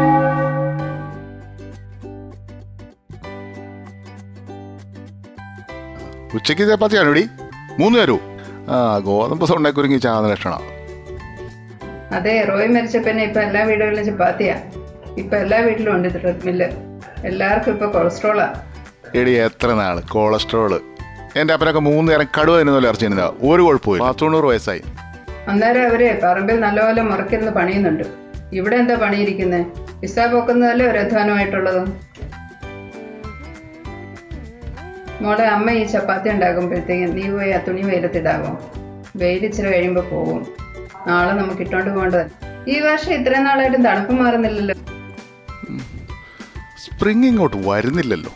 ഉച്ചയ്ക്ക് ചപ്പാത്തിയാണോ ഇടി മൂന്ന് തരൂ ആ ഗോതമ്പ് സൗണ്ടാക്കി ഒരുങ്ങി ചാകുന്ന ലക്ഷണം അതെ റോയ് മരിച്ച പിന്നെ ഇപ്പൊ എല്ലാ വീടുകളിലും ചപ്പാത്തിയാ ഇപ്പൊ എല്ലാ വീട്ടിലും ഉണ്ട് ട്രെഡ്മില്ല് എല്ലാവർക്കും ഇപ്പൊ കൊളസ്ട്രോളാ എടി എത്ര നാള് കൊളസ്ട്രോള് എൻ്റെ അപ്പനൊക്കെ മൂന്ന് നേരം കടുവ തിന്നുന്നല്ലോ ഇറച്ചി തിന്നുക ഒരു കുഴപ്പമില്ല പത്തൊണ്ണൂറ് വയസ്സായി അന്നേരം അവര് പറമ്പിൽ നല്ലപോലെ മുറക്കിരുന്ന് പണിയുന്നുണ്ട് ഇവിടെ എന്താ പണിയിരിക്കുന്നത് പിസ്സ പോക്കുന്നതല്ലേ ഒരു അധ്വാനമായിട്ടുള്ളത് മോളെ അമ്മ ഈ ചപ്പാത്തി ഉണ്ടാക്കുമ്പോഴത്തേക്കും നീ പോയി ആ തുണി വെയിലത്തിടാവോ വെയിൽ ഇച്ചിരി കഴിയുമ്പോൾ പോവും നാളെ നമുക്ക് ഇട്ടോണ്ട് പോകേണ്ടത് ഈ വർഷം ഇത്രയും നാളായിട്ടും തണുപ്പ് മാറുന്നില്ലല്ലോ സ്പ്രിങ് ഇങ്ങോട്ട് വരുന്നില്ലല്ലോ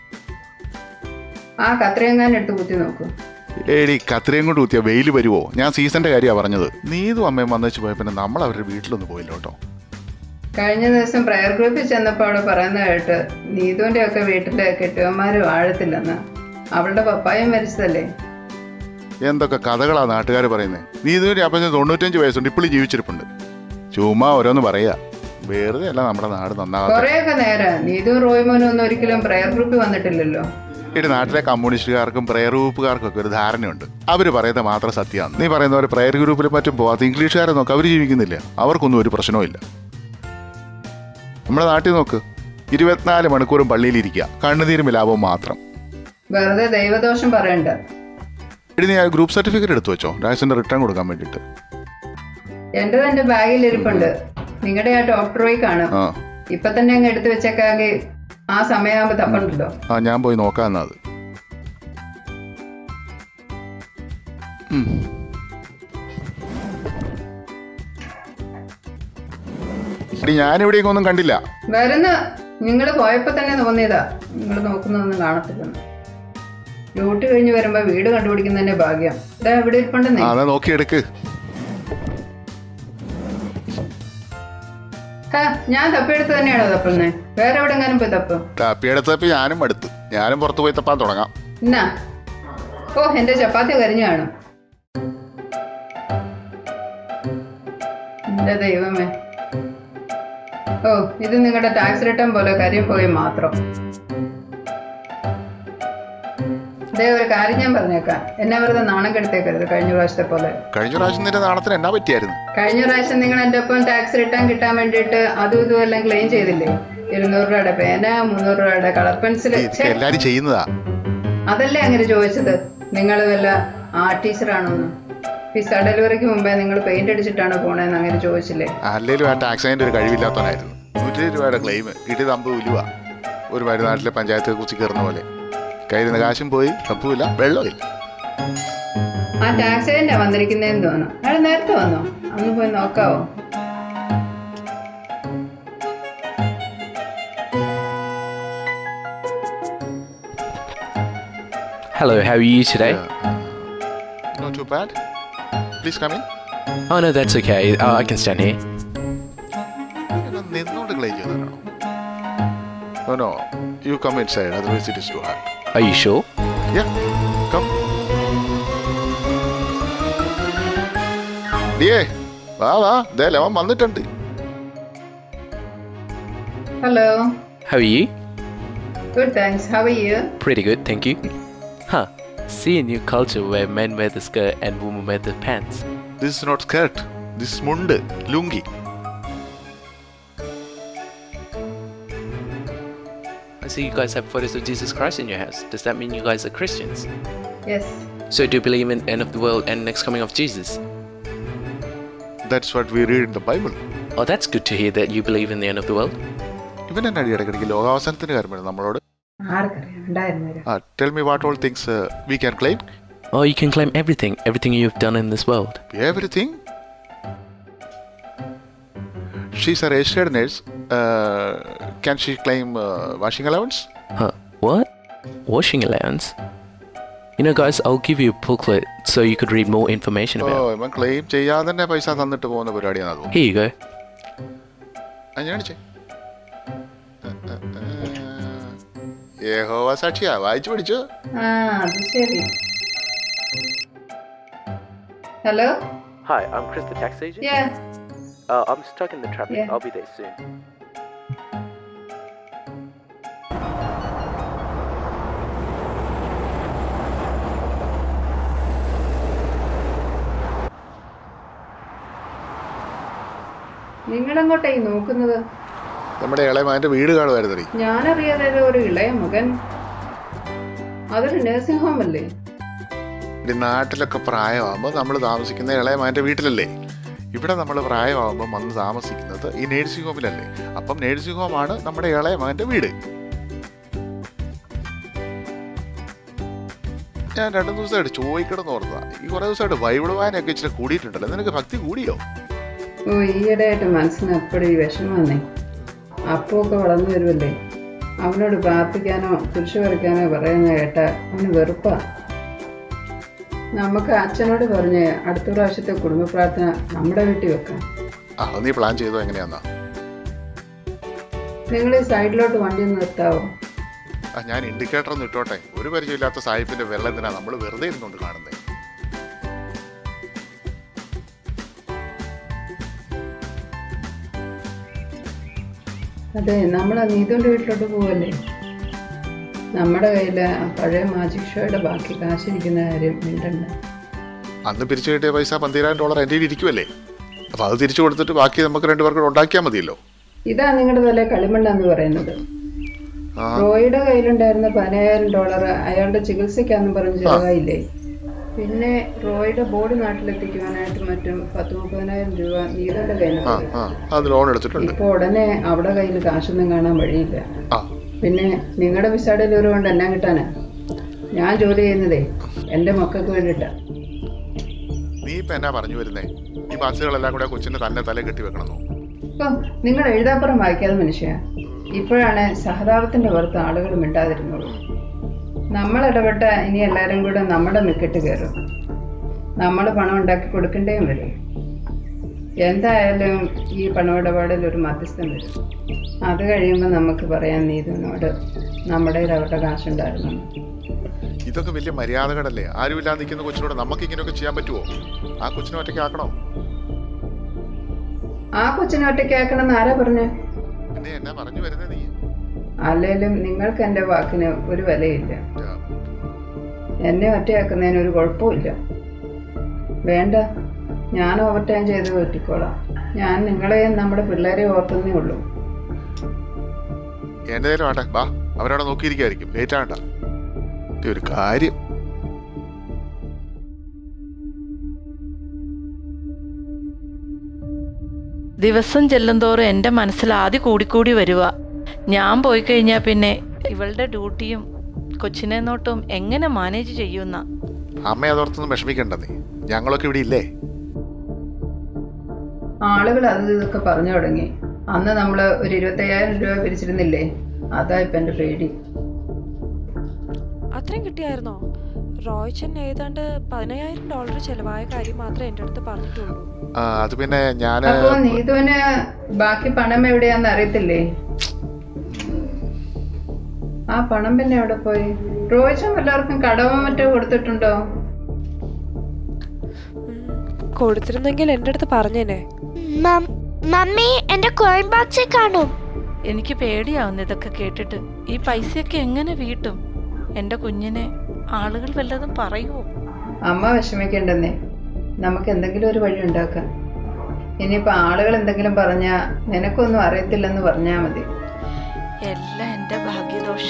ആ കത്രയെങ്ങാനും എടുത്ത് കുത്തി നോക്കൂ ഏടി കത്രയും കൊണ്ട് കുത്തിയ വെയിൽ വരുമോ ഞാൻ സീസണിന്റെ കാര്യമാണ് പറഞ്ഞത് നീതും അമ്മയും വന്നേച്ച് പോയ പിന്നെ നമ്മൾ അവരുടെ വീട്ടിലൊന്നും പോയില്ല കേട്ടോ കഴിഞ്ഞ ദിവസം പ്രയർ ഗ്രൂപ്പിൽ ചെന്നപ്പോൾ അവിടെ പറയുന്ന കേട്ട് നീതുവിന്റെ ഒക്കെ വീട്ടിലെ കെട്ടിയന്മാര് വാഴത്തില്ലെന്ന് അവളുടെ പപ്പായും മരിച്ചതല്ലേ എന്തൊക്കെ കഥകളാ നാട്ടുകാർ പറയുന്നത് നീതുവിന്റെ അപ്പന് തൊണ്ണൂറ്റഞ്ച് വയസ്സുണ്ട് ഇപ്പോഴും ജീവിച്ചിരിപ്പുണ്ട് ചുമ്മാ ഓരോന്ന് പറയാ വെറുതെ അല്ല നമ്മുടെ നാട് നന്നാകാത്ത കുറെയൊക്കെ നേരം നീതുവും റോയ്മോനും ഒന്നും ഒരിക്കലും പ്രയർ ഗ്രൂപ്പിൽ വന്നിട്ടില്ലല്ലോ ഇവിടെ നാട്ടിലെ കമ്മ്യൂണിസ്റ്റുകാർക്കും പ്രയർ ഗ്രൂപ്പുകാർക്കും ഒക്കെ ഒരു ധാരണയുണ്ട് അവർ പറയുന്നത് മാത്രം സത്യമാണ് നീ പറയുന്ന പോലെ പ്രയർ ഗ്രൂപ്പിലും മറ്റും പോവാത്ത ഇംഗ്ലീഷുകാരെ നോക്ക് അവർ ജീവിക്കുന്നില്ല അവർക്കൊന്നും ഒരു പ്രശ്നവും ഇല്ല നമ്മുടെ നാട്ടിൽ നോക്ക് ഇരുപത്തിനാല് മണിക്കൂറും പള്ളിയിലിരിക്കുക കണ്ണുനീരും ലാഭവും മാത്രം വെറുതെ ദൈവദോഷം പറയണ്ട ഇനി നീ ആ ഗ്രൂപ്പ് സർട്ടിഫിക്കറ്റ് എടുത്തു വെച്ചോ രാജസിന്റെ റിട്ടേൺ കൊടുക്കാൻ വേണ്ടിയിട്ട് എന്റേത് എന്റെ ബാഗിൽ ഇരിപ്പുണ്ട് നിങ്ങളുടെ ആ ഡോക്ടർ പോയി കാണും ആ ഇപ്പൊ തന്നെ അങ്ങ് എടുത്തു വെച്ചേക്കാങ്കിൽ ആ സമയമാകുമ്പോ തപ്പണ്ടല്ലോ ആ ഞാൻ പോയി നോക്കാം എന്നാ അത് ഉം. എടി ഞാനിവിടേക്ക് ഒന്നും കണ്ടില്ല വരുന്ന നിങ്ങൾ പോയപ്പോ തന്നെ തോന്നിയതാ നിങ്ങൾ നോക്കുന്നതൊന്നും കാണത്തില്ലെന്ന് ഡ്യൂട്ടി കഴിഞ്ഞ് വരുമ്പോ വീട് കണ്ടുപിടിക്കുന്നതിന്റെ ഭാഗ്യം ഇതാ ഇവിടെ ഇരിപ്പുണ്ടെന്നേ ആ അതാ നോക്കിയെടുക്ക് ഹാ, ഞാൻ തപ്പിയെടുത്ത് തന്നെയാണോ തപ്പുന്നേ വേറെ എവിടെങ്ങാനും പോയി തപ്പ് തപ്പിയെടുത്തപ്പോ ഞാനും അടുത്ത് ഞാനും പുറത്ത് പോയി തപ്പാൻ തുടങ്ങാം എന്നാ ഓ എന്റെ ചപ്പാത്തി കരിഞ്ഞു കാണും എന്റെ ദൈവമേ ഓ ഇത് നിങ്ങളുടെ ടാക്സ് റിട്ടേൺ പോലെ കാര്യം പോയി മാത്രം ദേ ഒരു കാര്യം ഞാൻ പറഞ്ഞേക്കാം എന്നെ വെറുതെ നാണം കെടുത്തേക്കരുത് കഴിഞ്ഞ പ്രാവശ്യത്തെ പോലെ കഴിഞ്ഞ പ്രാവശ്യം നിന്റെ നാണത്തിന് എന്നാ പറ്റിയായിരുന്നു കഴിഞ്ഞ പ്രാവശ്യം നിങ്ങൾ എൻ്റെ ഒപ്പം ടാക്സ് റിട്ടേൺ കിട്ടാൻ വേണ്ടിയിട്ട് അതും ഇതും എല്ലാം ക്ലെയിം ചെയ്തില്ലേ ഇരുന്നൂറ് രൂപയുടെ പേന മുന്നൂറ് രൂപയുടെ കളർ പെൻസിൽ ഇതൊക്കെ എല്ലാരും ചെയ്യുന്നതാ അതല്ലേ അങ്ങനെ ചോദിച്ചത് നിങ്ങൾ വല്ല ആർട്ട് ടീച്ചറാണോന്ന് പിസ്സ ഡെലിവറിക്ക് മുമ്പേ നിങ്ങൾ പെയിന്റ് അടിച്ചിട്ടാണ് പോണേന്ന് അങ്ങനെ ചോദിച്ചില്ലേ അല്ലേലും ആ ടാക്സിന്റെ ഒരു കഴിവില്ലാത്തവനായിരുന്നു നൂറ്റി രൂപയുടെ ക്ലെയിം കിട്ടിയത് അമ്പത് ഉലുവ ഒരു വരി നാട്ടിലെ പഞ്ചായത്ത് കുത്തി കയറുന്ന പോലെ കയ്യിൽ നിന്ന് കാശും പോയി തപ്പുമില്ല വെള്ളമില്ല ആ ടാക്സ് ഏജന്റാ വന്നിരിക്കുന്നതെന്ന് തോന്നുന്നു അയാൾ നേരത്തെ വന്നോ അന്ന് പോയി നോക്കാവോ Hello, how are you today? Not too bad. Please come in. Oh no, that's okay. Uh, I can stand here. ഇവൻ നിന്നോണ്ട് ക്ലെയിം ചെയ്തതാണോ No, no. You come inside, otherwise it is too hard. Are you sure? Yeah, come. ഡിയേ വാ വാ ദേ ലവൻ വന്നിട്ടുണ്ട് hello How are you? Good thanks how are you Pretty good, thank you. Huh. See a new culture where men wear the skirt and women wear the pants. This is not skirt. This is mundu, lungi. I see you guys have photos of Jesus Christ in your house. Does that mean you guys are Christians? Yes So do you believe in end of the world and next coming of Jesus? That's what we read in the Bible. Oh, that's good to hear that you believe in the end of the world. ഇവൻ എന്നാ ഇടയ്ക്കിടയ്ക്ക് ലോകാവസാനത്തിന് കാര്യം പറയുന്നത് നമ്മളോട് ആർക്കറിയാം ഉണ്ടായിരുന്നു ആ tell me what all things we can claim Oh, you can claim everything, everything you've done in this world. Everything? She's a registered nurse. Uh, can she claim uh, washing allowance? Huh? What? Washing allowance? You know, guys, I'll give you a booklet so you could read more information oh about. ഇവൻ claim ചെയ്യാതെ തന്നെ പൈസ തന്നിട്ട് പോകുന്ന പരിപാടിയാണ് തോന്നുന്നു Here you go. ആ, ഞാൻ അടിച്ചേ യഹോവ സാക്ഷിയാ വായിച്ചു പഠിച്ചു ആ അത് ശരി hello Hi, I'm Chris, the tax agent. Yeah. Uh, I'm stuck in the traffic. Yeah. I'll be there soon. നിങ്ങളെങ്ങോട്ടായി നോക്കുന്നത് നമ്മുടെ ഇളയമാൻ്റെ വീട് കാണുമായിരുന്നടി ഞാനറിയാതെ ഏതോ ഒരു ഇളയ മകൻ അതൊരു നഴ്സിംഗ് ഹോം അല്ലേ ഈ നാട്ടിലൊക്കെ പ്രായമാകുമ്പോൾ നമ്മൾ താമസിക്കുന്ന ഇളയമാൻ്റെ വീട്ടിലല്ലേ ഇവിടെ നമ്മൾ പ്രായമാകുമ്പോൾ വന്ന് താമസിക്കുന്നത് ഈ നേഴ്സിംഗ് ഹോമിലല്ലേ അപ്പം നേഴ്സിംഗ് ഹോമാണ് നമ്മുടെ ഇളയമാൻ്റെ വീട് ഞാൻ രണ്ടു ദിവസമായിട്ട് ചോദിക്കണം ഓർത്താ ഈ കുറേ ദിവസമായിട്ട് ബൈബിൾ വായനയൊക്കെ ഇച്ചിരി കൂടിയിട്ടുണ്ടല്ലോ നിനക്ക് ഭക്തി കൂടിയോ ഓ ഈയിടെയായിട്ട് മനസ്സിന് എപ്പോഴും ഈ വിഷമം വന്നേ അപ്പമൊക്കെ വളർന്നു വരുമല്ലേ അവനോട് പ്രാർത്ഥിക്കാനോ കുരിശ് വരയ്ക്കാനോ പറയുന്ന കേട്ട അവന് വെറുപ്പാ നമുക്ക് അച്ഛനോട് പറഞ്ഞ് അടുത്ത പ്രാവശ്യത്തെ കുടുംബ പ്രാർത്ഥന നമ്മുടെ വീട്ടിൽ വെക്കാം ആ അത് നീ പ്ലാൻ ചെയ്തോ എങ്ങനെയാന്നാ നിങ്ങൾ ഈ സൈഡിലോട്ട് വണ്ടി ഒന്ന് നിർത്താവോ ആ ഞാൻ ഇൻഡിക്കേറ്റർ ഒന്ന് ഇട്ടോട്ടെ ഒരു പരിചയമില്ലാത്ത സാഹിബിന്റെ വെള്ളത്തിനാ നമ്മൾ വെറുതെ ഇരുന്നുകൊണ്ട് കാണുന്നത് അതെ നമ്മൾ നീതുവിൻ്റെ വീട്ടിലോട്ട് പോവല്ലേ നമ്മുടെ കയ്യിൽ പഴയ മാജിക് ഷോയുടെ ബാക്കി കാശിരിക്കുന്ന കാര്യം മിണ്ടണ്ട അന്ന് പിരിച്ചു കിട്ടിയ പൈസ പന്തിരായിരം ഡോളർ എൻ്റെ കയ്യിൽ ഇരിക്കുമല്ലേ അപ്പൊ അത് തിരിച്ചു കൊടുത്തിട്ട് ബാക്കി നമുക്ക് രണ്ടുപേർക്ക് ഉണ്ടാക്കിയാൽ മതിയല്ലോ ഇതാ നിങ്ങളുടെ തല കളിമണ്ണാന്ന് പറയുന്നത് ആ റോയിയുടെ കയ്യിലുണ്ടായിരുന്ന പതിനായിരം ഡോളർ അയാളുടെ ചികിത്സയ്ക്കാന്നും പറഞ്ഞ് ചെലവായില്ലേ പിന്നെ റോയിയുടെ ബോഡി നാട്ടിലെത്തിക്കുവാനായിട്ട് മറ്റും പത്ത് മുപ്പതിനായിരം രൂപ നീതന്റെ ആ കയ്യിലുണ്ട് ആ അത് ലോൺ എടുത്തിട്ടുണ്ട് ഇപ്പൊ ഉടനെ അവിടെ കയ്യിൽ കാശൊന്നും കാണാൻ വഴിയില്ല ആ. പിന്നെ നിങ്ങളുടെ വിസാഡിൽ ഒരു കൊണ്ട് എന്നാ കിട്ടാനാ ഞാൻ ജോലി ചെയ്യുന്നതേ എന്റെ മക്കൾക്ക് വേണ്ടിയിട്ടാ നീ ഇപ്പൊ എന്നാ പറഞ്ഞു വരുന്നേ ഈ ബസ്സുകളെല്ലാം കൂടെ കൊച്ചിന്റെ തന്നെ തല കെട്ടി വെക്കണമെന്നോ ഇപ്പൊ നിങ്ങൾ എഴുതാപ്പുറം വായിക്കാതെ മനുഷ്യ ഇപ്പോഴാണ് സഹതാപത്തിന്റെ പുറത്ത് ആളുകൾ മിണ്ടാതിരുന്നുള്ളൂ നമ്മൾ ഇടപെട്ട ഇനി എല്ലാവരും കൂടെ നമ്മുടെ മിക്കറ്റ് കയറും നമ്മൾ പണം ഉണ്ടാക്കി കൊടുക്കേണ്ടേയും വരും എന്തായാലും ഈ പണമിടപാടിൽ ഒരു മധ്യസ്ഥം വരും അത് കഴിയുമ്പോൾ നമുക്ക് പറയാൻ നീതുവിനോട് നമ്മുടെ കയ്യിൽ അവരുടെ കാശുണ്ടായിരുന്നു ഇതൊക്കെ വലിയ മര്യാദകളല്ലേ ആരുമില്ലാതെ നിൽക്കുന്ന കൊച്ചിനോട് നമുക്ക് ഇങ്ങനെയൊക്കെ ചെയ്യാൻ പറ്റുമോ ആ കൊച്ചിനെ ഒറ്റയ്ക്ക് ആക്കണോ ആ കൊച്ചിനെ ഒറ്റയ്ക്കാക്കണം എന്ന് ആരാ പറഞ്ഞേ പിന്നെ എന്നാ പറഞ്ഞു വരുന്നേ നീ അല്ലേലും നിങ്ങൾക്ക് എൻ്റെ വാക്കിന് ഒരു വിലയില്ല എന്നെ ഒറ്റയാക്കുന്നതിന് ഒരു കുഴപ്പമില്ല വേണ്ട ഞാൻ ഓവർ ടൈം ചെയ്ത് പറ്റിക്കോളാം ഞാൻ നിങ്ങളെയും നമ്മുടെ പിള്ളേരെയും ഓർക്കുന്നേ ഉള്ളൂ എന്തേലും ആട്ടെ ബാ അവരവിടെ നോക്കിയിരിക്കായിരിക്കും ലേറ്റ് ആകണ്ട ഇത് ഒരു കാര്യം ദിവസം ചെല്ലുന്തോറും എൻ്റെ മനസ്സിൽ ആദ്യം കൂടിക്കൂടി വരുക ഞാൻ പോയി കഴിഞ്ഞാൽ പിന്നെ ഇവളുടെ ഡ്യൂട്ടിയും കൊച്ചിനെ നോട്ടും എങ്ങനെ മാനേജ് ചെയ്യുന്ന അമ്മ അതോർത്തൊന്നും വിഷമിക്കണ്ട നീ ഞങ്ങളൊക്കെ ഇവിടെ ഇല്ലേ ആളുകൾ അത് ഇതൊക്കെ പറഞ്ഞു തുടങ്ങി അന്ന് നമ്മൾ ഒരു ഇരുപത്തയ്യായിരം രൂപ പിരിച്ചിരുന്നില്ലേ അതാ ഇപ്പം എൻ്റെ പേടി അത്രയും കിട്ടിയായിരുന്നോ റോയ്ച്ചൻ ഏതാണ്ട് പതിനയ്യായിരം ഡോളർ ചെലവായ കാര്യം മാത്രമേ എൻ്റെ അടുത്ത് പറഞ്ഞിട്ടുള്ളൂ ആ, അത് പിന്നെ ഞാൻ അപ്പൊ നീതുവിന് ബാക്കി പണം എവിടെയാന്ന് അറിയത്തില്ലേ ആ പണം പിന്നെ എവിടെ പോയി റോയിച്ചൻ വല്ലവർക്കും കടവോ മറ്റോ കൊടുത്തിട്ടുണ്ടോ കൊടുത്തിരുന്നെങ്കിൽ എൻ്റെ അടുത്ത് പറഞ്ഞേനെ മമ്മി എന്റെ കോയിൻ ബോക്സിൽ കാണും എനിക്ക് പേടിയാവുന്നു ഇതൊക്കെ കേട്ടിട്ട് ഈ പൈസയൊക്കെ എങ്ങനെ വീട്ടും എൻ്റെ കുഞ്ഞിനെ ആളുകൾ വല്ലതും പറയുമോ അമ്മ വിഷമിക്കണ്ടെന്നേ നമുക്ക് എന്തെങ്കിലും ഒരു വഴി ഉണ്ടാക്കാം ഇനിയിപ്പോ ആളുകൾ എന്തെങ്കിലും പറഞ്ഞാ നിനക്കൊന്നും അറിയത്തില്ലെന്ന് പറഞ്ഞാ മതി എല്ലാം എൻ്റെ ഭാഗ്യദോഷ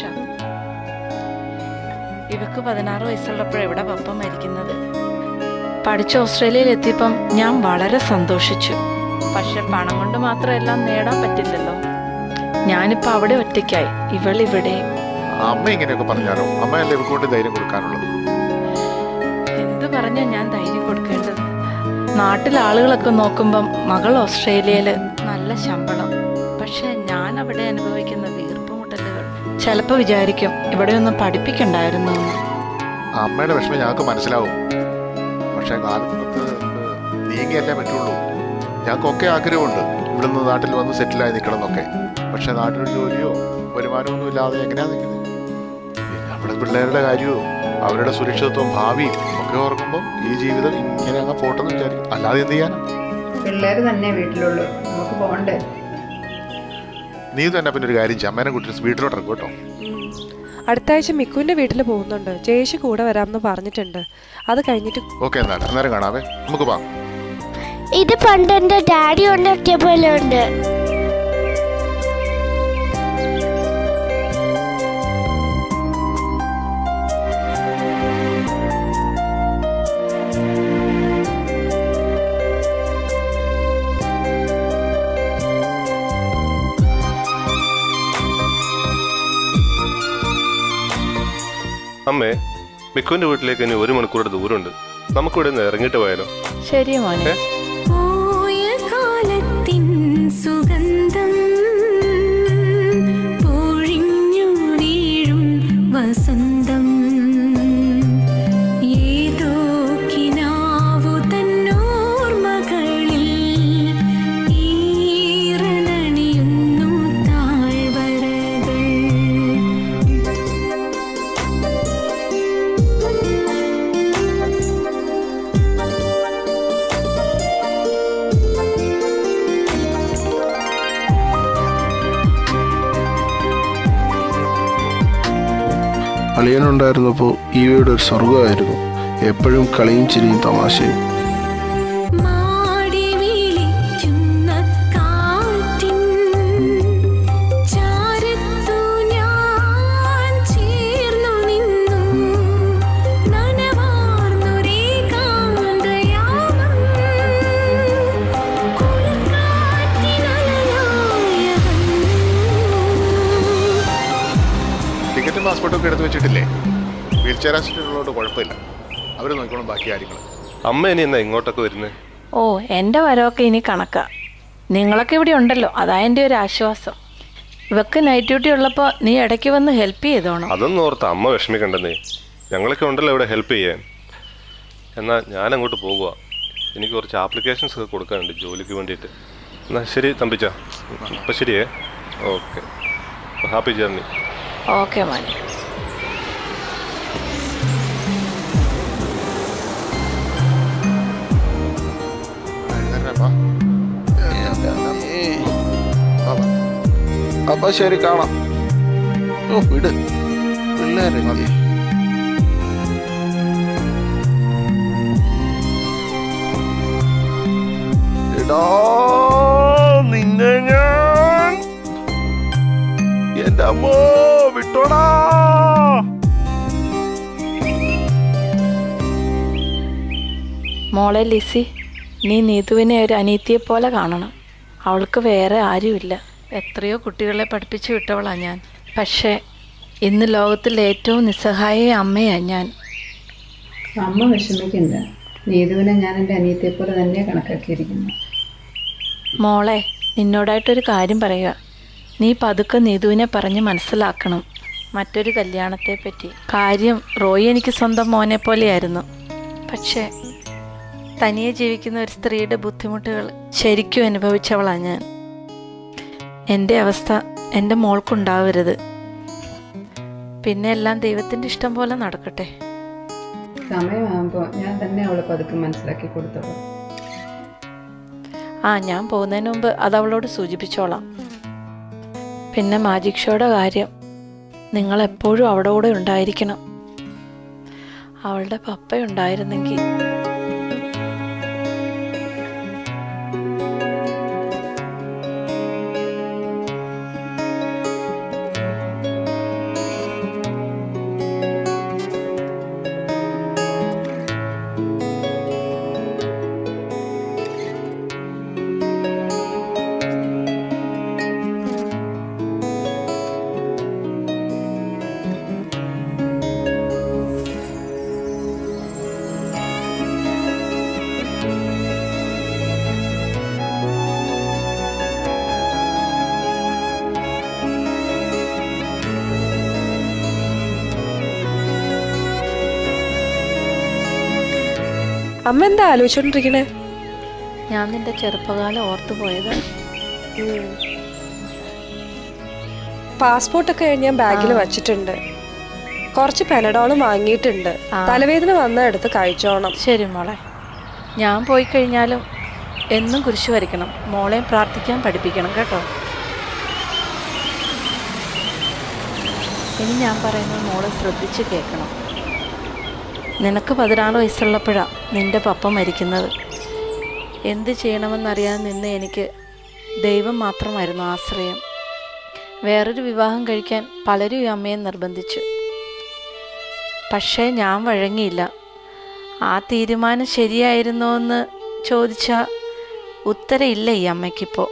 ഇവക്ക് പതിനാറ് വയസ്സുള്ളപ്പോഴാണ് ഇവിടെ പപ്പ മരിക്കുന്നത് പഠിച്ച് ഓസ്ട്രേലിയയിൽ എത്തിയപ്പം ഞാൻ വളരെ സന്തോഷിച്ചു പക്ഷെ പണം കൊണ്ട് മാത്രം എല്ലാം നേടാൻ പറ്റില്ലല്ലോ ഞാനിപ്പോൾ അവിടെ ഒറ്റയ്ക്കായി ഇവളിവിടെ അമ്മ ഇങ്ങനെയൊക്കെ പറഞ്ഞാലോ അമ്മയല്ലേ ഇവക്കൊണ്ട് ധൈര്യം കൊടുക്കാനുള്ളത് എന്ത് പറഞ്ഞാ ഞാൻ ധൈര്യം കൊടുക്കേണ്ടത് നാട്ടിലെ ആളുകളൊക്കെ നോക്കുമ്പം മകൾ ഓസ്ട്രേലിയയിൽ നല്ല ശമ്പളം പക്ഷെ ഞാൻ അവിടെ അനുഭവിക്കുന്ന വീർപ്പുമുട്ടലുകൾ ചിലപ്പോൾ വിചാരിക്കും ഇവിടെ ഒന്ന് പഠിപ്പിക്കണ്ടായിരുന്നു എന്ന് അമ്മയുടെ വിഷമം ഞങ്ങൾക്ക് മനസ്സിലാവും പക്ഷേ കാലത്ത് നീങ്ങിയല്ലേ പറ്റുള്ളൂ ഞങ്ങൾക്കൊക്കെ ആഗ്രഹമുണ്ട് ഇവിടുന്ന് നാട്ടിൽ വന്ന് സെറ്റിലായി നിൽക്കണം എന്നൊക്കെ പക്ഷെ നാട്ടിൽ ജോലിയോ വരുമാനമൊന്നും ഇല്ലാതെ എങ്ങനെയാ നിൽക്കുന്നത് നമ്മുടെ പിള്ളേരുടെ കാര്യവും അവരുടെ സുരക്ഷിതത്വം ഭാവിയും ഒക്കെ ഓർക്കുമ്പോൾ ഈ ജീവിതം ഇങ്ങനെ അങ്ങ് പോട്ടെന്ന് വിചാരിക്കും അല്ലാതെ എന്ത് ചെയ്യാനാ പിള്ളേര് തന്നെ വീട്ടിലുള്ളൂ നമുക്ക് പോണ്ടേ നീ തന്നെ പിന്നെ ഒരു കാര്യം ചെയ്യ്. അമ്മേനെ കുട്ടി വീട്ടിലോട്ട് ഇറക്കും കേട്ടോ അടുത്ത ആഴ്ച മിക്കുവിൻ്റെ വീട്ടിൽ പോകുന്നുണ്ട് ജയേഷ് കൂടെ വരാമെന്ന് പറഞ്ഞിട്ടുണ്ട് അത് കഴിഞ്ഞിട്ട് ഓക്കെ എന്നാൽ അന്നേരം കാണാവേ നമുക്ക് പോകാം ഇത് പണ്ട് എന്റെ ഡാഡി ഉണ്ടാക്കിയ പോലെ ഉണ്ട് അമ്മേ മിക്കുവിന്റെ വീട്ടിലേക്ക് ഇനി ഒരു മണിക്കൂറുടെ ദൂരമുണ്ട് നമുക്കിവിടെ നിന്ന് ഇറങ്ങിയിട്ട് പോയാലോ ശരി മോനെ പോയ കാലത്തിൻ സുഗന്ധം പൊഴിഞ്ഞു വീഴും വസന്തം ഏതോ കിനാവു തന്നോർമകളിൽ ഈറനണിയുന്നു താഴ്വരകൾ അളിയനുണ്ടായിരുന്നപ്പോൾ ഈ വീട് ഒരു സ്വർഗമായിരുന്നു എപ്പോഴും കളിയും ചിരിയും തമാശയും മാടി വിളിക്കുന്ന കാറ്റിൻ ചാരത്തു ഞാൻ ചേർന്നു നിന്നു നനവാർന്നൊരേ കാന്തയാമം കുളിർക്കാറ്റിനലയായ ടിക്കറ്റും പാസ്പോർട്ടും ഒക്കെ എടുത്ത് വെച്ചിട്ടില്ലേ വീൽ ചെയർ ആക്സിഡൻറ്റുള്ളതുകൊണ്ട് കുഴപ്പമില്ല അവർ നോക്കിക്കോളും ബാക്കി കാര്യങ്ങൾ അമ്മ ഇനി എന്നാ ഇങ്ങോട്ടൊക്കെ വരുന്നത് ഓ എൻ്റെ വരവൊക്കെ ഇനി കണക്കാ നിങ്ങളൊക്കെ ഇവിടെ ഉണ്ടല്ലോ അതാ എൻ്റെ ഒരു ആശ്വാസം ഇവക്ക് നൈറ്റ് ഡ്യൂട്ടി ഉള്ളപ്പോൾ നീ ഇടയ്ക്ക് വന്ന് ഹെൽപ്പ് ചെയ്തോണം അതൊന്നും ഓർത്ത് അമ്മ വിഷമിക്കണ്ടെന്നേ ഞങ്ങളൊക്കെ ഉണ്ടല്ലോ ഇവിടെ ഹെൽപ്പ് ചെയ്യാൻ എന്നാൽ ഞാൻ അങ്ങോട്ട് പോകുക എനിക്ക് കുറച്ച് ആപ്ലിക്കേഷൻസ് ഒക്കെ കൊടുക്കാനുണ്ട് ജോലിക്ക് വേണ്ടിയിട്ട് എന്നാൽ ശരി തമ്പിച്ച അപ്പം ശരിയേ ഓക്കെ ഹാപ്പി ജേർണി ഓക്കെ മോനെ അപ്പൊ ശരി കാണാം ഓ വിട് പിള്ളേരെ എടാ നിന്നെ ഞാൻ എന്റെ അമ്മോ വിട്ടോടാ മോളെ ലിസി നീ നീതുവിനെ ഒരു അനീതിയെ പോലെ കാണണം അവൾക്ക് വേറെ ആരുമില്ല എത്രയോ കുട്ടികളെ പഠിപ്പിച്ചു വിട്ടവളാ ഞാൻ പക്ഷേ ഇന്ന് ലോകത്തിൽ ഏറ്റവും നിസ്സഹായ അമ്മയാ ഞാൻ അമ്മ വിഷമിക്കണ്ട നീതുവിനെ ഞാൻ എൻ്റെ അനിയത്തെ പോലെ തന്നെ കണക്കാക്കിയിരിക്കുന്നു മോളെ നിന്നോടായിട്ടൊരു കാര്യം പറയുക നീ പതുക്കെ നീതുവിനെ പറഞ്ഞ് മനസ്സിലാക്കണം മറ്റൊരു കല്യാണത്തെ പറ്റി കാര്യം റോയി എനിക്ക് സ്വന്തം മോനെ പോലെയായിരുന്നു പക്ഷേ തനിയെ ജീവിക്കുന്ന ഒരു സ്ത്രീയുടെ ബുദ്ധിമുട്ടുകൾ ശരിക്കും അനുഭവിച്ചവളാ ഞാൻ എൻ്റെ അവസ്ഥ എൻ്റെ മോൾക്കുണ്ടാവരുത് പിന്നെ എല്ലാം ദൈവത്തിൻ്റെ ഇഷ്ടം പോലെ നടക്കട്ടെ സമയമാകുമ്പോൾ ഞാൻ തന്നെ അവളെ പതുക്കെ മനസ്സിലാക്കി കൊടുത്തോളാം ആ ഞാൻ പോകുന്നതിന് മുമ്പ് അത് അവളോട് സൂചിപ്പിച്ചോളാം പിന്നെ മാജിക് ഷോയുടെ കാര്യം നിങ്ങൾ എപ്പോഴും അവിടെ കൂടെ ഉണ്ടായിരിക്കണം അവളുടെ പപ്പ ഉണ്ടായിരുന്നെങ്കിൽ അമ്മ എന്താ ആലോചിച്ചോണ്ടിരിക്കണേ ഞാൻ നിന്റെ ചെറുപ്പകാലം ഓർത്തു പോയത് പാസ്പോർട്ടൊക്കെ ഞാൻ ബാഗിൽ വച്ചിട്ടുണ്ട് കുറച്ച് പെനഡോളും വാങ്ങിയിട്ടുണ്ട് തലവേദന വന്ന എടുത്ത് കഴിച്ചോണം ശരി മോളെ ഞാൻ പോയി കഴിഞ്ഞാലും എന്നും കുരിശ് വരയ്ക്കണം മോളെ പ്രാർത്ഥിക്കാൻ പഠിപ്പിക്കണം കേട്ടോ ഇനി ഞാൻ പറയുന്നത് മോളെ ശ്രദ്ധിച്ച് കേൾക്കണം നിനക്ക് പതിനാറ് വയസ്സുള്ളപ്പോഴാണ് നിന്റെ പപ്പ മരിക്കുന്നത് എന്ത് ചെയ്യണമെന്നറിയാതെ നിന്ന് എനിക്ക് ദൈവം മാത്രമായിരുന്നു ആശ്രയം വേറൊരു വിവാഹം കഴിക്കാൻ പലരും ഈ അമ്മയെ നിർബന്ധിച്ചു പക്ഷേ ഞാൻ വഴങ്ങിയില്ല ആ തീരുമാനം ശരിയായിരുന്നോ എന്ന് ചോദിച്ചാൽ ഉത്തരയില്ല ഈ അമ്മയ്ക്കിപ്പോൾ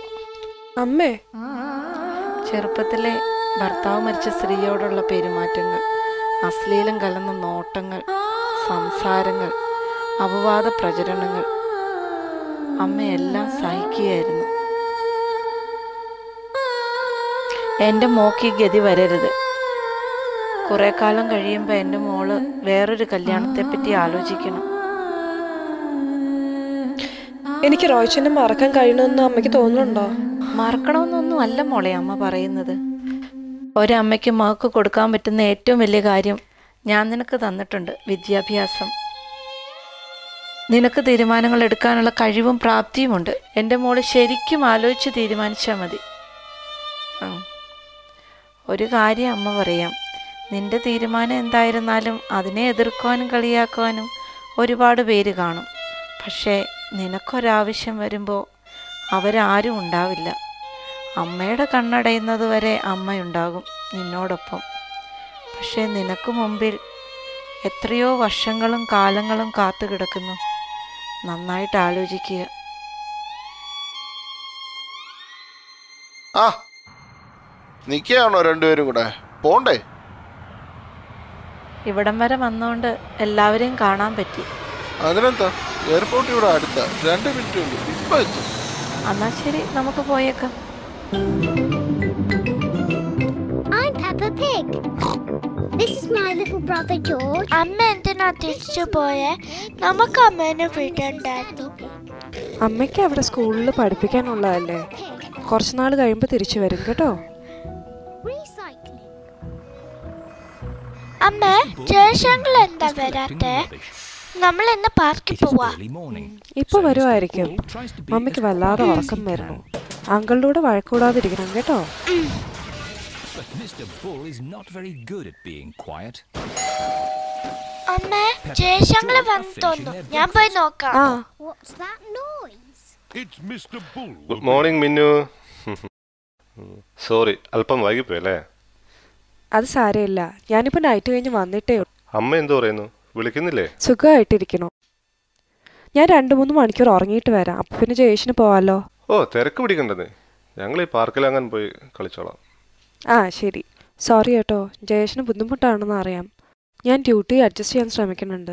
അമ്മേ ചെറുപ്പത്തിലെ ഭർത്താവ് മരിച്ച സ്ത്രീയോടുള്ള പെരുമാറ്റങ്ങൾ അശ്ലീലം കലർന്ന നോട്ടങ്ങൾ സംസാരങ്ങൾ അപവാദ പ്രചരണങ്ങൾ അമ്മയെല്ലാം സഹിക്കുകയായിരുന്നു എൻ്റെ മോക്ക് ഈ ഗതി വരരുത് കുറെ കാലം കഴിയുമ്പോൾ എൻ്റെ മോള് വേറൊരു കല്യാണത്തെപ്പറ്റി ആലോചിക്കണം എനിക്ക് റോയ്ച്ചനെ മറക്കാൻ കഴിയണമെന്ന് അമ്മയ്ക്ക് തോന്നുന്നുണ്ടോ മറക്കണമെന്നൊന്നും അല്ല മോളെ അമ്മ പറയുന്നത് ഒരമ്മയ്ക്ക് മകൾക്ക് കൊടുക്കാൻ പറ്റുന്ന ഏറ്റവും വലിയ കാര്യം ഞാൻ നിനക്ക് തന്നിട്ടുണ്ട് വിദ്യാഭ്യാസം നിനക്ക് തീരുമാനങ്ങൾ എടുക്കാനുള്ള കഴിവും പ്രാപ്തിയുമുണ്ട് എൻ്റെ മോള് ശരിക്കും ആലോചിച്ച് തീരുമാനിച്ചാൽ മതി ആ. ഒരു കാര്യം അമ്മ പറയാം നിന്റെ തീരുമാനം എന്തായിരുന്നാലും അതിനെ എതിർക്കുവാനും കളിയാക്കുവാനും ഒരുപാട് പേര് കാണും പക്ഷേ നിനക്കൊരാവശ്യം വരുമ്പോൾ അവരാരും ഉണ്ടാവില്ല അമ്മയുടെ കണ്ണടയുന്നത് വരെ അമ്മയുണ്ടാകും നിന്നോടൊപ്പം പക്ഷേ നിനക്ക് മുമ്പിൽ എത്രയോ വർഷങ്ങളും കാലങ്ങളും കാത്തു കിടക്കുന്നു നന്നായിട്ട് ആലോചിക്കുക ആ നിൽക്കുകയാണോ രണ്ടുപേരും കൂടെ പോണ്ടേ ഇവിടം വരെ വന്നുകൊണ്ട് എല്ലാവരെയും കാണാൻ പറ്റി അതിനെന്താ എയർപോർട്ട് ഇവിടെ അടുത്ത രണ്ട് മിനിറ്റ് ഉള്ളൂ ഇപ്പൊ എത്തും എന്നാൽ ശരി നമുക്ക് പോയേക്കാം I'm Peppa Pig. This is my little brother George. അമ്മ എന്തിനാ തിരിച്ചു പോയേ നമുക്ക് അമ്മേനെ വിടണ്ടായിരുന്നു അമ്മയ്ക്ക് അവിടെ സ്കൂളിൽ പഠിപ്പിക്കാനുള്ളതല്ലേ കുറച്ച് നാൾ കഴിയുമ്പോൾ തിരിച്ചു വരും കേട്ടോ അമ്മ ജയശങ്കർ എന്താ വരാത്തെ നമ്മൾ ഇന്ന് പാർക്കിൽ പോവാ ഇപ്പൊ വരുമായിരിക്കും മമ്മിക്ക് വല്ലാതെ ഉറക്കം വരുന്നു അങ്കിളുടെ കൂടെ വഴക്കൂടാതിരിക്കണം കേട്ടോ But Mr. Bull is not very good at being quiet. അമ്മ ജയശങ്കർ വന്നു തോന്നുന്നു ഞാൻ പോയി നോക്കാം What's that noise? It's Mr. Bull. Good morning Minnu sorry അല്പം വൈകിപ്പോയി അല്ലേ അത് സാരമില്ല ഞാനിപ്പോ നൈറ്റ് കഴിഞ്ഞ് വന്നിട്ടേ ഉള്ളൂ. അമ്മ എന്തോ പറയുന്നു വിളിക്കുന്നില്ലേ സുഖമായിട്ടിരിക്കണു ഞാൻ രണ്ട് മൂന്ന് മണിക്കൂർ ഉറങ്ങിയിട്ട് വരാം അപ്പൊ പിന്നെ ജയേഷിന് പോവാലോ ഓ തിരക്ക് പിടിക്കണ്ടെന്നേ ഞങ്ങൾ ഈ പാർക്കിലങ്ങാൻ പോയി കളിച്ചോളാം ആ ശരി സോറി കേട്ടോ ജയേഷിന് ബുദ്ധിമുട്ടാണെന്ന് അറിയാം ഞാൻ ഡ്യൂട്ടി അഡ്ജസ്റ്റ് ചെയ്യാൻ ശ്രമിക്കുന്നുണ്ട്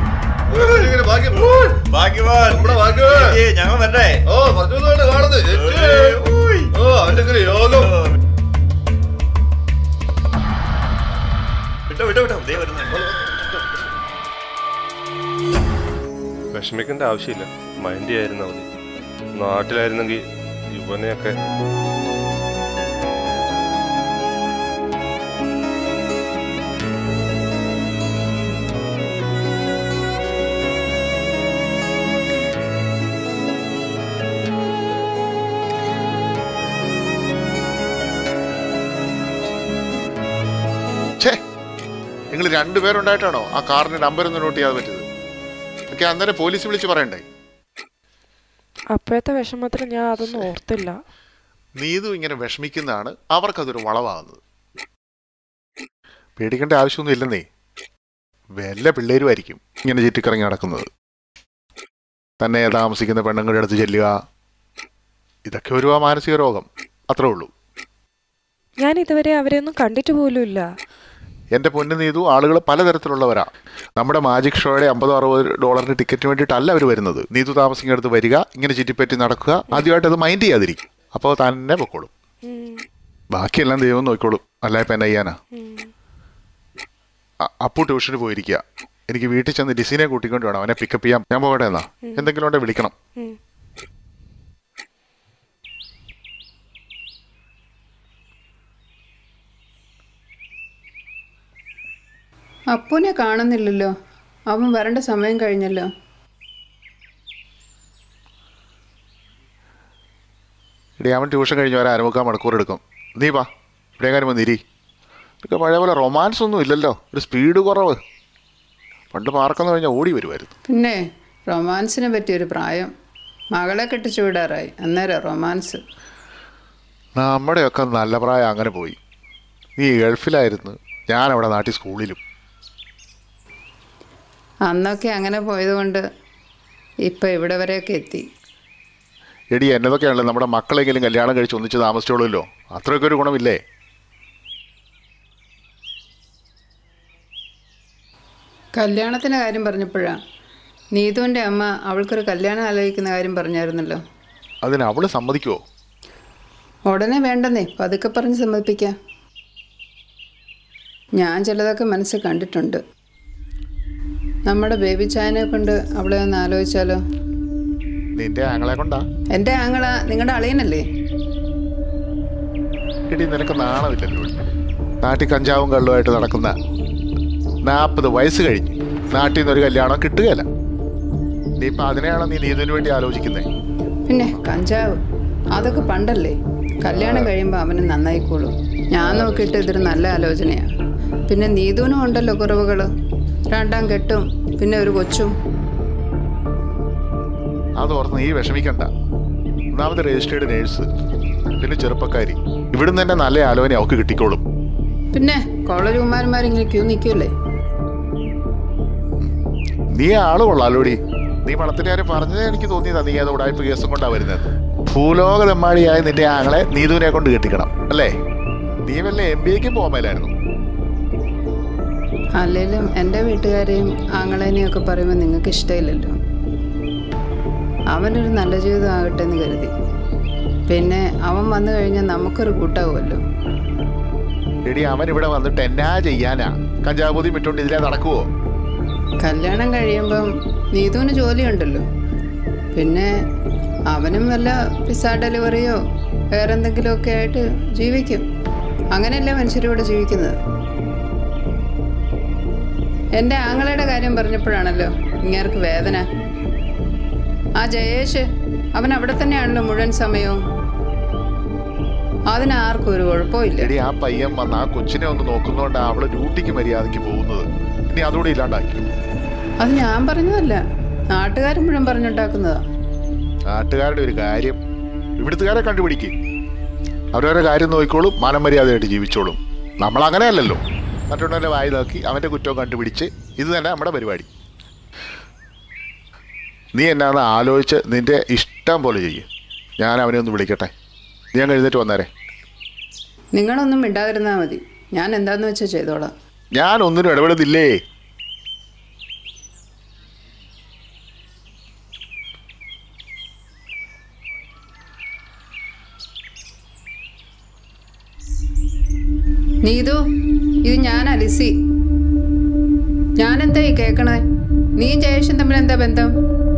ഞങ്ങൾ വരണ്ടേ ഓ കാണുന്നത് ഓ അവന്റെ യോഗം വിട്ടോ വിട്ടോ വിട്ടോ ദേ വരുന്നു വിഷമിക്കേണ്ട ആവശ്യമില്ല മൈൻഡ് ചെയ്യായിരുന്നാ മതി നാട്ടിലായിരുന്നെങ്കിൽ ഇവനെയൊക്കെ ഛേ നിങ്ങൾ രണ്ടുപേരുണ്ടായിട്ടാണോ ആ കാറിന്റെ നമ്പർ ഒന്ന് നോട്ട് ചെയ്യാതെ പറ്റിയത് ഒക്കെ അന്നേരം പോലീസ് വിളിച്ച് പറയണ്ടേ അപ്പോഴത്തെ വിഷമത്തിൽ ഞാൻ അതൊന്നും ഓർത്തില്ല നീതു ഇങ്ങനെ വിഷമിക്കുന്നതാണ് അവർക്കതൊരു വളവാകുന്നത് പേടിക്കേണ്ട ആവശ്യമൊന്നും ഇല്ലെന്നേ വല്ല പിള്ളേരുമായിരിക്കും ഇങ്ങനെ ചുറ്റിക്കറങ്ങി നടക്കുന്നത് തന്നെ താമസിക്കുന്ന പെണ്ണുങ്ങളുടെ അടുത്ത് ചെല്ലുക ഇതൊക്കെ ഒരു മാനസിക രോഗം അത്രേ ഉള്ളൂ ഞാൻ ഇതുവരെ അവരെയൊന്നും കണ്ടിട്ട് പോലും ഇല്ല എൻ്റെ പൊന്നു നീതു ആളുകൾ പലതരത്തിലുള്ളവരാ നമ്മുടെ മാജിക് ഷോയുടെ അമ്പതോ അറുപത് ഡോളറിന്റെ ടിക്കറ്റിന് വേണ്ടിയിട്ടല്ല അവർ വരുന്നത് നീതു താമസിക്കുന്നിടത്ത് വരിക ഇങ്ങനെ ചുറ്റിപ്പറ്റി നടക്കുക ആദ്യമായിട്ട് അത് മൈൻഡ് ചെയ്യാതിരിക്കും അപ്പോൾ തന്നെ പൊക്കോളും ബാക്കിയെല്ലാം ദൈവം നോക്കിക്കോളും അല്ല ഇപ്പം എന്നെ ചെയ്യാനാ അ- അപ്പു ട്യൂഷന് പോയിരിക്കുക എനിക്ക് വീട്ടിൽ ചെന്ന് ഡിസിനെ കൂട്ടിക്കൊണ്ട് വേണം അവനെ പിക്കപ്പ് ചെയ്യാം ഞാൻ പോകട്ടെ എന്നാ എന്തെങ്കിലും ഉണ്ടെ വിളിക്കണം അപ്പുനെ കാണുന്നില്ലല്ലോ അവൻ വരേണ്ട സമയം കഴിഞ്ഞല്ലോ ഇടി അവൻ ട്യൂഷൻ കഴിഞ്ഞ് വരാൻ അരമുക്കാൽ മണിക്കൂർ എടുക്കും നീ വാ ഇവിടെ എങ്ങാനും വന്നിരി ഇതൊക്കെ പഴയ പോലെ റൊമാൻസ് ഒന്നും ഇല്ലല്ലോ ഒരു സ്പീഡ് കുറവ് പണ്ട് പാർക്കെന്ന് കഴിഞ്ഞാൽ ഓടി വരുമായിരുന്നു പിന്നെ റൊമാൻസിനെ പറ്റിയൊരു പ്രായം മകളെ കെട്ടിച്ചു വിടാറായി അന്നേരം റൊമാൻസ് നമ്മുടെയൊക്കെ നല്ല പ്രായം അങ്ങനെ പോയി നീ ഗൾഫിലായിരുന്നു ഞാൻ അവിടെ നാട്ടിൽ സ്കൂളിലും അന്നൊക്കെ അങ്ങനെ പോയതുകൊണ്ട് ഇപ്പം ഇവിടെ വരെയൊക്കെ എത്തി എടി എന്നതൊക്കെയാണല്ലോ നമ്മുടെ മക്കളെങ്കിലും കല്യാണം കഴിച്ച് ഒന്നിച്ച് താമസിച്ചോളൂല്ലോ അത്രയൊക്കെ ഒരു ഗുണമില്ലേ കല്യാണത്തിൻ്റെ കാര്യം പറഞ്ഞപ്പോഴാ നീതുവിൻ്റെ അമ്മ അവൾക്കൊരു കല്യാണം ആലോചിക്കുന്ന കാര്യം പറഞ്ഞായിരുന്നല്ലോ അതിന് അവള് സമ്മതിക്കുമോ ഉടനെ വേണ്ടെന്നേ പതുക്കെ പറഞ്ഞ് സമ്മതിപ്പിക്കാം ഞാൻ ചിലതൊക്കെ മനസ്സിൽ കണ്ടിട്ടുണ്ട് നമ്മുടെ ബേബി ചായനെ കൊണ്ട് അവളെ ഒന്ന് ആലോചിച്ചാലോ നിന്റെ ആങ്ങളെ കൊണ്ടാ എൻ്റെ ആങ്ങള നിങ്ങളുടെ അളിയനല്ലേ ഇടി നിനക്ക് നാണമില്ലല്ലോ നാട്ടിൽ കഞ്ചാവും കള്ളുമായിട്ട് നടക്കുന്ന നാൽപ്പത് വയസ്സ് കഴിഞ്ഞ് നാട്ടിൽ നിന്നൊരു കല്യാണം കിട്ടുകയില്ല നീ ഇപ്പം അതിനെയാണോ നീ നീതിന് വേണ്ടി ആലോചിക്കുന്നത് പിന്നെ കഞ്ചാവ് അതൊക്കെ പണ്ടല്ലേ കല്യാണം കഴിയുമ്പോൾ അവന് നന്നായിക്കോളും ഞാൻ നോക്കിയിട്ട് ഇതൊരു നല്ല ആലോചനയാണ് പിന്നെ നീതുവിനും ഉണ്ടല്ലോ കുറവുകൾ രണ്ടാം കെട്ടും പിന്നെ ഒരു കൊച്ചും അത് ഓർത്ത് നീ വിഷമിക്കണ്ട ഒന്നാമത് രജിസ്റ്റേർഡ് നേഴ്സ് പിന്നെ ചെറുപ്പക്കാരി ഇവിടുന്ന് തന്നെ നല്ല ആലോചന അവൾക്ക് കിട്ടിക്കോളും പിന്നെ കോളേജ് കുമാരന്മാരിങ്ങനെ ക്യൂ നിൽക്കൂലേ നീ ആള് കൊള്ളാലോടി നീ പണത്തിന്റെ കാര്യം പറഞ്ഞതേ എനിക്ക് തോന്നിയതാ നീ അത് ഉടായ്പ കേസും കൊണ്ടാ വരുന്നത് ഭൂലോക തെമ്മാടിയായ നിന്റെ ആങ്ങളെ നീതുവിനെ കൊണ്ട് കെട്ടിക്കണം അല്ലേ നീ വല്ല എം ബി എക്കും പോകാമല്ലായിരുന്നു അല്ലെങ്കിലും എൻ്റെ വീട്ടുകാരെയും ആങ്ങളേനെയും ഒക്കെ പറയുമ്പോൾ നിങ്ങൾക്ക് ഇഷ്ടമില്ലല്ലോ അവനൊരു നല്ല ജീവിതം ആകട്ടെ എന്ന് കരുതി പിന്നെ അവൻ വന്നു കഴിഞ്ഞാൽ നമുക്കൊരു കൂട്ടാവുമല്ലോ എടി അവൻ ഇവിടെ വന്നിട്ട് എന്നാ ചെയ്യാനാ കഞ്ചാബൂതി വിട്ടോണ്ട് ഇതിലെ നടക്കുവോ കല്യാണം കഴിയുമ്പം നീതുവിന് ജോലിയുണ്ടല്ലോ പിന്നെ അവനും വല്ല പിസ്സ ഡെലിവറിയോ വേറെ എന്തെങ്കിലുമൊക്കെ ആയിട്ട് ജീവിക്കും അങ്ങനെയല്ലേ മനുഷ്യരിവിടെ ജീവിക്കുന്നത് എൻ്റെ ആങ്ങളയുടെ കാര്യം പറഞ്ഞപ്പോഴാണല്ലോ ഇങ്ങേർക്ക് വേദന ആ ജയേഷ് അവൻ അവിടെ തന്നെയാണല്ലോ മുഴുവൻ സമയവും അതിനാർക്കും ഒരു കുഴപ്പമില്ല എടി ആ പയ്യൻ വന്ന് ആ കൊച്ചിനെ ഒന്ന് നോക്കുന്നോണ്ടാ അവള് ഡ്യൂട്ടിക്ക് മര്യാദയ്ക്ക് പോകുന്നത് ഇനി അതുകൂടി ഇല്ലാണ്ടാക്കി അത് ഞാൻ പറഞ്ഞതല്ല നാട്ടുകാർ മുഴുവൻ പറഞ്ഞുണ്ടാക്കുന്നതാ നാട്ടുകാരുടെ ഒരു കാര്യം ഇവിടുത്തുകാരെ കണ്ടുപിടിക്കും അവരവരെ കാര്യം നോക്കിക്കോളും മാനം മര്യാദയായിട്ട് ജീവിച്ചോളും നമ്മൾ അങ്ങനെയല്ലല്ലോ മറ്റുള്ളവരുടെ വായി നോക്കി അവൻ്റെ കുറ്റവും കണ്ടുപിടിച്ച് ഇത് തന്നെ നമ്മുടെ പരിപാടി നീ എന്നാന്ന് ആലോചിച്ച് നിന്റെ ഇഷ്ടം പോലെ ചെയ്യും ഞാൻ അവനെ ഒന്ന് വിളിക്കട്ടെ നീ അങ്ങ് എഴുന്നേറ്റ് വന്നേരെ നിങ്ങളൊന്നും മിണ്ടാതിരുന്നാൽ മതി ഞാൻ എന്താന്ന് വെച്ചാൽ ചെയ്തോളാം ഞാൻ ഒന്നിനും ഇടപെടുന്നില്ലേ നീതു ഇത് ഞാൻ അലിസി ഞാൻ എന്താ ഈ കേക്കണേ നീയും ജയേഷും തമ്മിൽ എന്താ ബന്ധം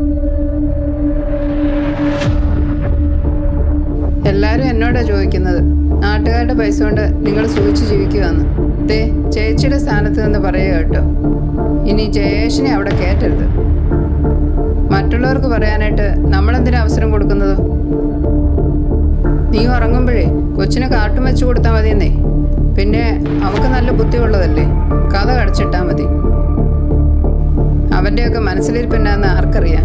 എല്ലാരും എന്നോടാ ചോദിക്കുന്നത് നാട്ടുകാരുടെ പൈസ കൊണ്ട് നിങ്ങൾ സൂചിച്ച് ജീവിക്കുകയെന്ന് ദേ ചേച്ചിയുടെ സ്ഥാനത്ത് നിന്ന് പറയുക കേട്ടോ ഇനി ജയേഷിനെ അവിടെ കയറ്റരുത് മറ്റുള്ളവർക്ക് പറയാനായിട്ട് നമ്മളെന്തിനാ അവസരം കൊടുക്കുന്നത് നീ ഉറങ്ങുമ്പോഴേ കൊച്ചിന് കാട്ടും വെച്ച് കൊടുത്താൽ മതിയെന്നേ പിന്നെ അവക്ക് നല്ല ബുദ്ധിയുള്ളതല്ലേ കഥ കടച്ചിട്ടാ മതി അവൻ്റെയൊക്കെ മനസ്സിലിരിപ്പെന്നാന്ന് ആർക്കറിയാം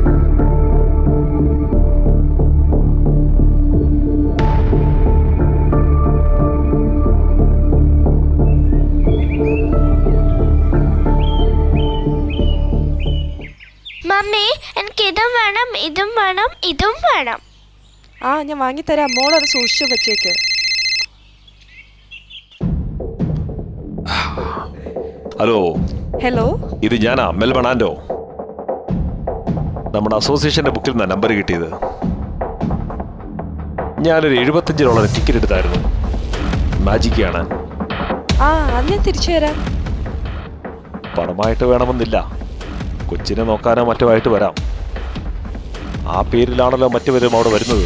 മമ്മി എനിക്ക് ഇതും വേണം ഇതും വേണം ഇതും വേണം ആ ഞാൻ വാങ്ങിത്തരാം മോളത് സൂക്ഷിച്ചു വെച്ചേക്ക് ഹലോ ഹലോ ഇത് ഞാനാ മെൽബണാൻഡോ നമ്മുടെ അസോസിയേഷന്റെ ബുക്കിൽ നിന്നാണ് നമ്പർ കിട്ടിയത് ഞാനൊരു എഴുപത്തഞ്ച് ഡോളർ ടിക്കറ്റ് എടുത്തായിരുന്നു മാജിക് കാണാൻ ആ അത് ഞാൻ തിരിച്ചു തരാം പണമായിട്ട് വേണമെന്നില്ല കൊച്ചിനെ നോക്കാനോ മറ്റോ ആയിട്ട് വരാം ആ പേരിലാണല്ലോ മറ്റുപേരും അവിടെ വരുന്നത്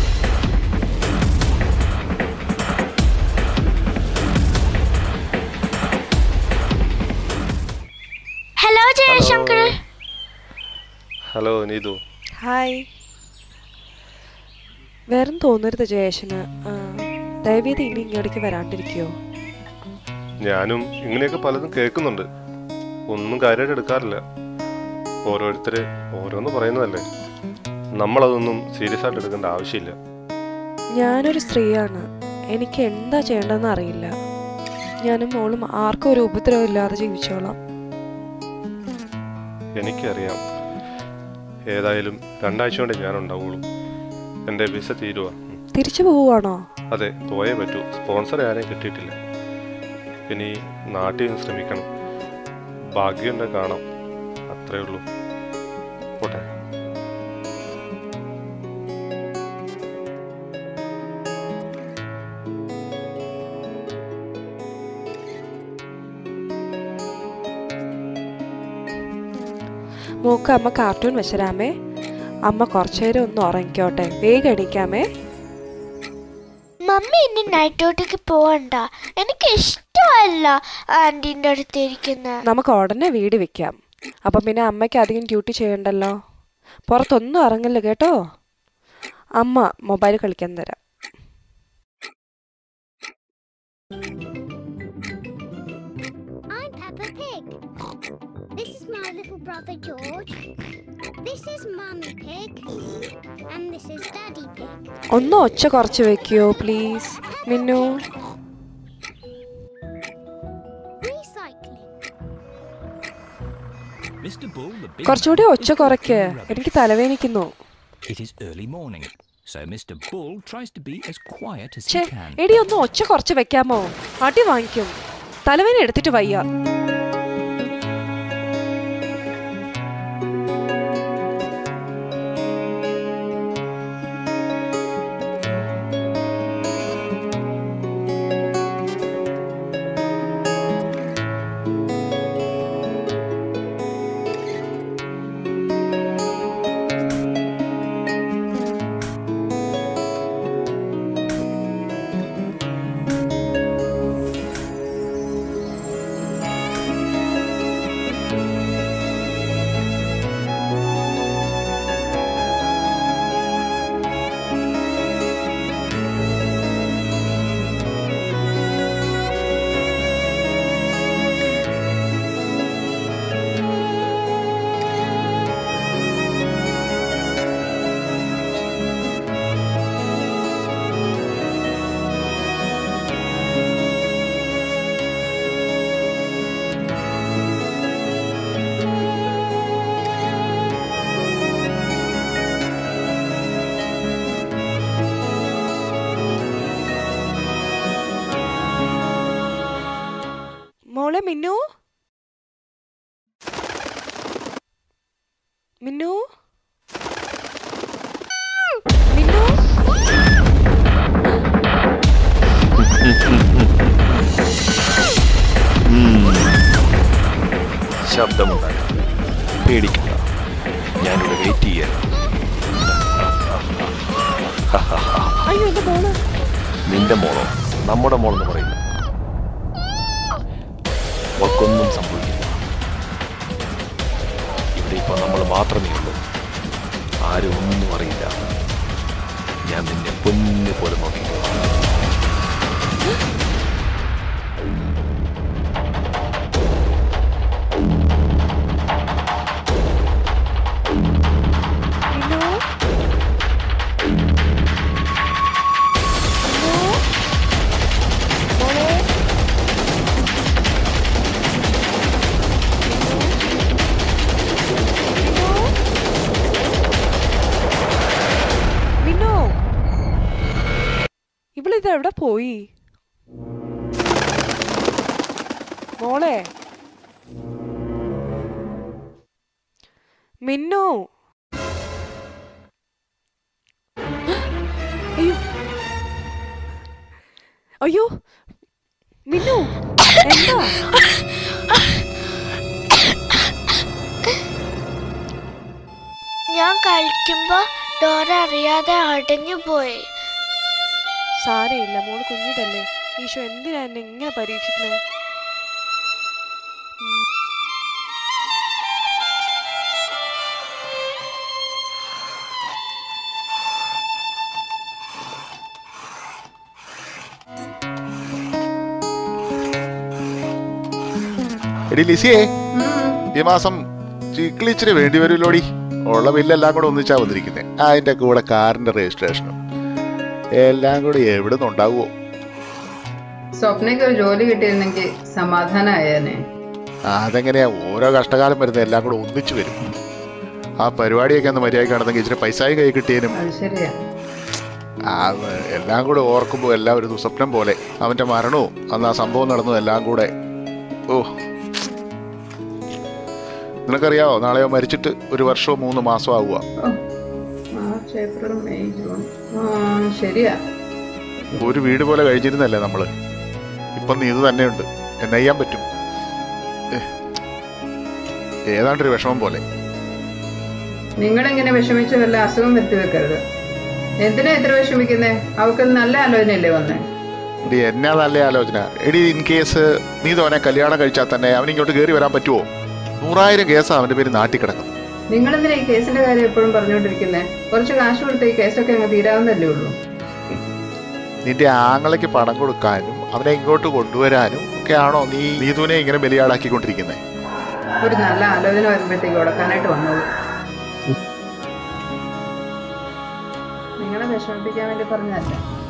hello Jayashankar hello Neethu hi വേറെ തോന്നരുത് ജയേഷന് ആ, ദയവേത് ഇനി ഇങ്ങോട്ടേക്ക് വരാണ്ടിരിക്കോ ഞാനും ഇങ്ങനെയൊക്കെ പലതും കേൾക്കുന്നുണ്ട് ഒന്നും കാര്യമായിട്ട് എടുക്കാറില്ല ഓരോരുത്തർ ഓരോന്ന് പറയുന്നതല്ലേ നമ്മളതൊന്നും സീരിയസ് ആയിട്ട് എടുക്കേണ്ട ആവശ്യമില്ല ഞാനൊരു സ്ത്രീയാണ് എനിക്ക് എന്താ ചെയ്യേണ്ടതെന്ന് അറിയില്ല ഞാനും മോളും ആർക്കും ഒരു ഉപദ്രവം ഇല്ലാതെ ജീവിച്ചോളാം എനിക്കറിയാം ഏതായാലും രണ്ടാഴ്ച കൊണ്ട് ഞാൻ ഉണ്ടാവുള്ളൂ എൻ്റെ വിസ തീരുവാ തിരിച്ചു പോവുകയാണോ അതെ പോയേ പറ്റൂ സ്പോൺസർ ആരെയും കിട്ടിയിട്ടില്ല ഇനി നാട്ടിൽ നിന്ന് ശ്രമിക്കണം ഭാഗ്യം കാണാം അത്രേ ഉള്ളൂ പോട്ടെ മോക്ക് അമ്മ കാർട്ടൂൺ വെച്ചരാമേ അമ്മ കുറച്ചു നേരം ഒന്ന് ഉറങ്ങിക്കോട്ടെ വേഗം എണീക്കാമേ മമ്മി ഇനി നൈറ്റ് ഡ്യൂട്ടിക്ക് പോവണ്ട എനിക്ക് ഇഷ്ടമല്ല ആന്റീൻ്റെ അടുത്ത് ഇരിക്കുന്നത് നമുക്ക് ഉടനെ വീട് വെക്കാം അപ്പം പിന്നെ അമ്മയ്ക്ക് അധികം ഡ്യൂട്ടി ചെയ്യണ്ടല്ലോ പുറത്തൊന്നും ഇറങ്ങില്ല കേട്ടോ അമ്മ മൊബൈൽ കളിക്കാൻ തരാം I'm Peppa Pig. This is my little brother George. This is Mummy Pig. And this is Daddy Pig. ഒന്ന് ഒച്ച കുറച്ച് വെക്കുവോ please Minnu Recycling. Mr. Bull, the big കുറച്ചുകൂടി man, ഒച്ച is കുറയ്ക്ക് collecting rubbish. എനിക്ക് തലവേനിക്കുന്നു It is early morning, so Mr. Bull tries to be as quiet as ഛേ he can. എടി ഒന്ന് ഒച്ച കുറച്ച് വെക്കാമോ അടി വാങ്ങിക്കും തലവേന എടുത്തിട്ട് വയ്യ മോളെ മിന്നു മിന്നു മിന്നു ശബ്ദമുണ്ടാക്കാം പേടിക്കണ്ട ഞാനിവിടെ വെയിറ്റ് ചെയ്യാൻ അയ്യോ എന്റെ മോള് നിന്റെ മോളോ നമ്മുടെ മോളെന്ന് പറയുന്നു അവൾക്കൊന്നും സംഭവിക്കില്ല ഇവിടെ ഇപ്പൊ നമ്മൾ മാത്രമേ ഉള്ളൂ ആരും ഒന്നും അറിയില്ല ഞാൻ നിന്നെ പൊന്നു പോലെ നോക്കിക്കോളാം മിന്നു മോളെ മിന്നു ഇവളിത് എവിടെ പോയി മോളെ മിന്നു അയ്യോ അയ്യോ മിന്നു എന്താ ഞാൻ കളിക്കുമ്പോ ഡോറ അറിയാതെ അടഞ്ഞു പോയി സാരയില്ല മോള് കുഞ്ഞിതല്ലേ ഈശോ എന്തിനാ എന്നെ ഇങ്ങനെ പരീക്ഷിക്കണേ എടി ലിസിയേ ഈ മാസം ചിക്കിളിച്ചിരി വേണ്ടി വരുമല്ലോടി ഉള്ള ബില്ലെല്ലാം കൂടെ ഒന്നിച്ചാ വന്നിരിക്കുന്നത് അതിന്റെ കൂടെ കാറിന്റെ രജിസ്ട്രേഷനും എല്ലാം കൂടി എവിടെ നിന്നുണ്ടാവുമോ സ്വപ്നയ്ക്ക് ഒരു ജോലി കിട്ടിയിരുന്നെങ്കിൽ സമാധാനമായേനെ അതെങ്ങനെയാ ഓരോ കഷ്ടകാലം വരുന്ന എല്ലാം കൂടെ ഒന്നിച്ചു വരും ആ പരിപാടിയൊക്കെ ഒന്ന് മര്യാദ കാണുന്നെങ്കിൽ ഇച്ചിരി പൈസയും കൈ കിട്ടിയതിനും അത് ശരിയാ ആ എല്ലാം കൂടെ ഓർക്കുമ്പോൾ എല്ലാം ഒരു ദുസ്വപ്നം പോലെ അവന്റെ മരണവും അന്ന് ആ സംഭവം നടന്നതും എല്ലാം കൂടെ ഓ നിനക്കറിയാവോ നാളെയോ മരിച്ചിട്ട് ഒരു വർഷമോ മൂന്ന് മാസമോ ആവുക മാർച്ച് ഏപ്രിൽ മെയ് ജൂൺ ആ ശരിയാ ഒരു വീട് പോലെ കഴിച്ചിരുന്നല്ലേ നമ്മള് ഇപ്പം നീ ഇത് തന്നെയുണ്ട് എന്നെ ചെയ്യാൻ പറ്റും ഏ, ഏതാണ്ടൊരു വിഷമം പോലെ നിങ്ങളിങ്ങനെ വിഷമിച്ച് വല്ല അസുഖം വരുത്തി വെക്കരുത് എന്തിനാ ഇത്ര വിഷമിക്കുന്നേ അവൾക്ക് നല്ല ആലോചനയല്ലേ വന്നേ എടി എന്നാ നല്ല ആലോചന എടി ഇൻ കേസ് നീ തോനെ കല്യാണം കഴിച്ചാൽ തന്നെ അവൻ ഇങ്ങോട്ട് കയറി വരാൻ പറ്റുമോ നൂറായിരം കേസാണ് അവന്റെ പേര് നാട്ടിൽ കിടക്കുന്നത് നിങ്ങളെന്തിനാ ഈ കേസിന്റെ കാര്യം എപ്പോഴും പറഞ്ഞുകൊണ്ടിരിക്കുന്നേ കുറച്ച് കാശ് കൊടുത്ത് ഈ കേസൊക്കെ അങ്ങ് തീരാവുന്നല്ലേ ഉള്ളൂ നിന്റെ ആങ്ങളയ്ക്ക് പണം കൊടുക്കാനും അവനെ ഇങ്ങോട്ട് കൊണ്ടുവരാനും ഒക്കെയാണോ നീ നീതുവിനെ ഇങ്ങനെ ബലിയാടാക്കിക്കൊണ്ടിരിക്കുന്നത് ഒരു നല്ല ആലോചന വരുമ്പോഴത്തേക്ക് ഉടക്കാനായിട്ട് വന്നോളൂ നിങ്ങളെ വിഷമിപ്പിക്കാൻ വേണ്ടി പറഞ്ഞതല്ല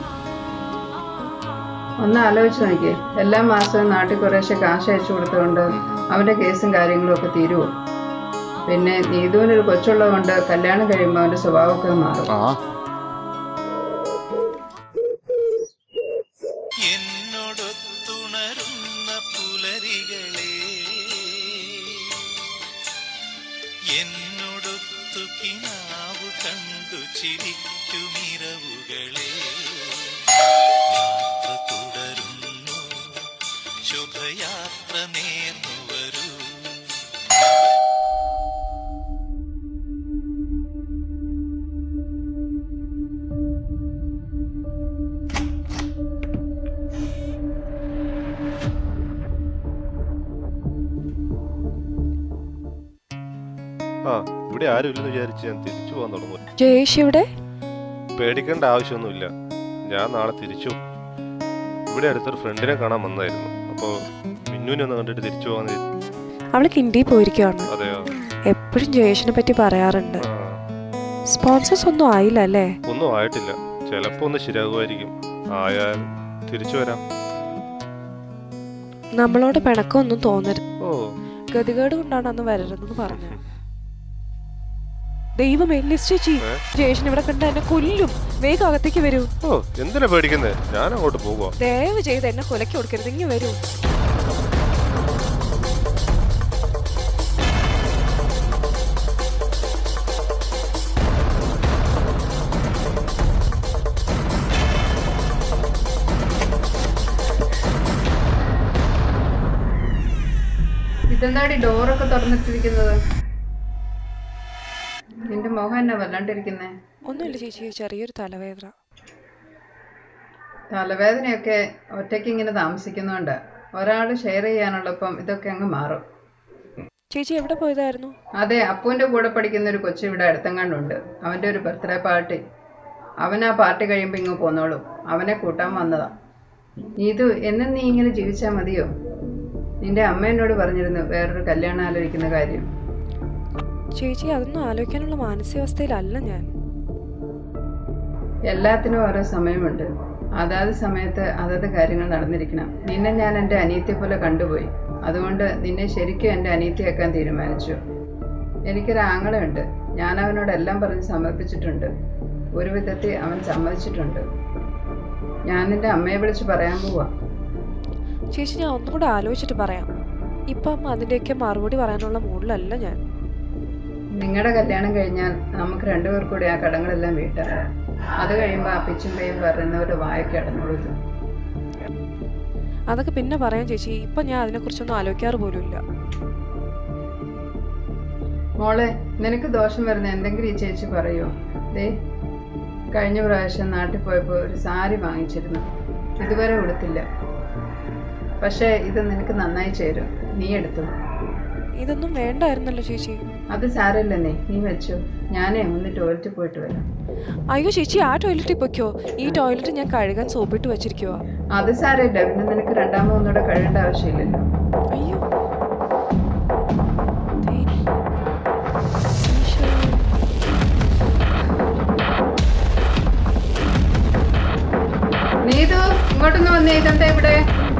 ഒന്ന് ആലോചിച്ച് നോക്കിയേ എല്ലാ മാസവും നാട്ടിൽ കുറേശ്ശെ കാശ് അയച്ചു കൊടുത്തുകൊണ്ട് അവന്റെ കേസും കാര്യങ്ങളും ഒക്കെ തീരുവോ പിന്നെ നീതുവിനൊരു കൊച്ചുള്ളതുകൊണ്ട് കല്യാണം കഴിയുമ്പോൾ അവന്റെ സ്വഭാവമൊക്കെ മാറും ആ എന്നോടൊത്തുണരുന്ന പുലരികളെ എന്നോടൊത്തു കിനാവു കണ്ടു ചിരിക്കുമിരവുകളെ യാത്ര തുടരുന്നു ശുഭയാത്ര നേർന്നു വരൂ ആ ഇവിടെ ആരും ഇല്ലെന്ന് വിചാരിച്ച് ഞാൻ തിരിച്ചു പോകാൻ തുടങ്ങും ജയേഷ് ഇവിടെ പേടിക്കേണ്ട ആവശ്യമൊന്നുമില്ല ഞാൻ നാളെ തിരിച്ചു പോകും. ഇവിടെ അടുത്തൊരു ഫ്രണ്ടിനെ കാണാൻ വന്നായിരുന്നു അപ്പോൾ മിന്നുവിനെ ഒന്ന് കണ്ടിട്ട് തിരിച്ചു പോകാൻ അവള് കിണ്ടി പോയിരിക്കുവാണ് അതെയോ എപ്പോഴും ജയേഷിനെ പറ്റി പറയാറുണ്ട് സ്പോൺസേഴ്സ് ഒന്നും ആയില്ല അല്ലേ ഒന്നും ആയിട്ടില്ല ചിലപ്പോൾ ഒന്ന് ശരിയാകുമായിരിക്കും ആയാൽ തിരിച്ചു വരാം നമ്മളോട് പിണക്കമൊന്നും തോന്നരുത് ഓ ഗതികേട് കൊണ്ടാണ് അന്ന് വരരുതെന്ന് പറഞ്ഞു ദൈവമേ ലിസ്റ്റ് ഏ? ജയേഷിന് ഇവിടെ കണ്ട എന്നെ കൊല്ലും വേഗം അകത്തേക്ക് വരൂ ഓ എന്തിനാ പേടിക്കുന്നേ ഞാൻ അങ്ങോട്ട് പോകുക ദയവ് ചെയ്ത് എന്നെ കൊലക്ക് കൊടുക്കരുത് ഇങ്ങ് വരൂ ഇതെന്താടി ഡോറൊക്കെ തുറന്നിട്ടിരിക്കുന്നത് നിന്റെ മുഖം എന്നാ വല്ലാണ്ടിരിക്കുന്നേ ഒന്നുമില്ല ചേച്ചി ചെറിയൊരു തലവേദന തലവേദനയൊക്കെ ഒറ്റയ്ക്ക് ഇങ്ങനെ താമസിക്കുന്നോണ്ട് ഒരാൾ ഷെയർ ചെയ്യാനുള്ളപ്പം ഇതൊക്കെ അങ്ങ് മാറും ചേച്ചി എവിടെ പോയതായിരുന്നു അതെ അപ്പുവിന്റെ കൂടെ പഠിക്കുന്ന ഒരു കൊച്ചു ഇവിടെ അടുത്തെങ്ങാണ്ടുണ്ട് അവന്റെ ഒരു ബർത്ത്ഡേ പാർട്ടി അവൻ ആ പാർട്ടി കഴിയുമ്പോൾ ഇങ്ങ് പോന്നോളും അവനെ കൂട്ടാൻ വന്നതാ നീതു എന്നും നീ ഇങ്ങനെ ജീവിച്ചാൽ മതിയോ നിന്റെ അമ്മ എന്നോട് പറഞ്ഞിരുന്നു വേറൊരു കല്യാണം ആലോചിക്കുന്ന കാര്യം ചേച്ചി അതൊന്നും ആലോചിക്കാനുള്ള മാനസികാവസ്ഥയിലല്ല ഞാൻ എല്ലാത്തിനും ഓരോ സമയമുണ്ട് അതാത് സമയത്ത് അതത് കാര്യങ്ങൾ നടന്നിരിക്കണം നിന്നെ ഞാൻ എൻ്റെ അനിയത്തിയെ പോലെ കണ്ടുപോയി അതുകൊണ്ട് നിന്നെ ശരിക്കും എൻ്റെ അനിയത്തിയാക്കാൻ തീരുമാനിച്ചു എനിക്കൊരു ആങ്ങളുണ്ട് ഞാൻ അവനോട് എല്ലാം പറഞ്ഞ് സമർപ്പിച്ചിട്ടുണ്ട് ഒരു വിധത്തിൽ അവൻ സമ്മതിച്ചിട്ടുണ്ട് ഞാൻ നിന്റെ അമ്മയെ വിളിച്ച് പറയാൻ പോവാ ചേച്ചി ഞാൻ ഒന്നും കൂടെ ആലോചിച്ചിട്ട് പറയാം ഇപ്പം അതിൻ്റെയൊക്കെ മറുപടി പറയാനുള്ള മൂഡിലല്ല ഞാൻ നിങ്ങളുടെ കല്യാണം കഴിഞ്ഞാൽ നമുക്ക് രണ്ടുപേർ കൂടി ആ കടങ്ങളെല്ലാം വീട്ടാം അത് കഴിയുമ്പോൾ ആ പിച്ചുമ്പയും പറയുന്നവരുടെ വായൊക്കെ അടഞ്ഞോളൂ അതൊക്കെ പിന്നെ പറയാം ചേച്ചി ഇപ്പം ഞാൻ അതിനെക്കുറിച്ചൊന്നും ആലോചിക്കാറ് പോലും ഇല്ല മോളെ നിനക്ക് ദോഷം വരുന്ന എന്തെങ്കിലും ഈ ചേച്ചി പറയോ ദേ കഴിഞ്ഞ പ്രാവശ്യം നാട്ടിൽ പോയപ്പോൾ ഒരു സാരി വാങ്ങിച്ചിരുന്നു ഇതുവരെ ഉടുത്തില്ല പക്ഷേ ഇത് നിനക്ക് നന്നായി ചേരും നീ എടുത്തു ഇതൊന്നും വേണ്ടായിരുന്നല്ലോ ചേച്ചി അത് സാരമില്ലെന്നേ നീ വെച്ചു ഞാനേ ഒന്ന് ടോയ്ലറ്റിൽ പോയിട്ട് വരാം അയ്യോ ചേച്ചി ആ ടോയ്ലറ്റിൽ പൊയ്ക്കോ ഈ ടോയ്ലറ്റ് ഞാൻ കഴുകാൻ സോപ്പിട്ട് വെച്ചിരിക്കുവാ അത് സാരമില്ല പിന്നെ നിനക്ക് രണ്ടാമതൊന്നുകൂടെ കഴുകേണ്ട ആവശ്യമില്ലല്ലോ അയ്യോ നീതു ഇങ്ങോട്ടൊന്ന് വന്നേ ഇതെന്താ ഇവിടെ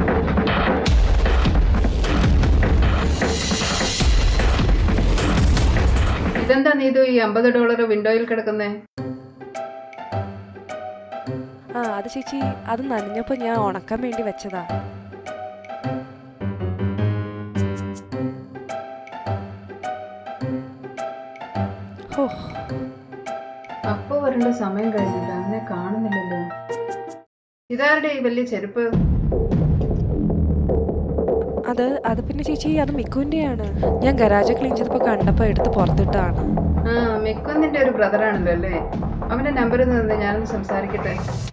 ഇതെന്താ നീതു ഈ അമ്പത് ഡോളർ വിൻഡോയിൽ കിടക്കുന്നേ ആ അത് ചേച്ചി അത് നനഞ്ഞപ്പോ ഞാൻ ഉണക്കാൻ വേണ്ടി വെച്ചതാ പോകാനുള്ള സമയം കഴിഞ്ഞില്ല അവനെ കാണുന്നില്ലല്ലോ ഇതാരുടെ ഈ വലിയ ചെരുപ്പ് അത് അത് പിന്നെ ചേച്ചി അത് മിക്കുവിൻ്റെയാണ് ഞാൻ ഗരാജ് ക്ലീൻ ചെയ്തപ്പോൾ കണ്ടപ്പോൾ എടുത്ത് പുറത്തിട്ടാണ് ആ മിക്കുന്നിന്റെ ഒരു ബ്രദറാണല്ലോ അല്ലേ അവന്റെ നമ്പറിൽ നിന്ന് ഞാനൊന്ന് സംസാരിക്കട്ടെ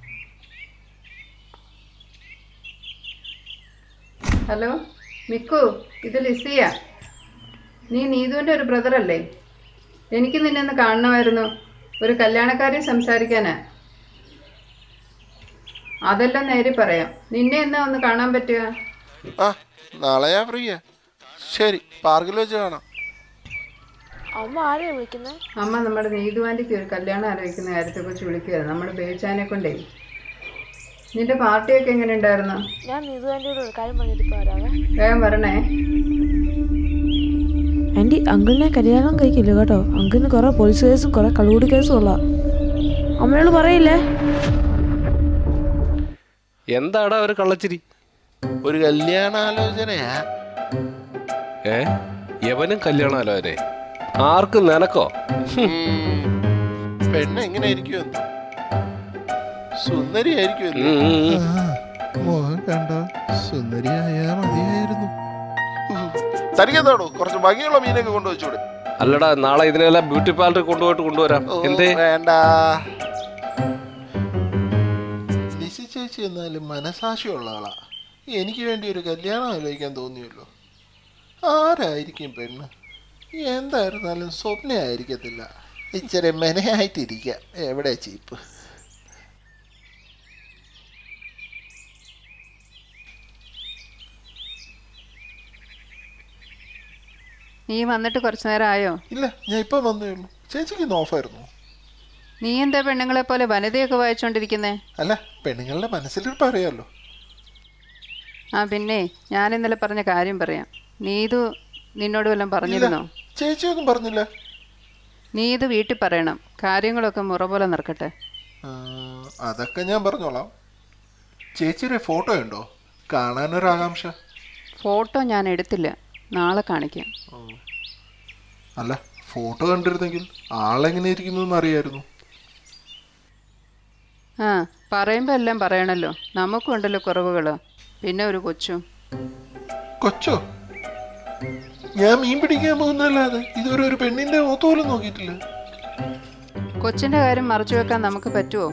ഹലോ മിക്കു ഇത് ലിസിയ നീ നീതുവിന്റെ ഒരു ബ്രദർ അല്ലേ എനിക്ക് നിന്നെ ഒന്ന് കാണണമായിരുന്നു ഒരു കല്യാണക്കാരി സംസാരിക്കാനാ അതെല്ലാം നേരെ പറയാം നിന്നെ എന്നാ ഒന്ന് കാണാൻ പറ്റുക ആ നാളെ ഞാൻ ഫ്രീയാ ശരി പാർക്കിൽ വെച്ച് കാണാം അമ്മ ആരെയാ വിളിക്കുന്നത് അമ്മ നമ്മുടെ നീതുവാൻ്റിക്ക് ഒരു കല്യാണം ആലോചിക്കുന്ന കാര്യത്തെക്കുറിച്ച് വിളിക്കുകയായിരുന്നു നമ്മുടെ ബേച്ചാനെ കൊണ്ടേ നിന്റെ പാർട്ടിയൊക്കെ എങ്ങനെ ഉണ്ടായിരുന്നു ഞാൻ നീതുവാൻ്റിയോട് ഒരു കാര്യം പറഞ്ഞിട്ട് ഇപ്പൊ വരാവേ വേഗം വരണേ ആൻറ്റി അങ്കിളിനെ കല്യാണം കഴിക്കില്ല കേട്ടോ അങ്കിളിന് കുറെ പോലീസ് കേസും കുറെ കള്ളുകൂടി കേസും ഉള്ള അമ്മയോട് പറയില്ലേ എന്താടാ ഒരു കള്ളച്ചിരി ഒരു കല്യാണാലോചനയാ ഏ യവനും കല്യാണാലോചനെ ആർക്ക് നിനക്കോ പെണ്ണ് എങ്ങനെ ആയിരിക്കുമെന്ന് സുന്ദരിയായിരിക്കുമല്ലോ ഉം, ഉം, ഉം. മോഹൻ കണ്ട സുന്ദരിയായാ മതിയായിരുന്നു തനിക്കെന്താണോ കുറച്ച് ഭംഗിയുള്ള മീനൊക്കെ കൊണ്ടുവച്ചൂടെ അല്ലടാ നാളെ ഇതിനെല്ലാം ബ്യൂട്ടി പാർലറിൽ കൊണ്ടുപോയിട്ട് കൊണ്ടുവരാം ഓ, എന്തേ വേണ്ട ലിസി ചേച്ചി എന്നാലും മനസാക്ഷിയുള്ള ആളാ എനിക്ക് വേണ്ടി ഒരു കല്യാണം ആലോചിക്കാൻ തോന്നിയല്ലോ ആരായിരിക്കും പെണ്ണ് എന്തായിരുന്നാലും സ്വപ്നമായിരിക്കത്തില്ല ഇച്ചിരി മെനയായിട്ടിരിക്കാം എവിടെ ചീപ്പ് നീ വന്നിട്ട് കുറച്ചു നേരം ആയോ ഇല്ല ഞാൻ ഇപ്പം വന്നേ ഉള്ളൂ ചേച്ചിക്ക് ഇന്ന് ഓഫായിരുന്നു നീ എന്താ പെണ്ണുങ്ങളെ പോലെ വനിതയൊക്കെ വായിച്ചുകൊണ്ടിരിക്കുന്നേ അല്ല പെണ്ണുങ്ങളുടെ മനസ്സിലിരിപ്പ് അറിയാലോ ആ പിന്നെ ഞാൻ ഇന്നലെ പറഞ്ഞ കാര്യം പറയാം നീതു നിന്നോട് വല്ലതും പറഞ്ഞിരുന്നോ ചേച്ചിയൊന്നും പറഞ്ഞില്ല നീ ഇത് വീട്ടിൽ പറയണം കാര്യങ്ങളൊക്കെ മുറ പോലെ നിൽക്കട്ടെ ആ, അതൊക്കെ ഞാൻ പറഞ്ഞോളാം ചേച്ചിയുടെ ഫോട്ടോ ഉണ്ടോ കാണാനൊരാകാംക്ഷ ഫോട്ടോ ഞാൻ എടുത്തില്ല നാളെ കാണിക്കാം അല്ല ഫോട്ടോ കണ്ടിരുന്നെങ്കിൽ ആളെങ്ങനെ ഇരിക്കുന്നു എന്ന് അറിയായിരുന്നു ആ പറയുമ്പോൾ എല്ലാം പറയണല്ലോ നമുക്കും ഉണ്ടല്ലോ കുറവുകൾ പിന്നെ ഒരു കൊച്ചും കൊച്ചോ ഞാൻ മീൻ പിടിക്കാൻ പോകുന്നല്ലാതെ ഇതുവരെ ഒരു പെണ്ണിന്റെ മുഖത്ത് പോലും നോക്കിയിട്ടില്ല കൊച്ചിൻ്റെ കാര്യം മറച്ചു വെക്കാൻ നമുക്ക് പറ്റുമോ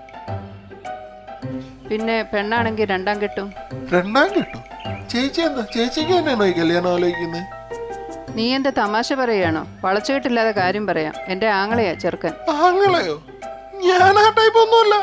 പിന്നെ പെണ്ണാണെങ്കിൽ രണ്ടാം കെട്ടും രണ്ടാം കിട്ടും ചേച്ചി എന്താ ചേച്ചിക്ക് തന്നെയാണോ ഈ കല്യാണം ആലോചിക്കുന്നത് നീ എന്താ തമാശ പറയാണോ വളച്ചുകെട്ടില്ലാതെ കാര്യം പറയാം എൻ്റെ ആങ്ങളെയാ ചെറുക്കൻ ആങ്ങളെയോ ഞാൻ ആ ടൈപ്പ് ഒന്നുമല്ല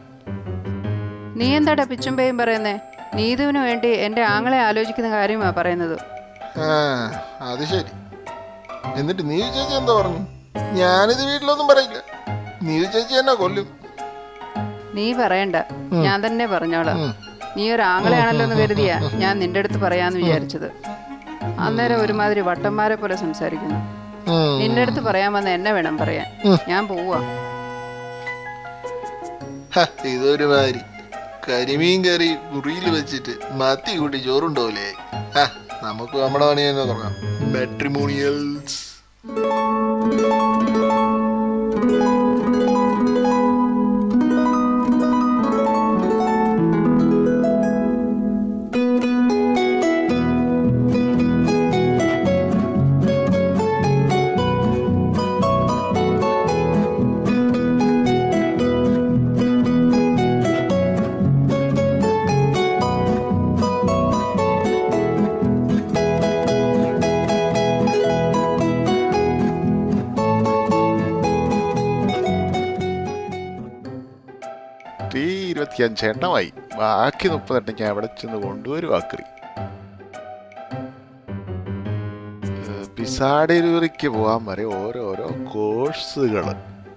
നീ എന്താടാ പിച്ചുമ്പയും പറയുന്നേ നീതുവിന് വേണ്ടി എൻ്റെ ആങ്ങളെ ആലോചിക്കുന്ന കാര്യമാ പറയുന്നത് ആ അത് ശരി എന്നിട്ട് നീ ചേച്ചി എന്താ പറഞ്ഞു ഞാനിത് വീട്ടിലൊന്നും പറയില്ല നീ ചേച്ചി എന്നെ കൊല്ലും നീ പറയണ്ട ഞാൻ തന്നെ പറഞ്ഞോളാം നീ ഒരു ആങ്ങളെയാണല്ലോ എന്ന് കരുതിയാ ഞാൻ നിന്റെ അടുത്ത് പറയാന്ന് വിചാരിച്ചത് അന്നേരം ഒരുമാതിരി വട്ടന്മാരെ പോലെ സംസാരിക്കുന്നു ഉം. നിന്റെ അടുത്ത് പറയാൻ വന്ന എന്നെ വേണം പറയാൻ ഞാൻ പോവാ ഹ, ഇതൊരുമാതിരി കരിമീൻ കറി മുറിയിൽ വെച്ചിട്ട് മത്തി കൂട്ടി ചോറുണ്ടോലേ ഹ, നമുക്ക് നമ്മുടെ പണി തന്നെ തുടങ്ങാം മെട്രിമോണിയൽസ് തീ ഇരുപത്തിയഞ്ച് എണ്ണമായി ബാക്കി മുപ്പതെണ്ണം ഞാൻ എവിടെ ചെന്ന് കൊണ്ടുവരും ആക്രി പിസ ഡെലിവറിക്ക് പോകാൻ വരെ ഓരോരോ കോഴ്സുകൾ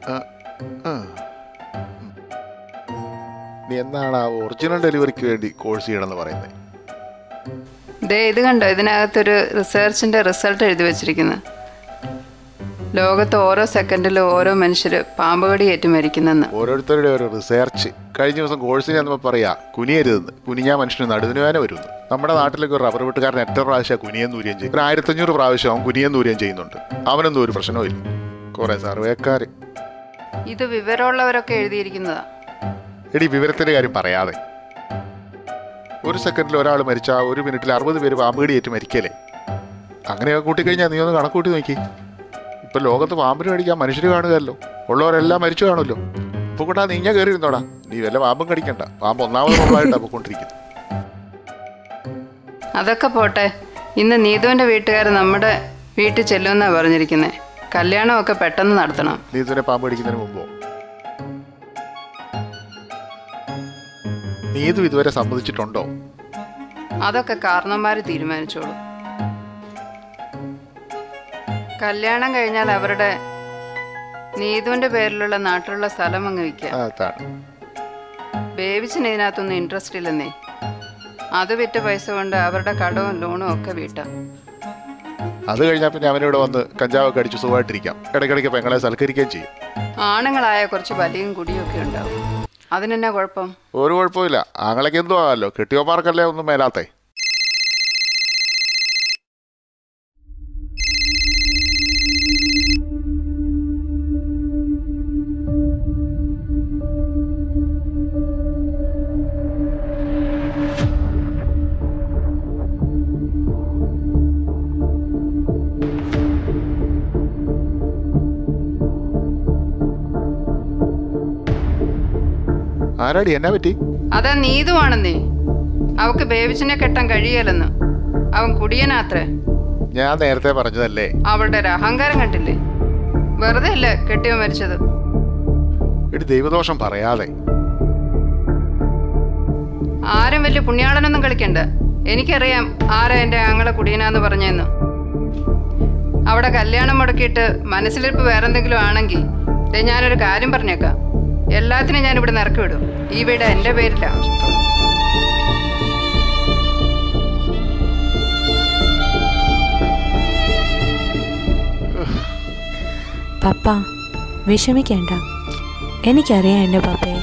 നീ എന്നാണ് ആ ഒറിജിനൽ ഡെലിവറിക്ക് വേണ്ടി കോഴ്സ് ചെയ്യണമെന്ന് പറയുന്നത് ദേ ഇത് കണ്ടോ ഇതിനകത്തൊരു റിസർച്ചിൻ്റെ റിസൾട്ട് എഴുതി വെച്ചിരിക്കുന്നു ലോകത്ത് ഓരോ സെക്കൻഡിലും ഓരോ മനുഷ്യർ പാമ്പുകടി ഏറ്റു മരിക്കുന്നെന്ന് ഓരോരുത്തരുടെ ഒരു റിസർച്ച് കഴിഞ്ഞ ദിവസം കോഴ്സിന് ചെന്നപ്പോൾ പറയാ കുനിയരുതെന്ന് കുനിഞ്ഞാ മനുഷ്യന് നടുവിന് വേന വരുന്നു നമ്മുടെ നാട്ടിലേക്ക് ഒരു റബ്ബർ വെട്ടുകാരൻ എത്ര പ്രാവശ്യം കുനിയും നൂരിയും ചെയ്യും ഒരു ആയിരത്തഞ്ഞൂറ് പ്രാവശ്യം അവൻ കുനിയും നൂരിയും ചെയ്യുന്നുണ്ട് അവനൊന്നും ഒരു പ്രശ്നവും ഇല്ല കുറെ സർവേക്കാർ ഇത് വിവരമുള്ളവരൊക്കെ എഴുതിയിരിക്കുന്നതാ എടി വിവരത്തിന്റെ കാര്യം പറയാതെ ഒരു സെക്കൻഡിൽ ഒരാൾ മരിച്ചാൽ ഒരു മിനിറ്റിൽ അറുപത് പേര് പാമ്പ് കടിയേറ്റ് മരിക്കല്ലേ അങ്ങനെയൊക്കെ കൂട്ടിക്കഴിഞ്ഞാൽ നീ ഒന്ന് കണക്കൂട്ടി നോക്കി ഇപ്പൊ ലോകത്ത് പാമ്പിന് കടിക്കാൻ മനുഷ്യർ കാണുകയല്ലോ ഉള്ളവരെല്ലാം മരിച്ചു കാണുമല്ലോ ഇപ്പൊ കൂട്ടാ നീ ഞാൻ കയറി ഇരുന്നോടാ നീ വല്ല പാമ്പും കടിക്കണ്ട പാമ്പ് ഒന്നാമത് പാമ്പായിട്ടാ പോയിക്കൊണ്ടിരിക്കുന്നത് അതൊക്കെ പോട്ടെ ഇന്ന് നീതുവിന്റെ വീട്ടുകാർ നമ്മുടെ വീട്ടിൽ ചെല്ലുമെന്നാ പറഞ്ഞിരിക്കുന്നത് കല്യാണമൊക്കെ പെട്ടെന്ന് നടത്തണം നീ ഇതിനെ പാമ്പ് കടിക്കുന്നതിന് മുമ്പോ നീ ഇതും ഇതുവരെ സമ്മതിച്ചിട്ടുണ്ടോ അതൊക്കെ കാരണന്മാര് തീരുമാനിച്ചോളൂ കല്യാണം കഴിഞ്ഞാൽ അവരുടെ നീതുവിന്റെ പേരിലുള്ള നാട്ടിലുള്ള സ്ഥലം അങ്ങ് വിൽക്കാം ആ, അതാണ് ബേബിച്ചിന് ഇതിനകത്തൊന്നും ഇൻട്രസ്റ്റ് ഇല്ലെന്നേ അത് വിറ്റ പൈസ കൊണ്ട് അവരുടെ കടവും ലോണും ഒക്കെ വീട്ടാം അത് കഴിഞ്ഞാൽ പിന്നെ അവനിവിടെ വന്ന് കഞ്ചാവൊക്കെ അടിച്ച് സുഖമായിട്ടിരിക്കാം ഇടയ്ക്കിടയ്ക്ക് പെങ്ങളെ സൽക്കരിക്കുകയും ചെയ്യും ആണുങ്ങളായ കുറച്ച് വലിയും കുടിയൊക്കെ ഉണ്ടാവും അതിനെന്നാ കുഴപ്പം ഒരു കുഴപ്പമില്ല ആങ്ങളൊക്കെ എന്തോ ആകാമല്ലോ കെട്ടിയോമാർക്കല്ലേ ഒന്നും മേലാത്തേ ആരാടി എന്നാ പറ്റി അതാ നീതുവാണെന്നേ അവക്ക് ബേബിച്ചിനെ കെട്ടാൻ കഴിയലെന്ന് അവൻ കുടിയനാത്രേ ഞാൻ നേരത്തെ പറഞ്ഞതല്ലേ അവളുടെ ഒരു അഹങ്കാരം കണ്ടില്ലേ വെറുതെ അല്ലേ കെട്ടിയോ മരിച്ചത് എടി ദൈവദോഷം പറയാതെ ആരും വലിയ പുണ്യാളനൊന്നും കളിക്കണ്ട എനിക്കറിയാം ആരാ എൻ്റെ ആങ്ങളെ കുടിയനാന്ന് പറഞ്ഞെന്ന് അവിടെ കല്യാണം മുടക്കിയിട്ട് മനസ്സിലിരിപ്പ് വേറെന്തെങ്കിലും ആണെങ്കിൽ ദേ ഞാനൊരു കാര്യം പറഞ്ഞേക്കാം എല്ലാത്തിനും ഞാൻ ഇവിടെ ഇറക്കി വിടും ഈ വീട് എൻ്റെ പേരിലാണ് പപ്പ വിഷമിക്കേണ്ട എനിക്കറിയാം എൻ്റെ പപ്പയെ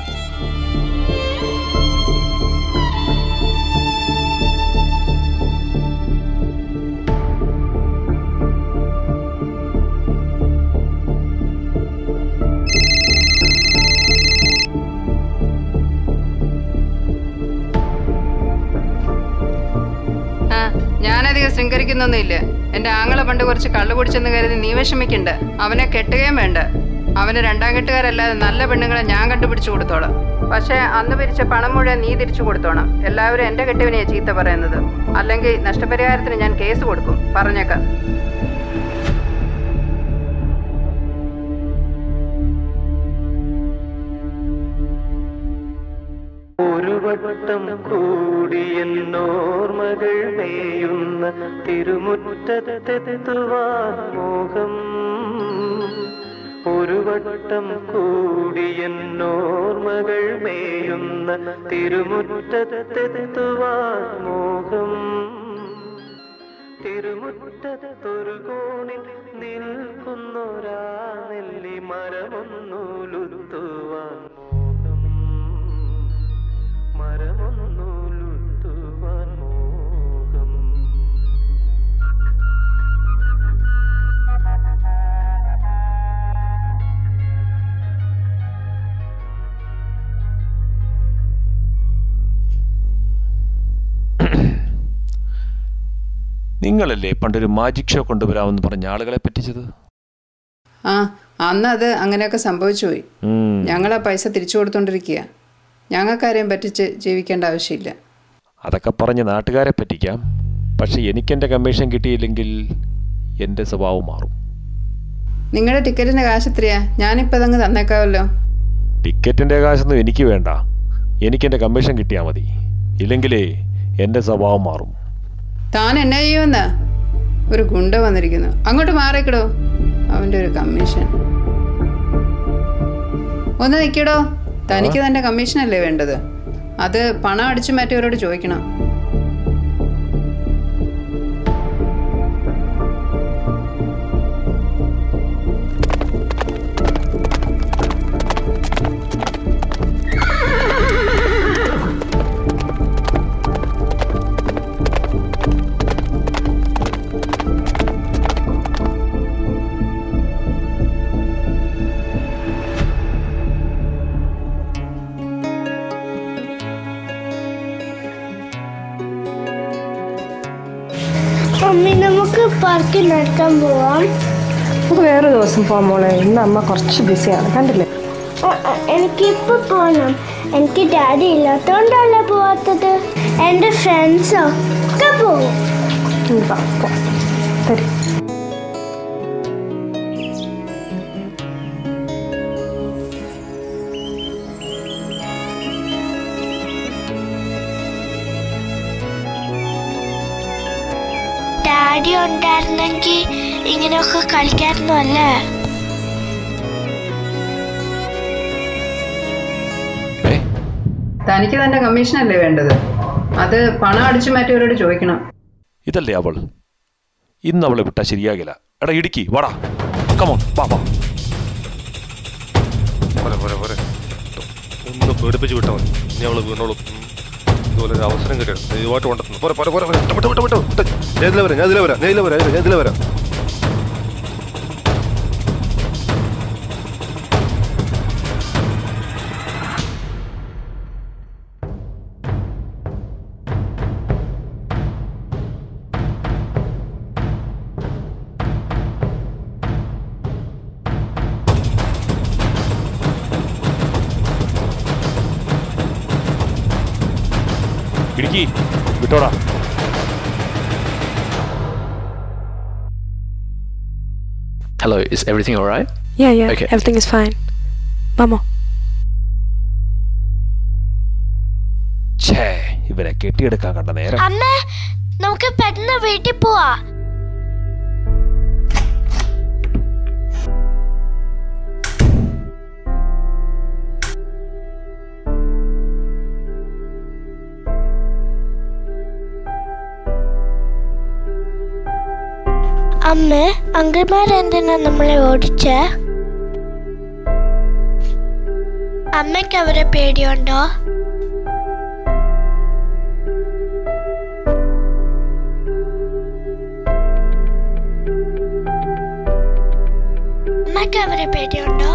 ആ ഞാനധികം ശൃംഗരിക്കുന്നൊന്നുമില്ല എൻ്റെ ആങ്ങളെ പണ്ട് കുറച്ച് കള്ളു കുടിച്ചെന്ന് കരുതി നീ വിഷമിക്കണ്ട അവനെ കെട്ടുകയും വേണ്ട അവന് രണ്ടാം കെട്ടുകാരല്ലാതെ നല്ല പെണ്ണുങ്ങളെ ഞാൻ കണ്ടുപിടിച്ചു കൊടുത്തോളാം പക്ഷേ അന്ന് പിരിച്ച പണം മുഴുവൻ നീ തിരിച്ചു കൊടുത്തോണം എല്ലാവരും എൻ്റെ കെട്ടുവിനെയാ ചീത്ത പറയുന്നത് അല്ലെങ്കിൽ നഷ്ടപരിഹാരത്തിന് ഞാൻ കേസ് കൊടുക്കും പറഞ്ഞേക്കാം ഒരു വട്ടം കൂടിയെന്നോർമകൾ മേയുന്ന തിരുമുറ്റത്തെത്തുവാൻ മോഹം ഒരു വട്ടം കൂടിയെന്നോർമകൾ മേയുന്ന തിരുമുറ്റത്തെത്തുവാൻ മോഹം തിരുമുറ്റത്തൊരു കോണിൽ നിൽക്കുന്നൊരാ നെല്ലി മരമൊന്നുലുത്തുവാൻ മോഹം മരമൊന്നുലുത്തുവാൻ മോഹം നിങ്ങളല്ലേ പണ്ടൊരു മാജിക് ഷോ കൊണ്ടുവരാമെന്ന് പറഞ്ഞ ആളുകളെ പറ്റിച്ചത് ആ അന്ന് അത് അങ്ങനെയൊക്കെ സംഭവിച്ചു പോയി ഉം. ഞങ്ങൾ ആ പൈസ തിരിച്ചു കൊടുത്തോണ്ടിരിക്കുക ഞങ്ങൾക്കാരെയും പറ്റിച്ച് ജീവിക്കേണ്ട ആവശ്യമില്ല അതൊക്കെ പറഞ്ഞ് നാട്ടുകാരെ പറ്റിക്കാം പക്ഷെ എനിക്കെൻ്റെ കമ്മീഷൻ കിട്ടിയില്ലെങ്കിൽ എൻ്റെ സ്വഭാവം മാറും നിങ്ങളുടെ ടിക്കറ്റിന്റെ കാശ് എത്രയാ ഞാനിപ്പോൾ അതങ്ങ് തന്നേക്കാവല്ലോ ടിക്കറ്റിൻ്റെ കാശൊന്നും എനിക്ക് വേണ്ട എനിക്കെൻ്റെ കമ്മീഷൻ കിട്ടിയാൽ മതി ഇല്ലെങ്കിലേ എൻ്റെ സ്വഭാവം മാറും താൻ എന്നെ ചെയ്യുമെന്നാ ഒരു ഗുണ്ട വന്നിരിക്കുന്നു അങ്ങോട്ട് മാറിക്കടോ അവൻ്റെ ഒരു കമ്മീഷൻ ഒന്ന് നിൽക്കടോ തനിക്ക് തൻ്റെ കമ്മീഷനല്ലേ വേണ്ടത് അത് പണം അടിച്ചു മാറ്റിയവരോട് ചോദിക്കണം പാർക്കിൽ നടക്കാൻ പോവാം നമുക്ക് വേറെ ദിവസം പോവാം മോളെ ഇന്ന് അമ്മ കുറച്ച് ബിസിയാണ് കണ്ടില്ലേ എനിക്കിപ്പോ പോകണം എനിക്ക് ഡാഡി ഇല്ലാത്തോണ്ടല്ല പോവാത്തത് എൻ്റെ ഫ്രണ്ട്സോ ഒക്കെ പോകും ഉം, വാ, പോ. തരും ഡാഡി ഉണ്ടായിരുന്നെങ്കിൽ ഇങ്ങനെയൊക്കെ കളിക്കായിരുന്നു അല്ലേ തനിക്ക് തന്റെ കമ്മീഷൻ അല്ലേ വേണ്ടത് അത് പണം അടിച്ചു മാറ്റിയവരോട് ചോദിക്കണം ഇതല്ലേ അവൾ ഇന്ന് അവളെ വിട്ടാ ശരിയാകില്ല എടാ ഇടുക്കി വാടാ കമോൺ വാ വാ പോരെ പോരെ പോരെ ഒന്ന് പേടിപ്പിച്ച് വിട്ടാൽ മതി ഇനി അവള് വീണോളും ഉം. ഇതുപോലെ ഒരു അവസരം കിട്ടിയത് ദൈവമായിട്ട് കൊണ്ടെത്തുന്നു പോരെ പോരെ പോരെ പോരെ വിട്ടോ വിട്ടോ വിട്ടോ വിട്ടോ ഞാൻ ഇതിലെ വരാം ഞാൻ ഇതിലെ വരാം ഞാൻ ഇതിലെ വരാം ഞാൻ ഇതിലെ വരാം Idukki വിട്ടോടാ Hello, is everything alright? Yeah, yeah, Okay. everything is fine. Mamo. ഛേ ഇവരെ കെട്ടിയെടുക്കാൻ കണ്ട നേരം അമ്മ നമുക്ക് പെട്ടെന്ന് വീട്ടിൽ പോവാ അമ്മ അങ്കിൾമാരെന്തിനാ നമ്മളെ ഓടിച്ചേ അമ്മയ്ക്ക് അവരെ പേടിയുണ്ടോ അമ്മയ്ക്ക് അവരെ പേടിയുണ്ടോ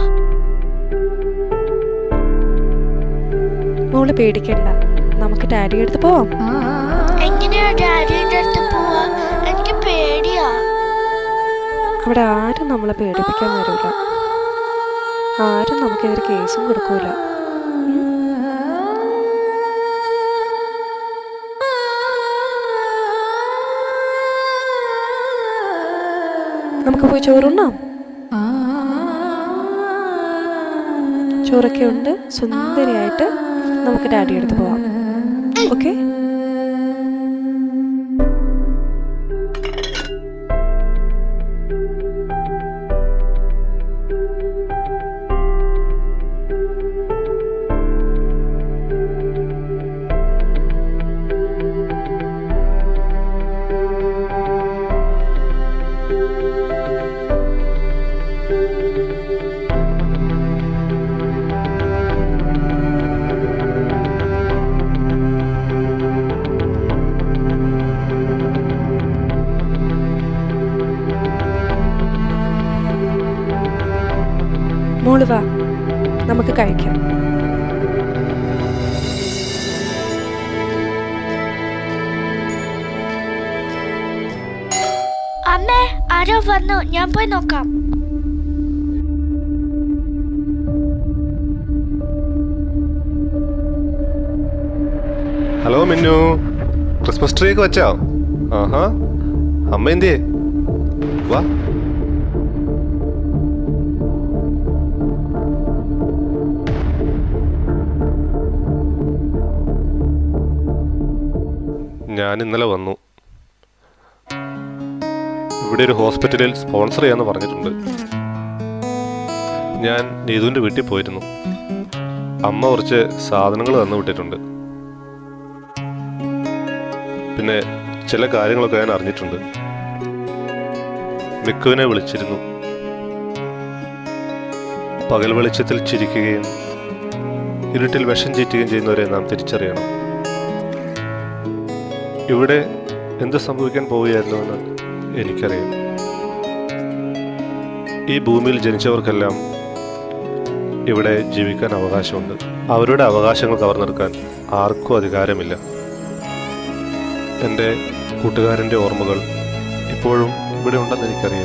മോള് പേടിക്കണ്ട നമുക്ക് ഡാഡി അടുത്ത് പോവാം എങ്ങനെയാ ഡാഡിയുടെ അടുത്ത് പോവാ എനിക്ക് പേടിയാ അവിടെ ആരും നമ്മളെ പേടിപ്പിക്കാൻ വരില്ല ആരും നമുക്കെതിരെ കേസും കൊടുക്കൂല നമുക്ക് പോയി ചോറുണ്ണാം ചോറൊക്കെ ഉണ്ട് സുന്ദരിയായിട്ട് നമുക്ക് ഡാഡി അടുത്ത് പോവാം ഓക്കെ മോള് വാ നമുക്ക് കഴിക്കാം അമ്മേ ആരോ വന്നു ഞാൻ പോയി നോക്കാം ഹലോ മിന്നു ക്രിസ്മസ് ട്രീ ഒക്കെ വെച്ചോ ആഹാ അമ്മ എന്തിയേ വാ ഞാൻ ഇന്നലെ വന്നു ഇവിടെ ഒരു ഹോസ്പിറ്റലിൽ സ്പോൺസർ ചെയ്യാന്ന് പറഞ്ഞിട്ടുണ്ട് ഞാൻ നീതുവിൻ്റെ വീട്ടിൽ പോയിരുന്നു അമ്മ കുറച്ച് സാധനങ്ങൾ തന്നു വിട്ടിട്ടുണ്ട് പിന്നെ ചില കാര്യങ്ങളൊക്കെ ഞാൻ അറിഞ്ഞിട്ടുണ്ട് മിക്കുവിനെ വിളിച്ചിരുന്നു പകൽ വെളിച്ചത്തിൽ ചിരിക്കുകയും ഇരുട്ടിൽ വിഷം ചീറ്റുകയും ചെയ്യുന്നവരെ നാം തിരിച്ചറിയണം ഇവിടെ എന്ത് സംഭവിക്കാൻ പോവുകയായിരുന്നുവെന്ന് എനിക്കറിയാം ഈ ഭൂമിയിൽ ജനിച്ചവർക്കെല്ലാം ഇവിടെ ജീവിക്കാൻ അവകാശമുണ്ട് അവരുടെ അവകാശങ്ങൾ കവർന്നെടുക്കാൻ ആർക്കും അധികാരമില്ല എൻ്റെ കൂട്ടുകാരൻ്റെ ഓർമ്മകൾ ഇപ്പോഴും ഇവിടെ ഉണ്ടെന്ന് എനിക്കറിയാം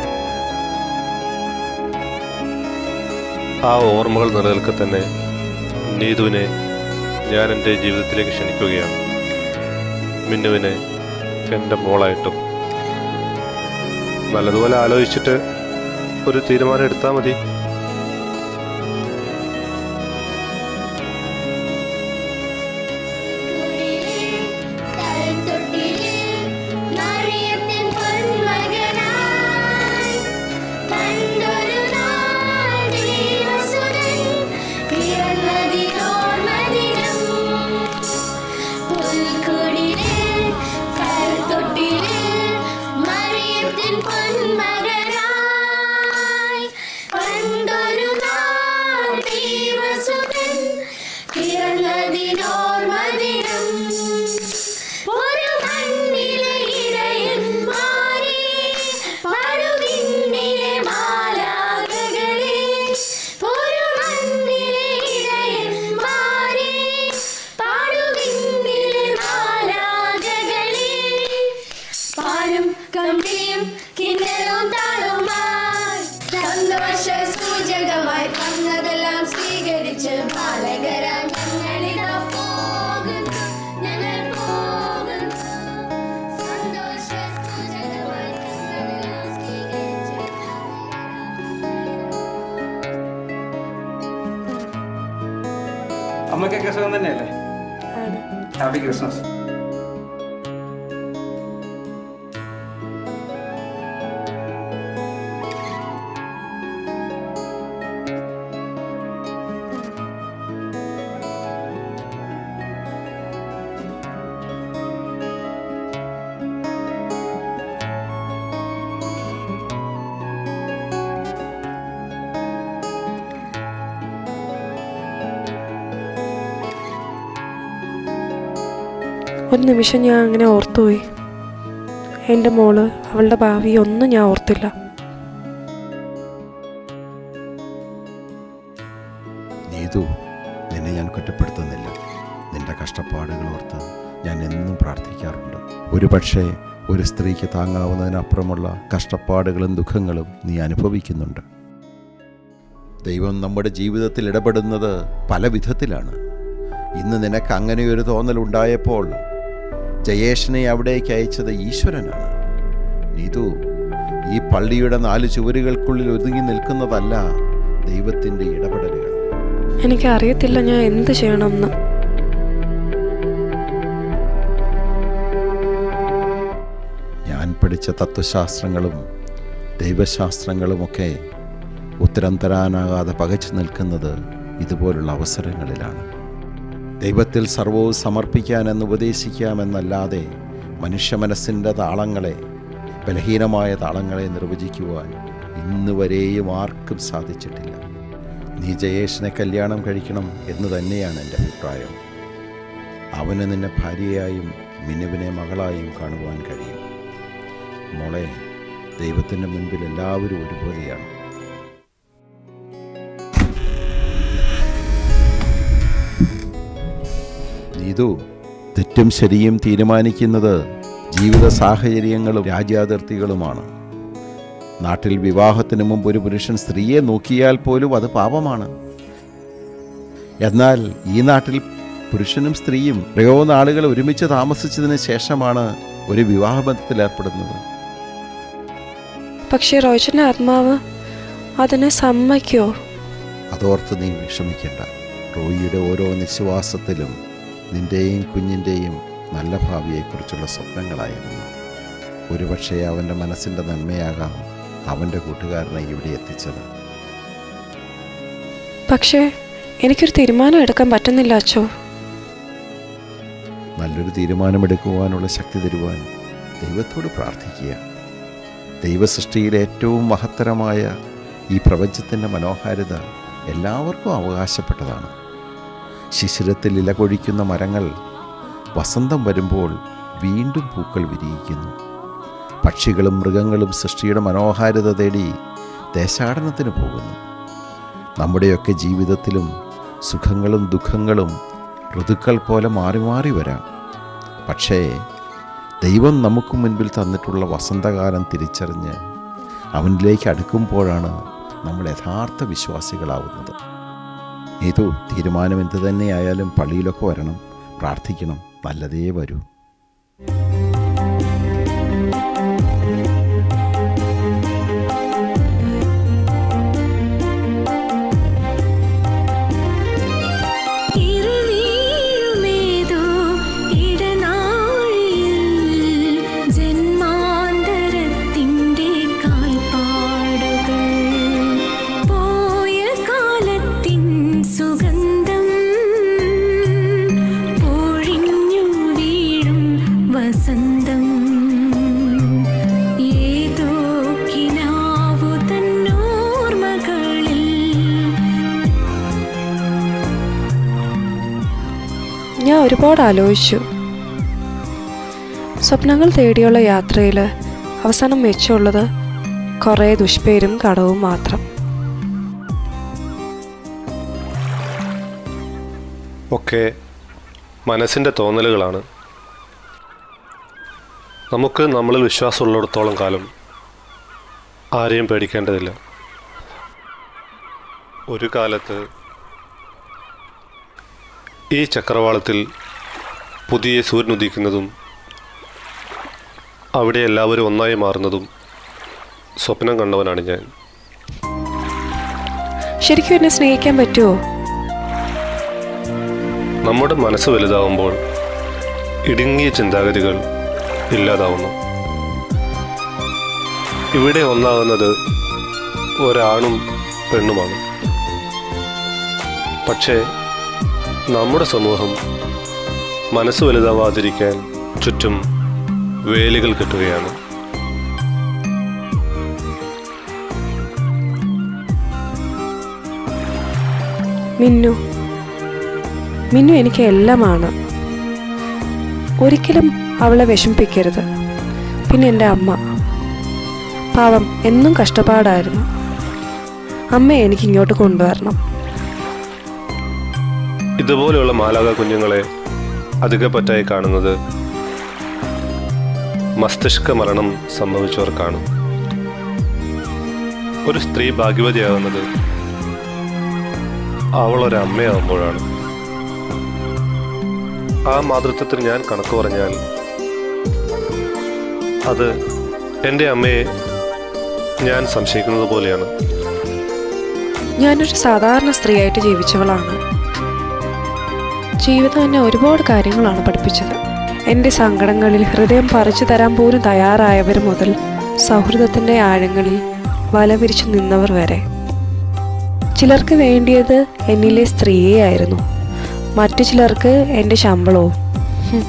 ആ ഓർമ്മകൾ നിലനിൽക്കെ തന്നെ നീതുവിനെ ഞാൻ എൻ്റെ ജീവിതത്തിലേക്ക് ക്ഷണിക്കുകയാണ് മിന്നുവിനെ എൻ്റെ മോളായിട്ടും നല്ലതുപോലെ ആലോചിച്ചിട്ട് ഒരു തീരുമാനം എടുത്താൽ മതി മറിയത്തിൻ പൊന്മകനായി പണ്ടൊരു നാൾ ദൈവസുതൻ പിറന്നതിനോർമ്മദിനം. പുൽക്കുടിലിൽ, കൽത്തൊട്ടിലിൽ മറിയത്തിൻ പൊന്മകനായി പണ്ടൊരു നാൾ ദൈവസുതൻ പിറന്നതിനോർമ്മദിനം ഒരു മണ്ണിലെ ഇടയന്മാരെ പടുവിണ്ണിലെ മാലാഖകളെ ഒരു മണ്ണിലെ ഇടയന്മാരെ പടുവിണ്ണിലെ മാലാഖകളെ പാലും കമ്പിയും കിന്നരവും താളവുമായി സന്തോഷ സൂചകമായി വന്നതെല്ലാം സ്വീകരിച്ച് ബാലകരാ ഞങ്ങളിതാ പോകുന്നു ഞങ്ങൾ പോകുന്നു സന്തോഷ സൂചകമായി വന്നതെല്ലാം സ്വീകരിച്ച് അമ്മയ്ക്കൊക്കെ സുഖം തന്നെയല്ലേ ഹാപ്പി ക്രിസ്മസ് ഒരു നിമിഷം ഞാൻ അങ്ങനെ ഓർത്തുപോയി എൻ്റെ മോള് അവളുടെ ഭാവി ഒന്നും ഞാൻ ഓർത്തില്ല നീതു നിന്നെ ഞാൻ കുറ്റപ്പെടുത്തുന്നില്ല നിന്റെ കഷ്ടപ്പാടുകൾ ഓർത്ത് ഞാൻ എന്നും പ്രാർത്ഥിക്കാറുണ്ട് ഒരു പക്ഷേ ഒരു സ്ത്രീക്ക് താങ്ങാവുന്നതിനപ്പുറമുള്ള കഷ്ടപ്പാടുകളും ദുഃഖങ്ങളും നീ അനുഭവിക്കുന്നുണ്ട് ദൈവം നമ്മുടെ ജീവിതത്തിൽ ഇടപെടുന്നത് പല വിധത്തിലാണ് ഇന്ന് നിനക്ക് അങ്ങനെ ഒരു തോന്നലുണ്ടായപ്പോൾ ജയേഷിനെ അവിടേക്ക് അയച്ചത് ഈശ്വരനാണ് നീതു ഈ പള്ളിയുടെ നാല് ചുവരുകൾക്കുള്ളിൽ ഒതുങ്ങി നിൽക്കുന്നതല്ല ദൈവത്തിൻ്റെ ഇടപെടലുകൾ എനിക്ക് അറിയത്തില്ല ഞാൻ എന്ത് ചെയ്യണമെന്ന് ഞാൻ പഠിച്ച തത്വശാസ്ത്രങ്ങളും ദൈവശാസ്ത്രങ്ങളുമൊക്കെ ഉത്തരം തരാനാകാതെ പകച്ചു നിൽക്കുന്നത് ഇതുപോലുള്ള അവസരങ്ങളിലാണ് ദൈവത്തിൽ സർവവും സമർപ്പിക്കാനെന്ന് ഉപദേശിക്കാമെന്നല്ലാതെ മനുഷ്യ മനസ്സിൻ്റെ താളങ്ങളെ ബലഹീനമായ താളങ്ങളെ നിർവചിക്കുവാൻ ഇന്ന് വരെയും ആർക്കും സാധിച്ചിട്ടില്ല നീ ജയേഷിനെ കല്യാണം കഴിക്കണം എന്ന് തന്നെയാണ് എൻ്റെ അഭിപ്രായം അവന് നിന്നെ ഭാര്യയായും മിനുവിനെ മകളായും കാണുവാൻ കഴിയും മോളെ ദൈവത്തിൻ്റെ മുൻപിൽ എല്ലാവരും ഒരുപോലെയാണ് നീതു തെറ്റും ശരിയും തീരുമാനിക്കുന്നത് ജീവിത സാഹചര്യങ്ങളും രാജ്യാതിർത്തികളുമാണ് നാട്ടിൽ വിവാഹത്തിന് മുമ്പ് ഒരു പുരുഷൻ സ്ത്രീയെ നോക്കിയാൽ പോലും അത് പാപമാണ് എന്നാൽ ഈ നാട്ടിൽ പുരുഷനും സ്ത്രീയും എത്രയോ നാളുകൾ ഒരുമിച്ച് താമസിച്ചതിന് ശേഷമാണ് ഒരു വിവാഹബന്ധത്തിൽ ഏർപ്പെടുന്നത് പക്ഷേ റോയ്ച്ചൻ്റെ ആത്മാവ് അതിനെ സമ്മതിക്കോ അതോർത്ത് നീ വിഷമിക്കേണ്ട റോയിയുടെ ഓരോ നിശ്വാസത്തിലും നിന്റെയും കുഞ്ഞിൻ്റെയും നല്ല ഭാവിയെക്കുറിച്ചുള്ള സ്വപ്നങ്ങളായിരുന്നു ഒരുപക്ഷെ അവൻ്റെ മനസ്സിൻ്റെ നന്മയാകാം അവൻ്റെ കൂട്ടുകാരനെ ഇവിടെ എത്തിച്ചത് പക്ഷേ എനിക്കൊരു തീരുമാനം എടുക്കാൻ പറ്റുന്നില്ല അച്ചോ നല്ലൊരു തീരുമാനമെടുക്കുവാനുള്ള ശക്തി തരുവാൻ ദൈവത്തോട് പ്രാർത്ഥിക്കുക ദൈവസൃഷ്ടിയിലെ ഏറ്റവും മഹത്തരമായ ഈ പ്രപഞ്ചത്തിൻ്റെ മനോഹാരിത എല്ലാവർക്കും അവകാശപ്പെട്ടതാണ് ശിശിരത്തിൽ ഇല കൊഴിക്കുന്ന മരങ്ങൾ വസന്തം വരുമ്പോൾ വീണ്ടും പൂക്കൾ വിരിയിക്കുന്നു പക്ഷികളും മൃഗങ്ങളും സൃഷ്ടിയുടെ മനോഹാരിത തേടി ദേശാടനത്തിന് പോകുന്നു നമ്മുടെയൊക്കെ ജീവിതത്തിലും സുഖങ്ങളും ദുഃഖങ്ങളും ഋതുക്കൾ പോലെ മാറി മാറി വരാം പക്ഷേ ദൈവം നമുക്ക് മുൻപിൽ തന്നിട്ടുള്ള വസന്തകാലം തിരിച്ചറിഞ്ഞ് അവനിലേക്ക് അടുക്കുമ്പോഴാണ് നമ്മൾ യഥാർത്ഥ വിശ്വാസികളാവുന്നത് ഏതോ തീരുമാനം എന്ത് തന്നെയായാലും പള്ളിയിലൊക്കെ വരണം പ്രാർത്ഥിക്കണം നല്ലതേ വരൂ ഇരുവീഴുമേതോ ഇടനാഴിയിൽ ജന്മാന്തരത്തിൻ്റെ കാൽപ്പാടുകൾ പോയ കാലത്തിൻ സുഗന്ധം പൊഴിഞ്ഞു വീഴും വസന്തം ഏതോ കിനാവു തന്നോർമകളിൽ ഞാൻ ഒരുപാട് ആലോചിച്ചു സ്വപ്നങ്ങൾ തേടിയുള്ള യാത്രയിൽ അവസാനം മെച്ചമുള്ളത് കുറേ ദുഷ്പേരും കടവും മാത്രം ഒക്കെ മനസ്സിൻ്റെ തോന്നലുകളാണ് നമുക്ക് നമ്മളിൽ വിശ്വാസമുള്ളിടത്തോളം കാലം ആരെയും പേടിക്കേണ്ടതില്ല ഒരു കാലത്ത് ഈ ചക്രവാളത്തിൽ പുതിയ സൂര്യൻ ഉദിക്കുന്നതും അവിടെ എല്ലാവരും ഒന്നായി മാറുന്നതും സ്വപ്നം കണ്ടവനാണ് ഞാൻ ശരിക്കും എന്നെ സ്നേഹിക്കാൻ പറ്റുമോ നമ്മുടെ മനസ്സ് വലുതാവുമ്പോൾ ഇടുങ്ങിയ ചിന്താഗതികൾ ഇല്ലാതാവുന്നു ഇവിടെ ഒന്നാകുന്നത് ഒരാണും പെണ്ണുമാണ് പക്ഷേ നമ്മുടെ സമൂഹം മനസ്സ് വലുതാവാതിരിക്കാൻ ചുറ്റും വേലികൾ കെട്ടുകയാണ് മിന്നു മിന്നു എനിക്ക് എല്ലാമാണ് ഒരിക്കലും അവളെ വിഷമിപ്പിക്കരുത് പിന്നെ എൻ്റെ അമ്മ പാവം എന്നും കഷ്ടപ്പാടായിരുന്നു അമ്മയെ എനിക്ക് ഇങ്ങോട്ട് കൊണ്ടുവരണം ഇതുപോലെയുള്ള മാലാക കുഞ്ഞുങ്ങളെ അധികപ്പറ്റായി കാണുന്നത് മസ്തിഷ്ക മരണം സംഭവിച്ചവർക്കാണ് ഒരു സ്ത്രീ ഭാഗ്യവതിയാകുന്നത് അവളൊരു അമ്മയാകുമ്പോഴാണ് ആ മാതൃത്വത്തിന് ഞാൻ കണക്ക് പറഞ്ഞാൽ അത് എൻ്റെ അമ്മയെ ഞാൻ സംശയിക്കുന്നത് പോലെയാണ് ഞാനൊരു സാധാരണ സ്ത്രീയായിട്ട് ജീവിച്ചവളാണ് ജീവിതം എന്നെ ഒരുപാട് കാര്യങ്ങളാണ് പഠിപ്പിച്ചത് എൻ്റെ സങ്കടങ്ങളിൽ ഹൃദയം പറിച്ചു തരാൻ പോലും തയ്യാറായവർ മുതൽ സൗഹൃദത്തിൻ്റെ ആഴങ്ങളിൽ വല വിരിച്ചു നിന്നവർ വരെ ചിലർക്ക് വേണ്ടിയത് എന്നിലെ സ്ത്രീയായിരുന്നു മറ്റു ചിലർക്ക് എൻ്റെ ശമ്പളവും ഹും.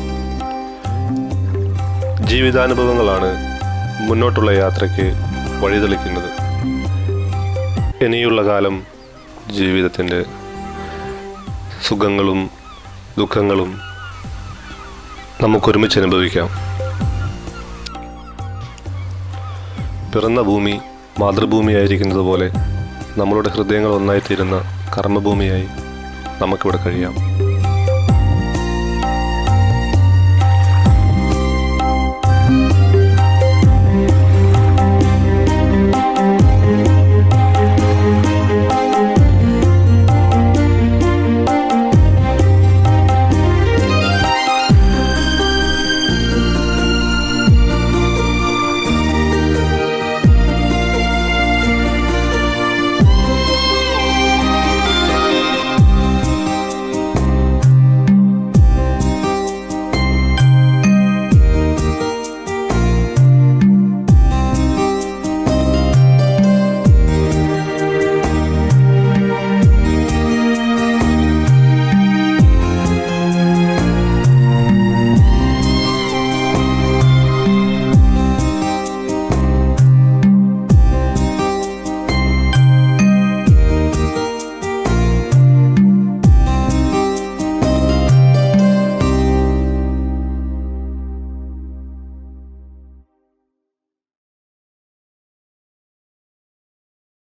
ജീവിതാനുഭവങ്ങളാണ് മുന്നോട്ടുള്ള യാത്രയ്ക്ക് വഴിതെളിക്കുന്നത് ഇനിയുള്ള കാലം ജീവിതത്തിൻ്റെ സുഖങ്ങളും ദുഃഖങ്ങളും നമുക്കൊരുമിച്ച് അനുഭവിക്കാം പിറന്ന ഭൂമി മാതൃഭൂമിയായിരിക്കുന്നത് പോലെ നമ്മളുടെ ഹൃദയങ്ങൾ ഒന്നായിത്തീരുന്ന കർമ്മഭൂമിയായി നമുക്കിവിടെ കഴിയാം